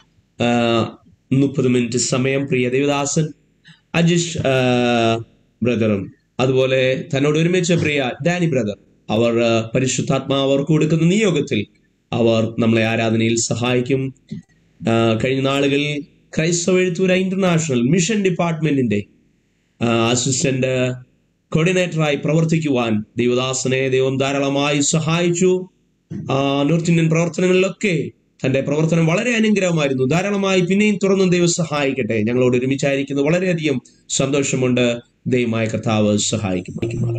മുപ്പത് മിനിറ്റ് സമയം പ്രിയ ദേവദാസൻ അജിഷ് ബ്രദറും അതുപോലെ തന്നോട് ഒരുമിച്ച് പ്രിയ ഡാനി ബ്രദർ അവർ ആ, പരിശുദ്ധാത്മാവ് അവർക്ക് കൊടുക്കുന്ന നിയോഗത്തിൽ അവർ നമ്മളെ ആരാധനയിൽ സഹായിക്കും ആ, കഴിഞ്ഞ നാളുകളിൽ ക്രൈസ്തവ എഴുത്തൂര ഇന്റർനാഷണൽ മിഷൻ ഡിപ്പാർട്ട്മെന്റിന്റെ അസിസ്റ്റന്റ് കോർഡിനേറ്ററായി പ്രവർത്തിക്കുവാൻ ദൈവദാസനെ ദൈവം ധാരാളമായി സഹായിച്ചു ആ, നോർത്ത് ഇന്ത്യൻ പ്രവർത്തനങ്ങളിലൊക്കെ തന്റെ പ്രവർത്തനം വളരെ അനുഗ്രഹമായിരുന്നു ധാരാളമായി പിന്നെയും തുറന്നും ദൈവം സഹായിക്കട്ടെ ഞങ്ങളോട് ഒരുമിച്ചായിരിക്കുന്നത് വളരെയധികം സന്തോഷമുണ്ട് ദൈവമായ കർത്താവ് സഹായിക്കും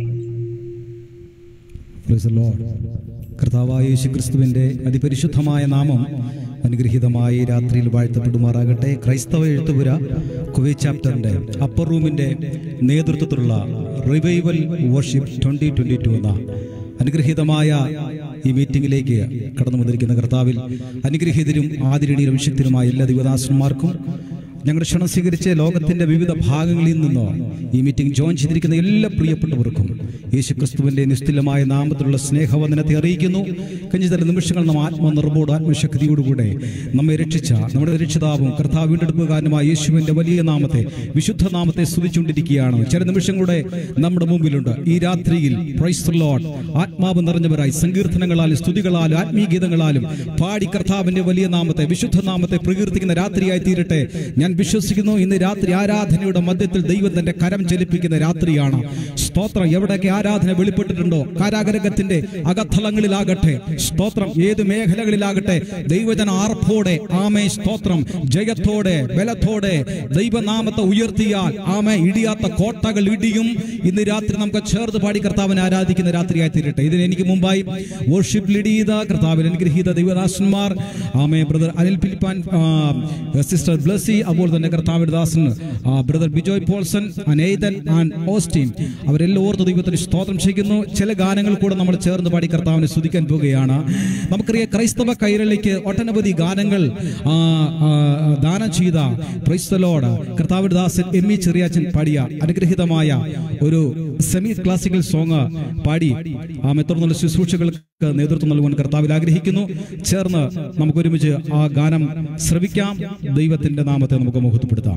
Praise the Lord. കർത്താവായ യേശു ക്രിസ്തുവിന്റെ അതിപരിശുദ്ധമായ നാമം അനുഗ്രഹീതമായ ഈ രാത്രിയിൽ വാഴ്ത്തപ്പെടുമാറാകട്ടെ ക്രൈസ്തവ എഴുത്തുപുര കുവൈ ചാപ്റ്ററിന്റെ അപ്പർ റൂമിന്റെ നേതൃത്വത്തിലുള്ള revival worship twenty twenty two എന്ന അനുഗ്രഹീതമായ ഈ മീറ്റിംഗിലേക്ക് കടന്നു വന്നിരിക്കുന്ന കർത്താവിൽ അനുഗ്രഹീതരും ആദരണീയരും ശക്തരുമായ എല്ലാ ദിവദാസന്മാർക്കും ഞങ്ങളുടെ ക്ഷണം സ്വീകരിച്ച് ലോകത്തിന്റെ വിവിധ ഭാഗങ്ങളിൽ നിന്നോ ഈ മീറ്റിംഗ് ജോയിൻ ചെയ്തിരിക്കുന്ന എല്ലാ പ്രിയപ്പെട്ടവർക്കും യേശു ക്രിസ്തുവിന്റെ നിസ്തുല്യമായ നാമത്തിലുള്ള സ്നേഹവന്ദനത്തെ അറിയിക്കുന്നു കഴിഞ്ഞ ചില നിമിഷങ്ങൾ നാം ആത്മനിർഭോട് ആത്മശക്തിയോടുകൂടെ നമ്മെ രക്ഷിച്ച നമ്മുടെ രക്ഷിതാവും കർത്താവ് വീണ്ടെടുപ്പുകാരനുമായ യേശുവിന്റെ വലിയ നാമത്തെ വിശുദ്ധ നാമത്തെ സ്തുതിച്ചുകൊണ്ടിരിക്കുകയാണ് ചില നിമിഷങ്ങളുടെ നമ്മുടെ മുമ്പിലുണ്ട് ഈ രാത്രിയിൽ പ്രൈസ് ലോഡ് ആത്മാവ് നിറഞ്ഞവരായി സങ്കീർത്തനങ്ങളാലും സ്തുതികളാലും ആത്മീയഗീതങ്ങളാലും പാടി കർത്താവിന്റെ വലിയ നാമത്തെ വിശുദ്ധ നാമത്തെ പ്രകീർത്തിക്കുന്ന രാത്രിയായി തീരട്ടെ ഞാൻ വിശ്വസിക്കുന്നു ഇന്ന് രാത്രി ആരാധനയുടെ മധ്യത്തിൽ ദൈവം തന്റെ കരം ചലിപ്പിക്കുന്ന രാത്രിയാണ് സ്തോത്രം എവിടെയൊക്കെ ആരാധന വെളിപ്പെട്ടിട്ടുണ്ടോ കാരാഗ്രഹത്തിന്റെ അകത്തളങ്ങളിലാകട്ടെ സ്തോത്രം ഏത് മേഖലകളിലാകട്ടെ ദൈവജന ആർപ്പോടെ ആമേ സ്തോത്രം ജയത്തോടെ ബലത്തോടെ ദൈവനാമത്തെ ഉയർത്തിയാൽ ആമേ ഇടിയാത്ത കോട്ടകൾ ഇടിയും ഇന്ന് രാത്രി നമുക്ക് ചേർത്ത് പാടി കർത്താവിനെ ആരാധിക്കുന്ന രാത്രിയായി തീരട്ടെ ഇതിന് എനിക്ക് മുമ്പായി വർഷിപ്പ് ലീഡ് കർത്താവിൽ അനുഗ്രഹീത ദൈവദാസന്മാർ ആമേ ബ്രദർ അനിൽ പിലിപ്പാൻ സിസ്റ്റർ ബ്ലസി അതുപോലെ തന്നെ കർത്താവിന്റെ ദാസൻ ബ്രദർ ബിജോയ് പോൾസൺ അനേതൻ ആൻഡ് ഓസ്റ്റിൻ അവരെല്ലാം ഓർത്ത് ദൈവത്തിന് സ്തോത്രം ചെയ്യുന്നു ചില ഗാനങ്ങൾ കൂടെ നമ്മൾ ചേർന്ന് പാടി കർത്താവിനെ സ്തുതിക്കാൻ പോവുകയാണ് നമുക്കറിയാം ക്രൈസ്തവ കൈരളിക്ക് ഒട്ടനവധി ഗാനങ്ങൾ ആ, ആ, ദാനം ചെയ്ത ക്രൈസ്തലോട് കർത്താവിന്റെ ദാസൻ എം ഇ ചെറിയാച്ചൻ പാടിയ അനുഗ്രഹീതമായ ഒരു സെമി ക്ലാസിക്കൽ സോങ് പാടി ആ തുടർന്നുള്ള ശുശ്രൂഷകൾക്ക് നേതൃത്വം നൽകുവാൻ കർത്താവിൽ ആഗ്രഹിക്കുന്നു ചേർന്ന് നമുക്ക് ഒരുമിച്ച് ആ ഗാനം ശ്രവിക്കാം ദൈവത്തിന്റെ നാമത്തെ നമുക്ക് മുഹത്വപ്പെടുത്താം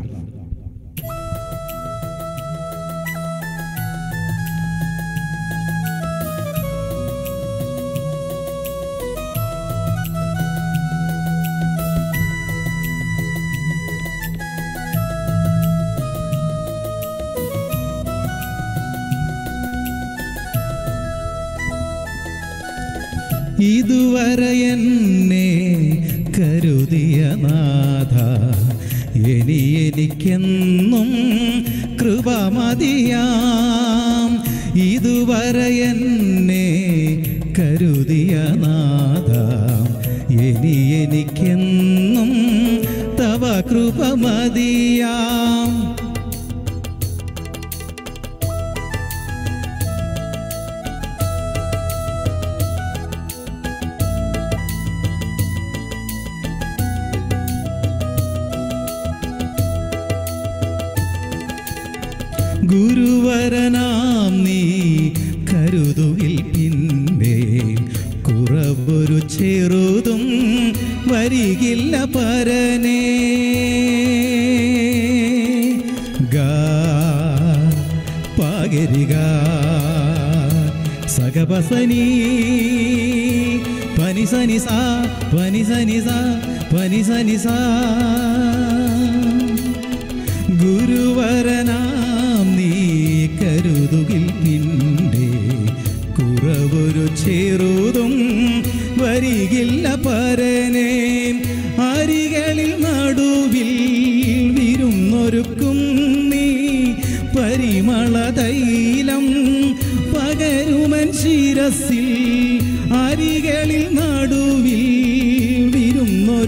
ഇതുവരെ എന്നെ കരുതിയ നാഥ ഇനി എനിക്കെന്നും കൃപ മതിയാം ഇതുവരെ എന്നെ കരുതിയ നാഥ ഇനി എനിക്കെന്നും തവ കൃപ മതിയാം ഗുരുവരനാം നീ കരുതുകിൽ പിന്നെ കുറവൊരു ചെറുതും വരികില്ല പരനേ ഗാ പാകരിക സഗപസനി പനിസനി സാ പനിസനി സാ പനിസനി സാ ഗുരുവരനാം നീ കരുതുകിൽ നിന്റെ കുറവൊരു ചെറുതും വരികില്ല പരനെ അരികളിൽ നടുവിൽ വിരുന്നൊരുക്കും നീ പരിമള തൈലം പകരുമൻ ശിരസിൽ അരികളിൽ നടുവിൽ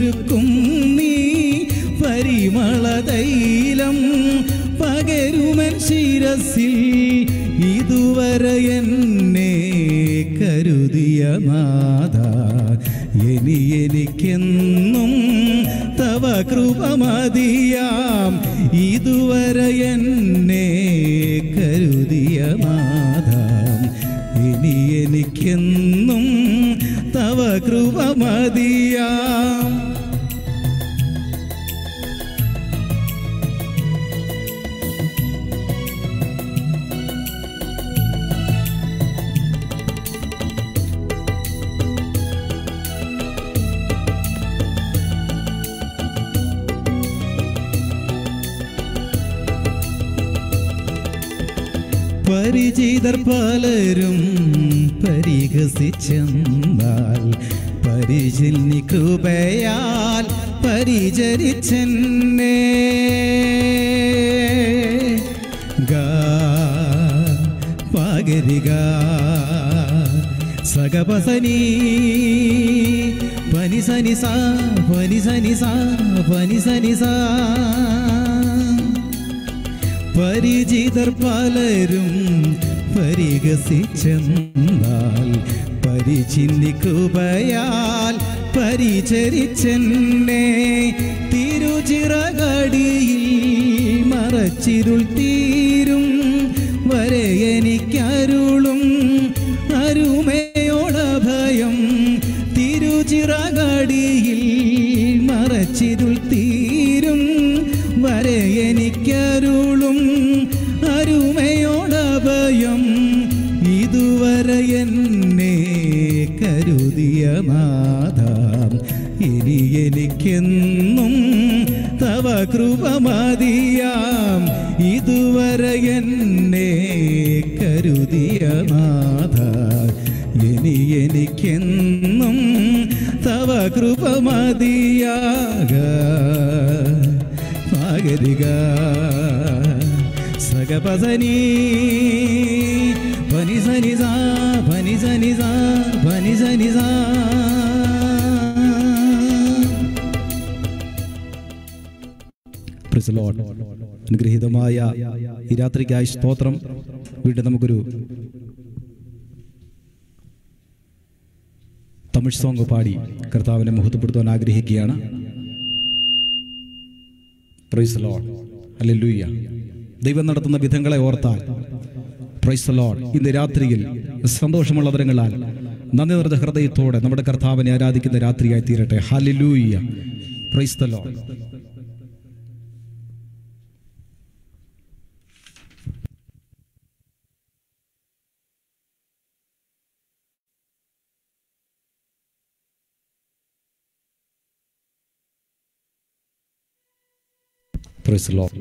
ഒരുക്കും നീ പരിമള തൈലം പകരുമൻ ശിരസിൽ ഇതുവരെ എന്നെ കരുതിയ നാഥ ഇനി എനിക്കെന്നും തവ കൃപ മതിയാം ഇതുവരെ എന്നെ കരുതിയ നാഥ ഇനി എനിക്കെന്നും തവ കൃപ മതിയാം പരിചിതർ പലരും പരിഹസിച്ചെന്നാൽ പരിചിൽ നീ കൃപയാൽ പരിചരിച്ചെന്നെ ഗാ പകരിക സഗപസനി പനി സനി സാ പനി സനി സാ പനി സനി സാ പരിചിതർ പലരും പരിഹസിച്ചെന്നാൽ പരിചിന്നി കൃപയാൽ പരിചരിച്ചെന്നെ തിരുചിറകടിയിൽ മറച്ചിരുൾ തീരും വരെ എനിക്കരുളും അരുമയോടഭയം തിരുചിറകടിയിൽ മറച്ചിരുൾ തീരും വരെ എനിക്കരുളും അരുമയോടഭയം ഇതുവരെ എന്നെ കരുതിയ നാഥ ഇനി എനിക്കെന്നും തവ കൃപ മതിയാം ഇതുവരെ എന്നെ കരുതിയ നാഥ ഇനി എനിക്കെന്നും തവ കൃപ മതിയാക പകരിക സഗപസനി പനി സനി സാ പനി സനി സാ പനി സനി സാ Praise the Lord. അനുഗ്രഹീതമായ ഈ രാത്രിക്കായി സ്തോത്രം വീണ്ടും നമുക്കൊരു തമിഴ് സോങ് പാടി കർത്താവിനെ മഹത്വപ്പെടുത്താൻ ആഗ്രഹിക്കുകയാണ് പ്രൈസ് ലോഡ് അല്ലേലൂയ ദൈവം നടത്തുന്ന വിധങ്ങളെ ഓർത്താൽ പ്രൈസ് ലോഡ് ഇന്ന് രാത്രിയിൽ സന്തോഷമുള്ള വരങ്ങളാൽ നന്ദി നിറഞ്ഞ ഹൃദയത്തോടെ നമ്മുടെ കർത്താവിനെ ആരാധിക്കുന്ന രാത്രിയായി തീരട്ടെ ഹല്ലേലൂയ praise the Lord praise Lord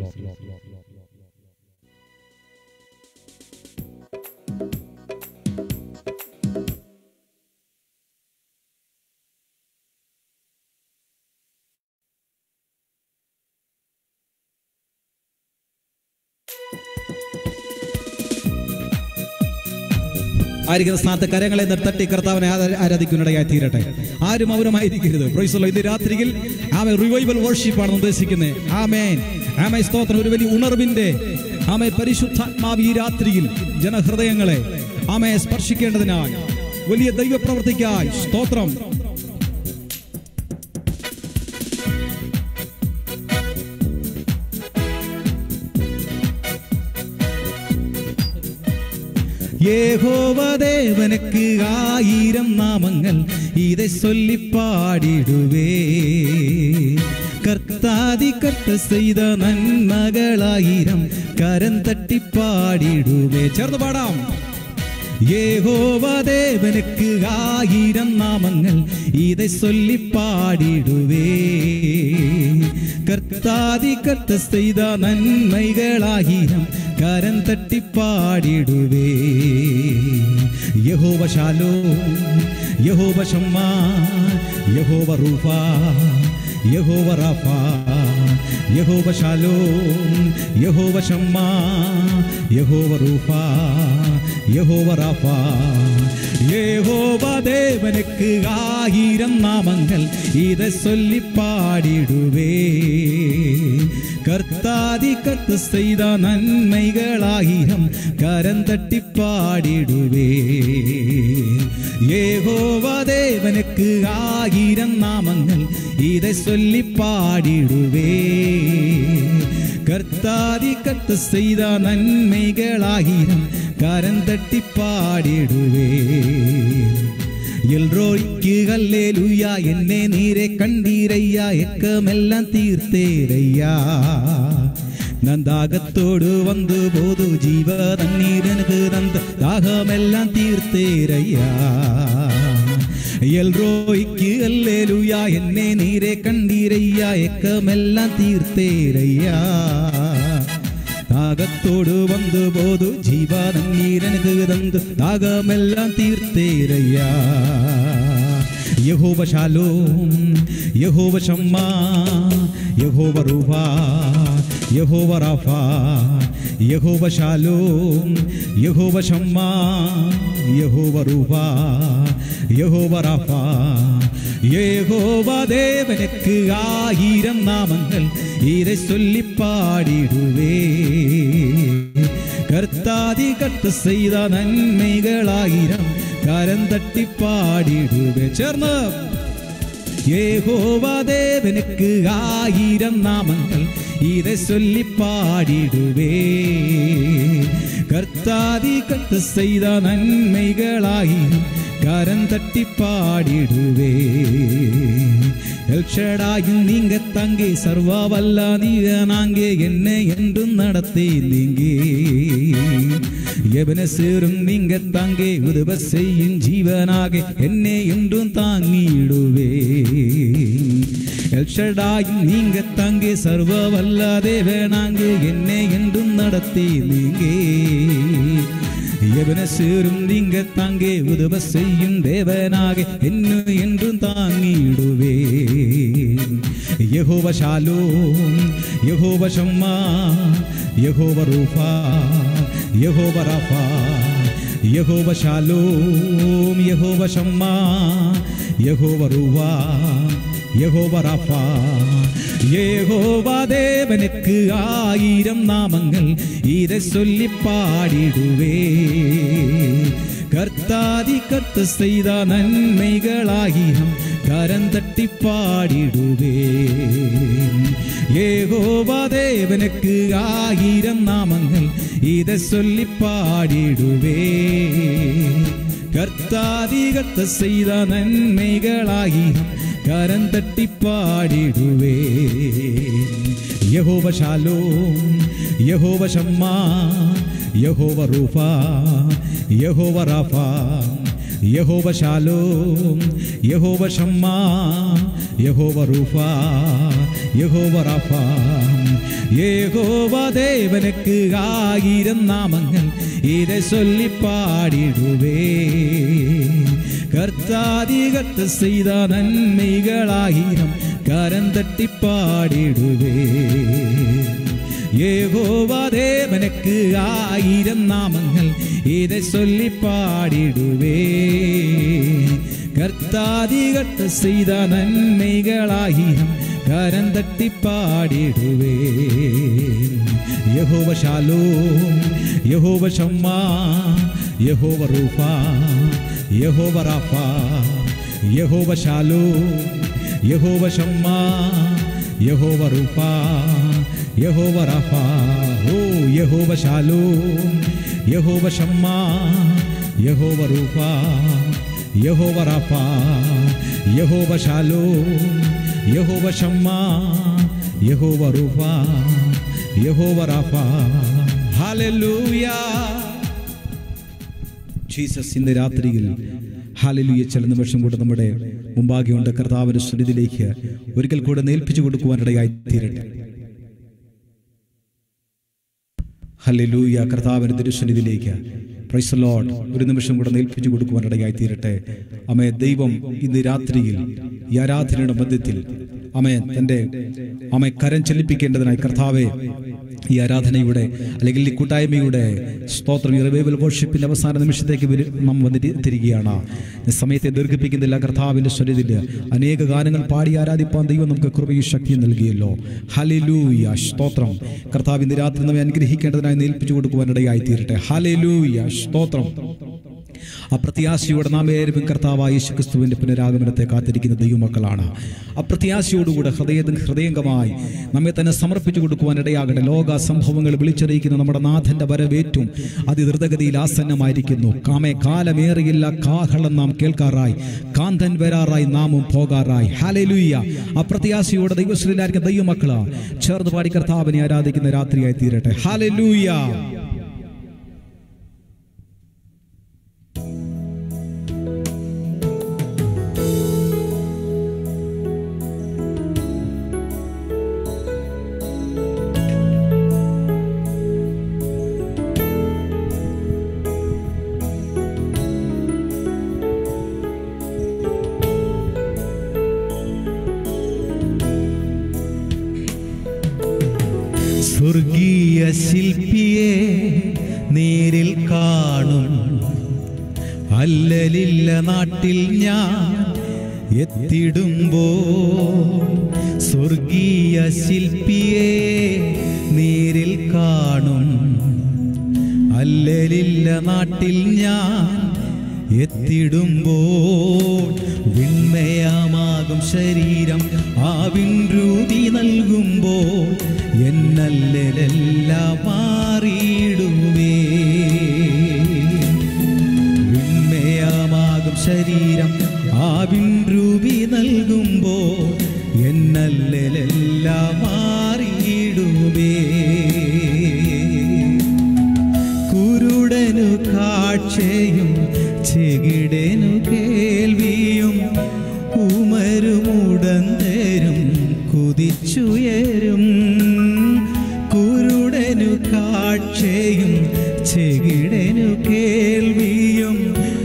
ആയിരിക്കുന്ന സ്ഥാനത്ത് കരങ്ങളെ തട്ടി കർത്താവിനെ ആരാ- ആരാധിക്കുന്നിടയായി തീരട്ടെ ആരും അവരുമായിരിക്കരുത് പ്രൈസുള്ള ഇന്ന് രാത്രിയിൽ ആമെ റിവൈവൽ വർഷിപ്പ് ആണ് ഉദ്ദേശിക്കുന്നത് ആമേൻ ആമേ സ്തോത്രം ഒരു വലിയ ഉണർവിന്റെ ആമേ പരിശുദ്ധാത്മാവ് ഈ രാത്രിയിൽ ജനഹൃദയങ്ങളെ ആമേ സ്പർശിക്കേണ്ടതിനായി വലിയ ദൈവപ്രവർത്തിക്കായി സ്തോത്രം യേഹോവദേവനുക്ക് ആയിരം നാമങ്ങൾ ഇதை சொல்லி பாடிடுவே கர்த்தாதி கட்ட செய்த நன்மகளாயிரம் கரம் தட்டி பாடிடுவே ചേർന്ന് പാടാം യേഹോവദേവനുക്ക് ആയിരം നാമങ്ങൾ ഇதை சொல்லி பாடிடுவே கர்த்தாதி கட்ட செய்த நன்மைகளாயிரம் கரம் தட்டி பாடிடுவே യഹോവ ശാലോ യഹോവ ഷമ്മ യഹോവ റൂഫ യഹോവ റാഫ യഹോവ ശാലോം യഹോവ ഷമ്മ യഹോവ റൂഫ യഹോവ റാഫ യഹോവ ദേവനുക്ക് ആയിരം നാമങ്ങൾ ഇത് சொல்லி പാടിടുവേ കർത്താതി കർത്ത ചെയ്ത നന്മകളായിരം കരം തട്ടി പാടിടുവേ യഹോവ ദേവനുക്ക് ആയിരം നാമങ്ങൾ ഇதை சொல்லி பாடிடுவே கர்த்தாதி கர்த்த செய்த நன்மைகளாயிரம் கரந்தட்டி பாடிடுவே എൽറോയ്ക്ക് ഹല്ലേലൂയ എന്നെ നീരെ കണ്ടീരയ്യ എക്കമെല്ലാം തീർത്തേരയ്യാ ഞാൻ ദാഹത്തോട് വന്നു പോതു ജീവ തണ്ണീരനക്ക് തந்த ദാഹമെല്ലാം തീർത്തേരയ്യാ എൽറോയ്ക്ക് ഹല്ലേലൂയ എന്നെ നീരെ കണ്ടീരയ്യ എക്കമെല്ലാം തീർത്തേരയ്യാ ദാഹത്തോട് വന്നു പോതു ജീവ തണ്ണീരനക്ക് തந்து ദാഹമെല്ലാം തീർത്തേരയ്യാ യഹോവ ശാലോം യഹോവ ഷമ്മ യഹോവ റൂഫ യഹോവ റാഫ യഹോവ ശാലോം യഹോവ ഷമ്മ യഹോവ റൂഫ യഹോവ റാഫ യഹോവ ദേവനുക്ക് ആയിരം നാമങ്ങൾ ഇதை சொல்லி പാടിടുവേ കർത്താതി കർത്ത ചെയ്ത നന്മകളായിരം കരം തട്ടി പാടിടുവേ ചേർന്ന് യഹോവ ദേവനുക്ക് ആയിരം നാമങ്ങൾ ഇதை சொல்லி പാടിടുവേ കർത്താതി കർത്ത ചെയ്ത നന്മകളായിരം കരം തട്ടി പാടിടുവേ எல்ஷடாயும் நீங்க தங்கே சர்வாவல்ல நீங்க நாங்கே என்ன என்றும் நடத்தி நீங்க எவன சேரும் நீங்க தாங்கே உதவ செய்யும் ஜீவனாக என்னை என்றும் தாங்கிடுவே எல்ஷடாயும் நீங்க தாங்கே சர்வவல்ல தேவனாங்கே என்னை என்றும் நடத்தி நீங்க எவன சேரும் நீங்க தாங்கே உதவ செய்யும் தேவனாக என்ன என்றும் தாங்கிடுவே யகோவ ஷாலோம் யகோவ ஷம்மா யகோவ ரூபா யகோவ ராஃபா யகோவ ஷாலோம் யகோவ ஷம்மா யகோவ ரூவா யகோவ ராஃபா யேகோவா தேவனுக்கு ஆயிரம் நாமங்கள் இதை சொல்லி பாடிடுவே கர்த்தாதி கர்த்த செய்த நன்மைகளாயிரம் கரந்தட்டி பாடிடுவே ஏகோவா தேவனுக்கு ஆயிரம் நாமங்கள் இதை சொல்லி பாடிடுவே கர்த்தாதி கர்த்த செய்த நன்மைகளாயிரம் கரம் தட்டி பாடிடுவே யகோவ ஷாலோம் யகோவ ஷம்மா யகோவ ரூபா யகோவ ராஃபா யகோவ ஷாலோம் யகோவ ஷம்மா யகோவ ரூபா யகோவ ராஃபா ஏகோவா தேவனுக்கு ஆயிரம் நாமங்கள் இதை சொல்லி பாடிடுவே கர்த்தாதி கர்த்த செய்த நன்மைகளாயிரம் கரந்தட்டி பாடிடுவே ஏகோவா தேவனுக்கு ஆயிரம் நாமங்கள் இதை சொல்லி பாடிடுவே கர்த்தாதி கர்த்த செய்த நன்மைகளாயிரம் கரந்தட்டி பாடிடுவே யகோவ ஷாலோம் யகோவ ஷம்மா யகோவ ரூபா യഹോവ റാഫ യഹോവ ശാലോ യഹോവ ഷമ്മ യഹോവ റൂഫ യഹോവ റാഫ ഓ യഹോവ ശാലോ യഹോവ ഷമ്മ യഹോവ റൂഫ യഹോവ റാഫ യഹോവ ശാലോ യഹോവ ഷമ്മ യഹോവ റൂഫ യഹോവ റാഫ ഹല്ലേലൂയ ജീസസ് ഇന്ന് രാത്രിയിൽ ഹാലലുയ ചില നിമിഷം കൂടെ നമ്മുടെ മുമ്പാകെയുണ്ട് കർത്താവിന്റെ സ്തുതിയിലേക്ക് ഒരിക്കൽ കൂടെ നേൽപ്പിച്ചു കൊടുക്കുവാനിടയായി തീരട്ടെ ഹല്ലേലൂയ കർത്താവിന്റെ തിരുസന്നിധിയിലേക്ക് പ്രൈസ് ലോഡ് ഒരു നിമിഷം കൂടെ നേൽപ്പിച്ചു കൊടുക്കുവാനിടയായി തീരട്ടെ അമേ ദൈവം ഇന്ന് രാത്രിയിൽ ഈ ആരാധനയുടെ മധ്യത്തിൽ അമേൻ തന്റെ അമേ കരം ചലിപ്പിക്കേണ്ടതിനായി കർത്താവെ ഈ ആരാധനയുടെ അല്ലെങ്കിൽ ഈ കൂട്ടായ്മയുടെ സ്തോത്രം ഈ റിവൈവൽ വർഷിപ്പിന്റെ അവസാന നിമിഷത്തേക്ക് വരു- നാം വന്നിരിക്കുകയാണ് ഈ സമയത്തെ ദീർഘിപ്പിക്കുന്നില്ല കർത്താവിന്റെ സ്വരത്തിൽ അനേക ഗാനങ്ങൾ പാടി ആരാധിപ്പാൻ ദൈവം നമുക്ക് കൃപയും ശക്തിയും നൽകിയല്ലോ ഹലിലൂയ സ്തോത്രം കർത്താവ് ഇന്ന് രാത്രി നമ്മെ അനുഗ്രഹിക്കേണ്ടതിനായി നേൽപ്പിച്ചു കൊടുക്കുവാനിടയായി തീരട്ടെ ഹലിലൂയ സ്തോത്രം അപ്രത്യാശയോടെ നാം ഏവരും കർത്താവായ യേശുക്രിസ്തുവിന്റെ പുനരാഗമനത്തെ കാത്തിരിക്കുന്ന ദൈവമക്കളാണ് അപ്രത്യാശയോടുകൂടെ ഹൃദയ ഹൃദയംഗമായി നമ്മെ തന്നെ സമർപ്പിച്ചു കൊടുക്കുവാൻ ഇടയാകട്ടെ ലോക സംഭവങ്ങൾ വിളിച്ചറിയിക്കുന്ന നമ്മുടെ നാഥന്റെ വരവേറ്റും അതിദ്രുതഗതിയിൽ ആസന്നമായിരിക്കുന്നു കാമേ കാലമേറിയില്ല കാഹളം നാം കേൾക്കാറായി കാന്തൻ വരാറായി നാമും പോകാറായി ഹാലലുയ്യ അപ്രത്യാശയോടെ ദൈവശ്രീലായിരിക്കുന്ന ദൈവമക്കളാ ചേർന്ന് പാടി കർത്താവിനെ ആരാധിക്കുന്ന രാത്രിയായി തീരട്ടെ ഹാലലൂയ സ്വർഗീയ ശില്പിയെ നേരിൽ കാണും അല്ലലില്ല നാട്ടിൽ ഞാൻ എത്തിടുമ്പോൾ സ്വർഗീയ ശില്പിയെ നേരിൽ കാണും അല്ലലില്ല നാട്ടിൽ ഞാൻ എത്തിടുമ്പോൾ വിണ്മയമാകും ശരീരം ആവിൻ രൂപി നൽകുമ്പോൾ എന്നല്ലെല്ലാം മാറിയിടുമേ വിണ്മയമാകും ശരീരം ആവിൻ രൂപി നൽകുമ്പോൾ എന്നല്ലെല്ലാം മാറിയിടുമേ കുരുടനു കാഴ്ചയും ചെകിടനു കേൾവിയും ഉമരുമുടന്തരും കുതിച്ചുയരും കുരുടനു കാഴ്ചയും ചെകിടനു കേൾവിയും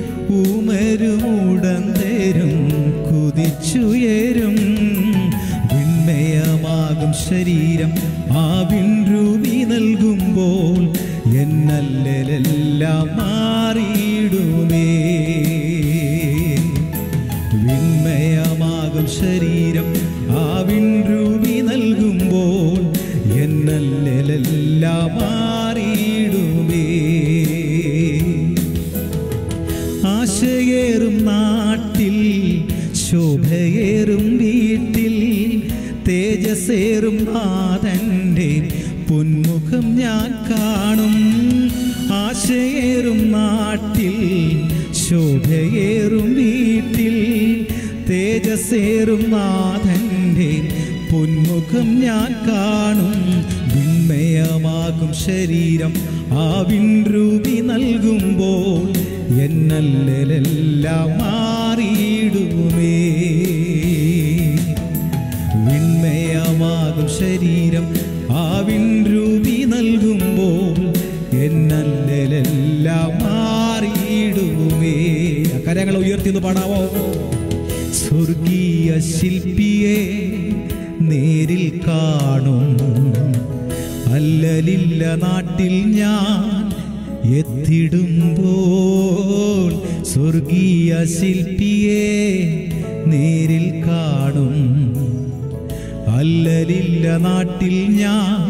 ഉമരുമുടന്തരും കുതിച്ചുയരും വിണ്മയമാകും ശരീരം ആവിൻ രൂപി നൽകുമ്പോൾ എന്നല്ലെല്ലാം മാറിയിടുമേ വിണ്മയമാകും ശരീരം ആവിൻ രൂപി നൽകുമ്പോൾ എന്നല്ലെല്ലാം മാറിയിടുമേ ആശയേറും നാട്ടിൽ ശോഭയേറും വീട്ടിൽ തേജസേറും നാഥൻ്റെ പൊന്മുഖം ഞാൻ കാണും ആശയേറും നാട്ടിൽ ശോഭയേറും വീട്ടിൽ തേജസേറും നാഥൻ്റെ പൊന്മുഖം ഞാൻ കാണും വിണ്മയമാകും ശരീരം ആവിൻ രൂപി നൽകുമ്പോൾ എന്നല്ലെല്ലാം മാറിയിടുമേ വിണ്മയമാകും ശരീരം ആവിൻ രൂപി നൽകുമ്പോൾ എന്നല്ലെല്ലാം മാറിയിടുമേ കരങ്ങൾ ഉയർത്തിന്ന് പാടാവോ സ്വർഗീയ ശില്പിയെ നേരിൽ കാണും അല്ലലില്ല നാട്ടിൽ ഞാൻ എത്തിടുമ്പോൾ സ്വർഗീയ ശില്പിയെ നേരിൽ കാണും അല്ലലില്ല നാട്ടിൽ ഞാൻ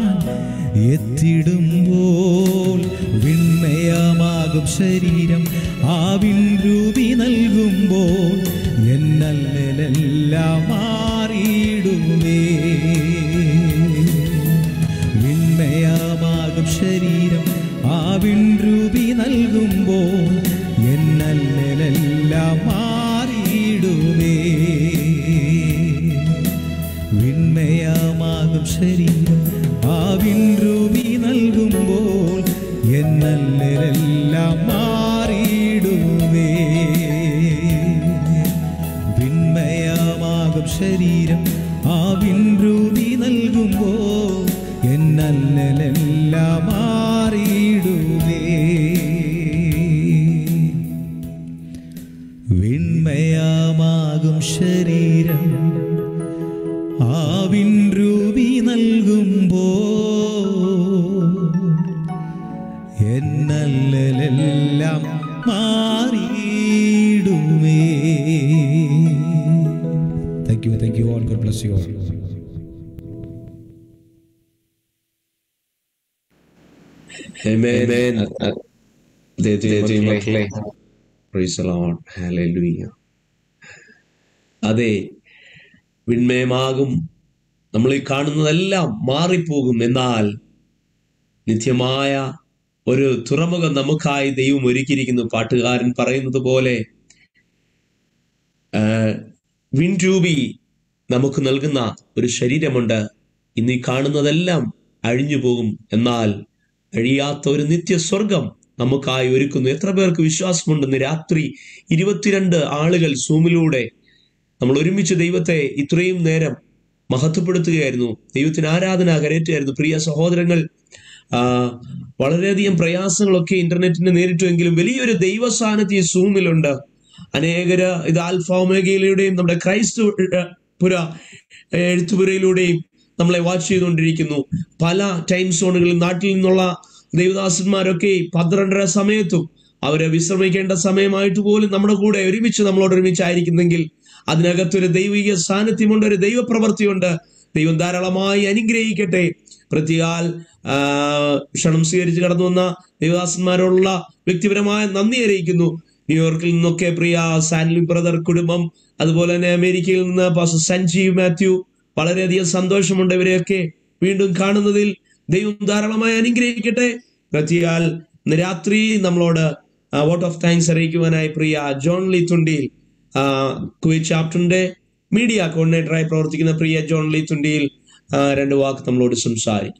എത്തിടുമ്പോൾ വിണ്മയമാകും ശരീരം ആവിൻ രൂപി നൽകുമ്പോൾ എന്നല്ലെല്ലാം മാറിയിടുമേ വിണ്മയമാകും ശരീരം ആവിൻ രൂപി നൽകുമ്പോൾ എന്നല്ലെല്ലാം മാറിയിടുമേ വിണ്മയമാകും ശരീരം ആവിൻ രൂപി നൽകുമ്പോൾ എന്നല്ലെല്ലാം മാറിയിടുമേ വിണ്മയമാകും ശരീരം ആവിൻ രൂപി നൽകുമ്പോൾ എന്നല്ലെല്ലാം മാറിയിടുമേ വിണ്മയമാകും ശരീരം ആവിൻ രൂപി നൽകുമ്പോ എന്നല്ലെല്ലാം മാറിയിടുമേ thank you thank you all God bless you all Amen. ദൈവത്തിന്റെ മക്കളെ Praise the Lord. Hallelujah. അതെ വിൺമയമാകും നമ്മൾ ഈ കാണുന്നതെല്ലാം മാറിപ്പോകും എന്നാൽ നിത്യമായ ഒരു തുറമുഖം നമുക്കായി ദൈവം ഒരുക്കിയിരിക്കുന്നു പാട്ടുകാരൻ പറയുന്നത് പോലെ വിൻരൂപി നമുക്ക് നൽകുന്ന ഒരു ശരീരമുണ്ട് ഇന്ന് ഈ കാണുന്നതെല്ലാം അഴിഞ്ഞു പോകും എന്നാൽ അഴിയാത്ത ഒരു നിത്യസ്വർഗം നമുക്കായി ഒരുക്കുന്നു എത്ര പേർക്ക് വിശ്വാസമുണ്ടെന്ന് രാത്രി ഇരുപത്തിരണ്ട് ആളുകൾ സൂമിലൂടെ നമ്മൾ ഒരുമിച്ച് ദൈവത്തെ ഇത്രയും നേരം മഹത്വപ്പെടുത്തുകയായിരുന്നു ദൈവത്തിന് ആരാധന കരയറ്റായിരുന്നു പ്രിയ സഹോദരങ്ങൾ ആ, വളരെയധികം പ്രയാസങ്ങളൊക്കെ ഇന്റർനെറ്റിന് നേരിട്ടുവെങ്കിലും വലിയൊരു ദൈവ സാന്നിധ്യം സൂമിലുണ്ട് അനേകര് ഇത് ആൽഫാമേഗയിലൂടെയും നമ്മുടെ ക്രൈസ്ത ഏഹ്, പുര ഏഹ്, എഴുത്തുപുരയിലൂടെയും നമ്മളെ വാച്ച് ചെയ്തുകൊണ്ടിരിക്കുന്നു പല ടൈം സോണുകളിൽ നാട്ടിൽ നിന്നുള്ള ദൈവദാസന്മാരൊക്കെ പന്ത്രണ്ടര സമയത്തും അവരെ വിശ്രമിക്കേണ്ട സമയമായിട്ട് പോലും നമ്മുടെ കൂടെ ഒരുമിച്ച് നമ്മളോട് ഒരുമിച്ചായിരിക്കുന്നെങ്കിൽ അതിനകത്തൊരു ദൈവിക സാന്നിധ്യമുണ്ട് ഒരു ദൈവപ്രവൃത്തിയുണ്ട് ദൈവം ധാരാളമായി അനുഗ്രഹിക്കട്ടെ പ്രത്യേകാൽ ആ, ക്ഷണം സ്വീകരിച്ച് കടന്നു വന്ന ദൈവദാസന്മാരോടുള്ള വ്യക്തിപരമായ നന്ദി അറിയിക്കുന്നു ന്യൂയോർക്കിൽ നിന്നൊക്കെ പ്രിയ സാൻലി ബ്രദർ കുടുംബം അതുപോലെ തന്നെ അമേരിക്കയിൽ നിന്ന് പാസ്റ്റർ സഞ്ജീവ് മാത്യു വളരെയധികം സന്തോഷമുണ്ട് ഇവരെയൊക്കെ വീണ്ടും കാണുന്നതിൽ ദൈവം ധാരാളമായി അനുഗ്രഹിക്കട്ടെ പ്രത്യേകാൽ ഇന്ന് രാത്രി നമ്മളോട് വോട്ട് ഓഫ് താങ്ക്സ് അറിയിക്കുവാനായി പ്രിയ Johnly Thundiyil Kuwait ചാപ്റ്ററിന്റെ media കോർഡിനേറ്ററായി പ്രവർത്തിക്കുന്ന പ്രിയ ജോൺ ലി തുണ്ടിയിൽ ആ, രണ്ട് വാക്ക് നമ്മളോട് സംസാരിക്കും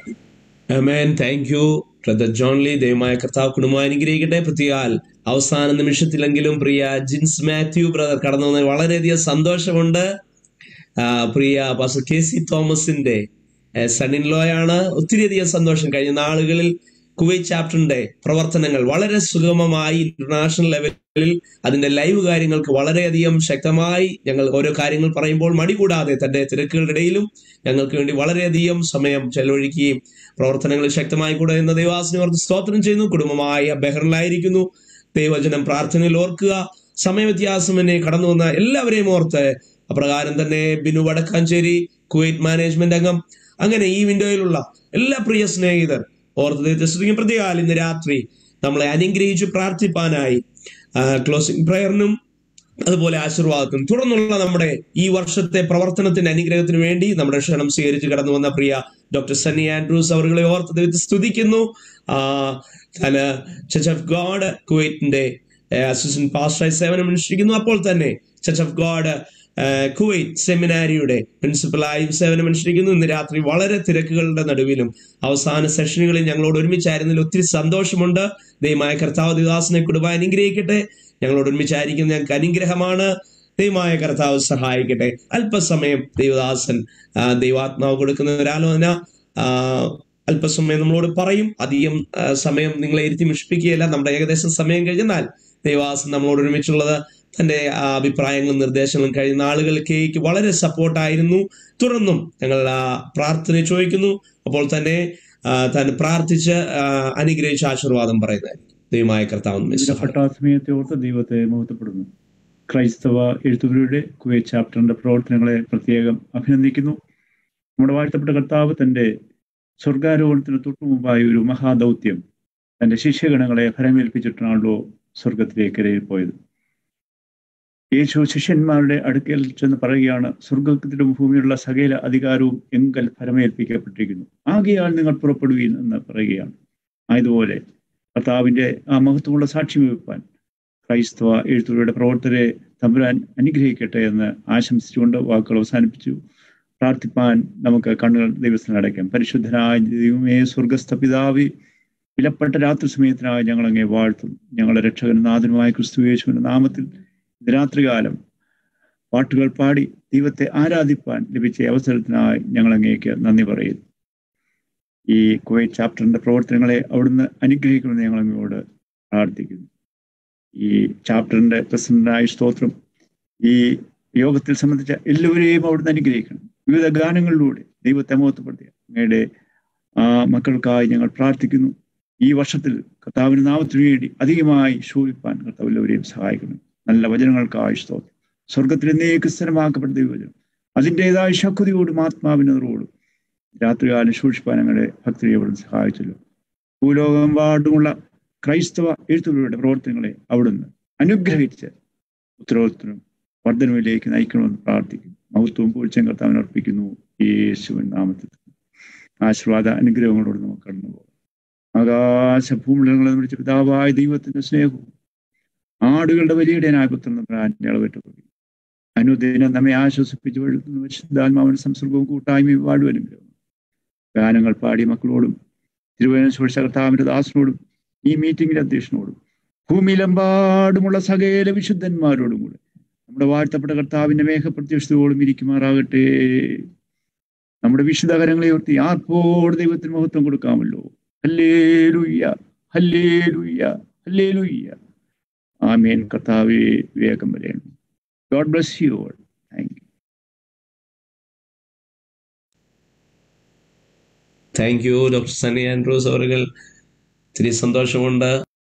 അമേൻ താങ്ക് യു ബ്രദർ ജോൺലി ദൈവമായ കർത്താവ് കുടുംബം അനുഗ്രഹിക്കട്ടെ പ്രത്യേകാൽ അവസാന നിമിഷത്തിലെങ്കിലും പ്രിയ ജിൻസ് മാത്യു ബ്രദർ കടന്നു വന്നതിൽ വളരെയധികം സന്തോഷമുണ്ട് ആ, പ്രിയ പാസ്റ്റർ കെ സി തോമസിന്റെ സൺ ഇൻ ലോയാണ് ഒത്തിരിയധികം സന്തോഷം കഴിഞ്ഞ നാളുകളിൽ കുവൈറ്റ് ചാപ്റ്ററിന്റെ പ്രവർത്തനങ്ങൾ വളരെ സുഗമമായി ഇന്റർനാഷണൽ ലെവലിൽ അതിന്റെ ലൈവ് കാര്യങ്ങൾക്ക് വളരെയധികം ശക്തമായി ഞങ്ങൾ ഓരോ കാര്യങ്ങൾ പറയുമ്പോൾ മടി കൂടാതെ തന്റെ തിരക്കുകളുടെ ഇടയിലും ഞങ്ങൾക്ക് വേണ്ടി വളരെയധികം സമയം ചെലവഴിക്കുകയും പ്രവർത്തനങ്ങളിൽ ശക്തമായി കൂടെ എന്ന ദൈവാസിനെ ഓർത്ത് സ്തോത്രം ചെയ്യുന്നു കുടുംബമായ ബഹറിലായിരിക്കുന്നു ദൈവജനം പ്രാർത്ഥനയിൽ ഓർക്കുക സമയവ്യത്യാസം എന്നെ കടന്നു വന്ന എല്ലാവരെയും ഓർത്ത് അപ്രകാരം തന്നെ ബിനു വടക്കാഞ്ചേരി കുവൈറ്റ് മാനേജ്മെന്റ് അംഗം അങ്ങനെ ഈ വിൻഡോയിലുള്ള എല്ലാ പ്രിയ സ്നേഹിതർ ഓർത്ത് ദൈവത്തെ സ്തുതിക്കും പ്രതികാലം ഇന്ന് രാത്രി നമ്മളെ അനുഗ്രഹിച്ച് പ്രാർത്ഥിപ്പാനായി ക്ലോസിംഗ് പ്രയറിനും അതുപോലെ ആശീർവാദത്തിനും തുടർന്നുള്ള നമ്മുടെ ഈ വർഷത്തെ പ്രവർത്തനത്തിന്റെ അനുഗ്രഹത്തിന് വേണ്ടി നമ്മുടെ ക്ഷണം സ്വീകരിച്ച് കടന്നു വന്ന പ്രിയ ഡോക്ടർ സണ്ണി ആൻഡ്രൂസ് അവരുകളെ ഓർത്ത് ദൈവത്തെ സ്തുതിക്കുന്നു ആ, താന് ചർച്ച് ഓഫ് ഗോഡ് കുവൈറ്റിന്റെ അസിസ്റ്റന്റ് പാസ്റ്ററായി സേവനം അനുഷ്ഠിക്കുന്നു അപ്പോൾ തന്നെ ചർച്ച് ഓഫ് ഗോഡ് കുവൈറ്റ് സെമിനാരിയുടെ പ്രിൻസിപ്പലായും സേവനം അനുഷ്ഠിക്കുന്നു ഇന്ന് രാത്രി വളരെ തിരക്കുകളുടെ നടുവിലും അവസാന സെഷനുകളിൽ ഞങ്ങളോട് ഒരുമിച്ചായിരുന്നതിൽ ഒത്തിരി സന്തോഷമുണ്ട് ദൈവമായ കർത്താവ് ദിവാസിനെ കുടുംബം അനുഗ്രഹിക്കട്ടെ ഞങ്ങളോട് ഒരുമിച്ചായിരിക്കുന്ന ഞങ്ങൾക്ക് അനുഗ്രഹമാണ് ദൈവമായ കർത്താവ് സഹായിക്കട്ടെ അല്പസമയം ദൈവദാസൻ ആ, ദൈവാത്മാവ് കൊടുക്കുന്ന ഒരാലോചന ആ, അല്പസമയം നമ്മളോട് പറയും അധികം ആ, സമയം നിങ്ങളെ ഇരുത്തി മിഷിപ്പിക്കുകയല്ല നമ്മുടെ ഏകദേശം സമയം കഴിഞ്ഞാൽ ദൈവാസൻ നമ്മളോട് ഒരുമിച്ചുള്ളത് തന്റെ ആ, അഭിപ്രായങ്ങളും നിർദ്ദേശങ്ങളും കഴിയുന്ന ആളുകൾക്കേക്ക് വളരെ സപ്പോർട്ടായിരുന്നു തുടർന്നും ഞങ്ങൾ ആ, പ്രാർത്ഥന ചോദിക്കുന്നു അപ്പോൾ തന്നെ ആ, താൻ പ്രാർത്ഥിച്ച് ആ, അനുഗ്രഹിച്ച് ആശീർവാദം പറയുന്നതായിരിക്കും ദൈവമായ കർത്താവ് നമ്മെ സഹായിക്കട്ടെ. വിലപ്പെട്ട സമയത്തെ ഓർത്ത് ദൈവത്തെ മഹത്വപ്പെടുന്നു ക്രൈസ്തവ എഴുത്തുകാരുടെ കുവൈറ്റ് ചാപ്റ്ററിന്റെ പ്രവർത്തനങ്ങളെ പ്രത്യേകം അഭിനന്ദിക്കുന്നു നമ്മുടെ വാഴ്ത്തപ്പെട്ട കർത്താവ് തന്റെ സ്വർഗാരോഹണത്തിന് തൊട്ടു മുമ്പായി ഒരു മഹാദൗത്യം തന്റെ ശിഷ്യഗണങ്ങളെ ഫലമേൽപ്പിച്ചിട്ടാണല്ലോ സ്വർഗത്തിലേക്ക് ഇരയിൽ പോയത് യേശു ശിഷ്യന്മാരുടെ അടുക്കൽ ചെന്ന് പറയുകയാണ് സ്വർഗത്തിലും ഭൂമിയിലുള്ള സകല അധികാരവും എങ്കൽ ഫലമേൽപ്പിക്കപ്പെട്ടിരിക്കുന്നു ആകെയാൽ നിങ്ങൾ പുറപ്പെടുവീൻ എന്ന് പറയുകയാണ് ആയതുപോലെ കർത്താവിന്റെ ആ മഹത്വമുള്ള സാക്ഷ്യം വെപ്പാൻ ക്രൈസ്തവ എഴുത്തുകളുടെ പ്രവർത്തകരെ തമ്പുരാൻ അനുഗ്രഹിക്കട്ടെ എന്ന് ആശംസിച്ചുകൊണ്ട് വാക്കുകൾ അവസാനിപ്പിച്ചു പ്രാർത്ഥിപ്പാൻ നമുക്ക് കണ്ണുകൾ ദൈവത്തിന് അടയ്ക്കാം പരിശുദ്ധനായ ദൈവമേ സ്വർഗസ്ഥ പിതാവി വിലപ്പെട്ട രാത്രി സമയത്തിനായി ഞങ്ങൾ അങ്ങേ വാഴ്ത്തും ഞങ്ങളുടെ രക്ഷകനും നാഥനുമായ ക്രിസ്തു യേശുവിന്റെ നാമത്തിൽ ഇത് രാത്രികാലം പാട്ടുകൾ പാടി ദൈവത്തെ ആരാധിപ്പാൻ ലഭിച്ച ഈ അവസരത്തിനായി ഞങ്ങൾ അങ്ങേക്ക് നന്ദി പറയുന്നു ഈ കുവൈറ്റ് ചാപ്റ്ററിന്റെ പ്രവർത്തനങ്ങളെ അവിടുന്ന് അനുഗ്രഹിക്കണമെന്ന് ഞങ്ങൾ അങ്ങോട് പ്രാർത്ഥിക്കുന്നു ഈ ചാപ്റ്ററിന്റെ പ്രസിഡന്റായ സ്തോത്രം ഈ യോഗത്തിൽ സംബന്ധിച്ച എല്ലാവരെയും അവിടുന്ന് അനുഗ്രഹിക്കണം വിവിധ ഗാനങ്ങളിലൂടെ ദൈവത്തെ മഹത്വപ്പെടുത്തിയ അങ്ങയുടെ ആ മക്കൾക്കായി ഞങ്ങൾ പ്രാർത്ഥിക്കുന്നു ഈ വർഷത്തിൽ കർത്താവിന്റെ നാമത്തിനു വേണ്ടി അധികമായി ശോഭിപ്പാൻ കർത്താവ് എല്ലാവരെയും സഹായിക്കണം നല്ല വചനങ്ങൾക്കായി സ്തോത്രം സ്വർഗത്തിൽ എന്നേക്ക് സ്ഥിരമാക്കപ്പെട്ട ദൈവവചനം അതിൻ്റെതായ ശക്തിയോടും ആത്മാവിനോടും രാത്രികാലം സൂക്ഷിപ്പാൻ ഞങ്ങളുടെ ഭക്തിയെ അവിടുന്ന് സഹായിച്ചല്ലോ ഭൂലോകമെമ്പാടുമുള്ള ക്രൈസ്തവ എഴുത്തുകളുടെ പ്രവർത്തനങ്ങളെ അവിടുന്ന് അനുഗ്രഹിച്ച് ഉത്തരവാദിത്വം വർധനവിലേക്ക് നയിക്കണമെന്ന് പ്രാർത്ഥിക്കുന്നു മഹത്വവും പൂഴ്ചയും കർത്താവിന് അർപ്പിക്കുന്നു യേശുവിൻ നാമത്തിൽ ആശീർവാദ അനുഗ്രഹങ്ങളോട് നമുക്ക് കടന്നു പോകാം ആകാശ ഭൂമികളെ വിളിച്ച പിതാവായ ദൈവത്തിന്റെ സ്നേഹവും ആടുകളുടെ വലിയടനായ പുത്രൻ പ്രാന്റെ അളവിട്ട് അനുദിനം നമ്മെ ആശ്വസിപ്പിച്ച് വഴുത്തുന്ന വിശുദ്ധാത്മാവിന്റെ സംസർഗവും കൂട്ടായ്മയും വാഴും അനുഗ്രഹം ഗാനങ്ങൾ പാടിയ മക്കളോടും തിരുവനന്തപുരം സുരക്ഷ കർത്താവിന്റെ ദാസനോടും ഈ മീറ്റിംഗിലെ അധ്യക്ഷനോടും ഭൂമിയിലെമ്പാടുമുള്ള സകല വിശുദ്ധന്മാരോടും കൂടെ നമ്മുടെ വാഴ്ത്തപ്പെട്ട കർത്താവിന്റെ മേഘപ്രത്യക്ഷതയോടും ഇരിക്കുമാറാകട്ടെ നമ്മുടെ വിശുദ്ധകരങ്ങളെ ഓർത്തി ആർപ്പോട് ദൈവത്തിന് മഹത്വം കൊടുക്കാമല്ലോ ഹല്ലേ ലുയ്യ ഹല്ലേ ലുയ്യ ഹല്ലേ ലുയ്യ ആമേൻ കർത്താവെ വേഗം വരെയാണ് God bless you all thank you thank you doctor Sunny Andrews അവറുകൾ ഇത്തിരി സന്തോഷമുണ്ട്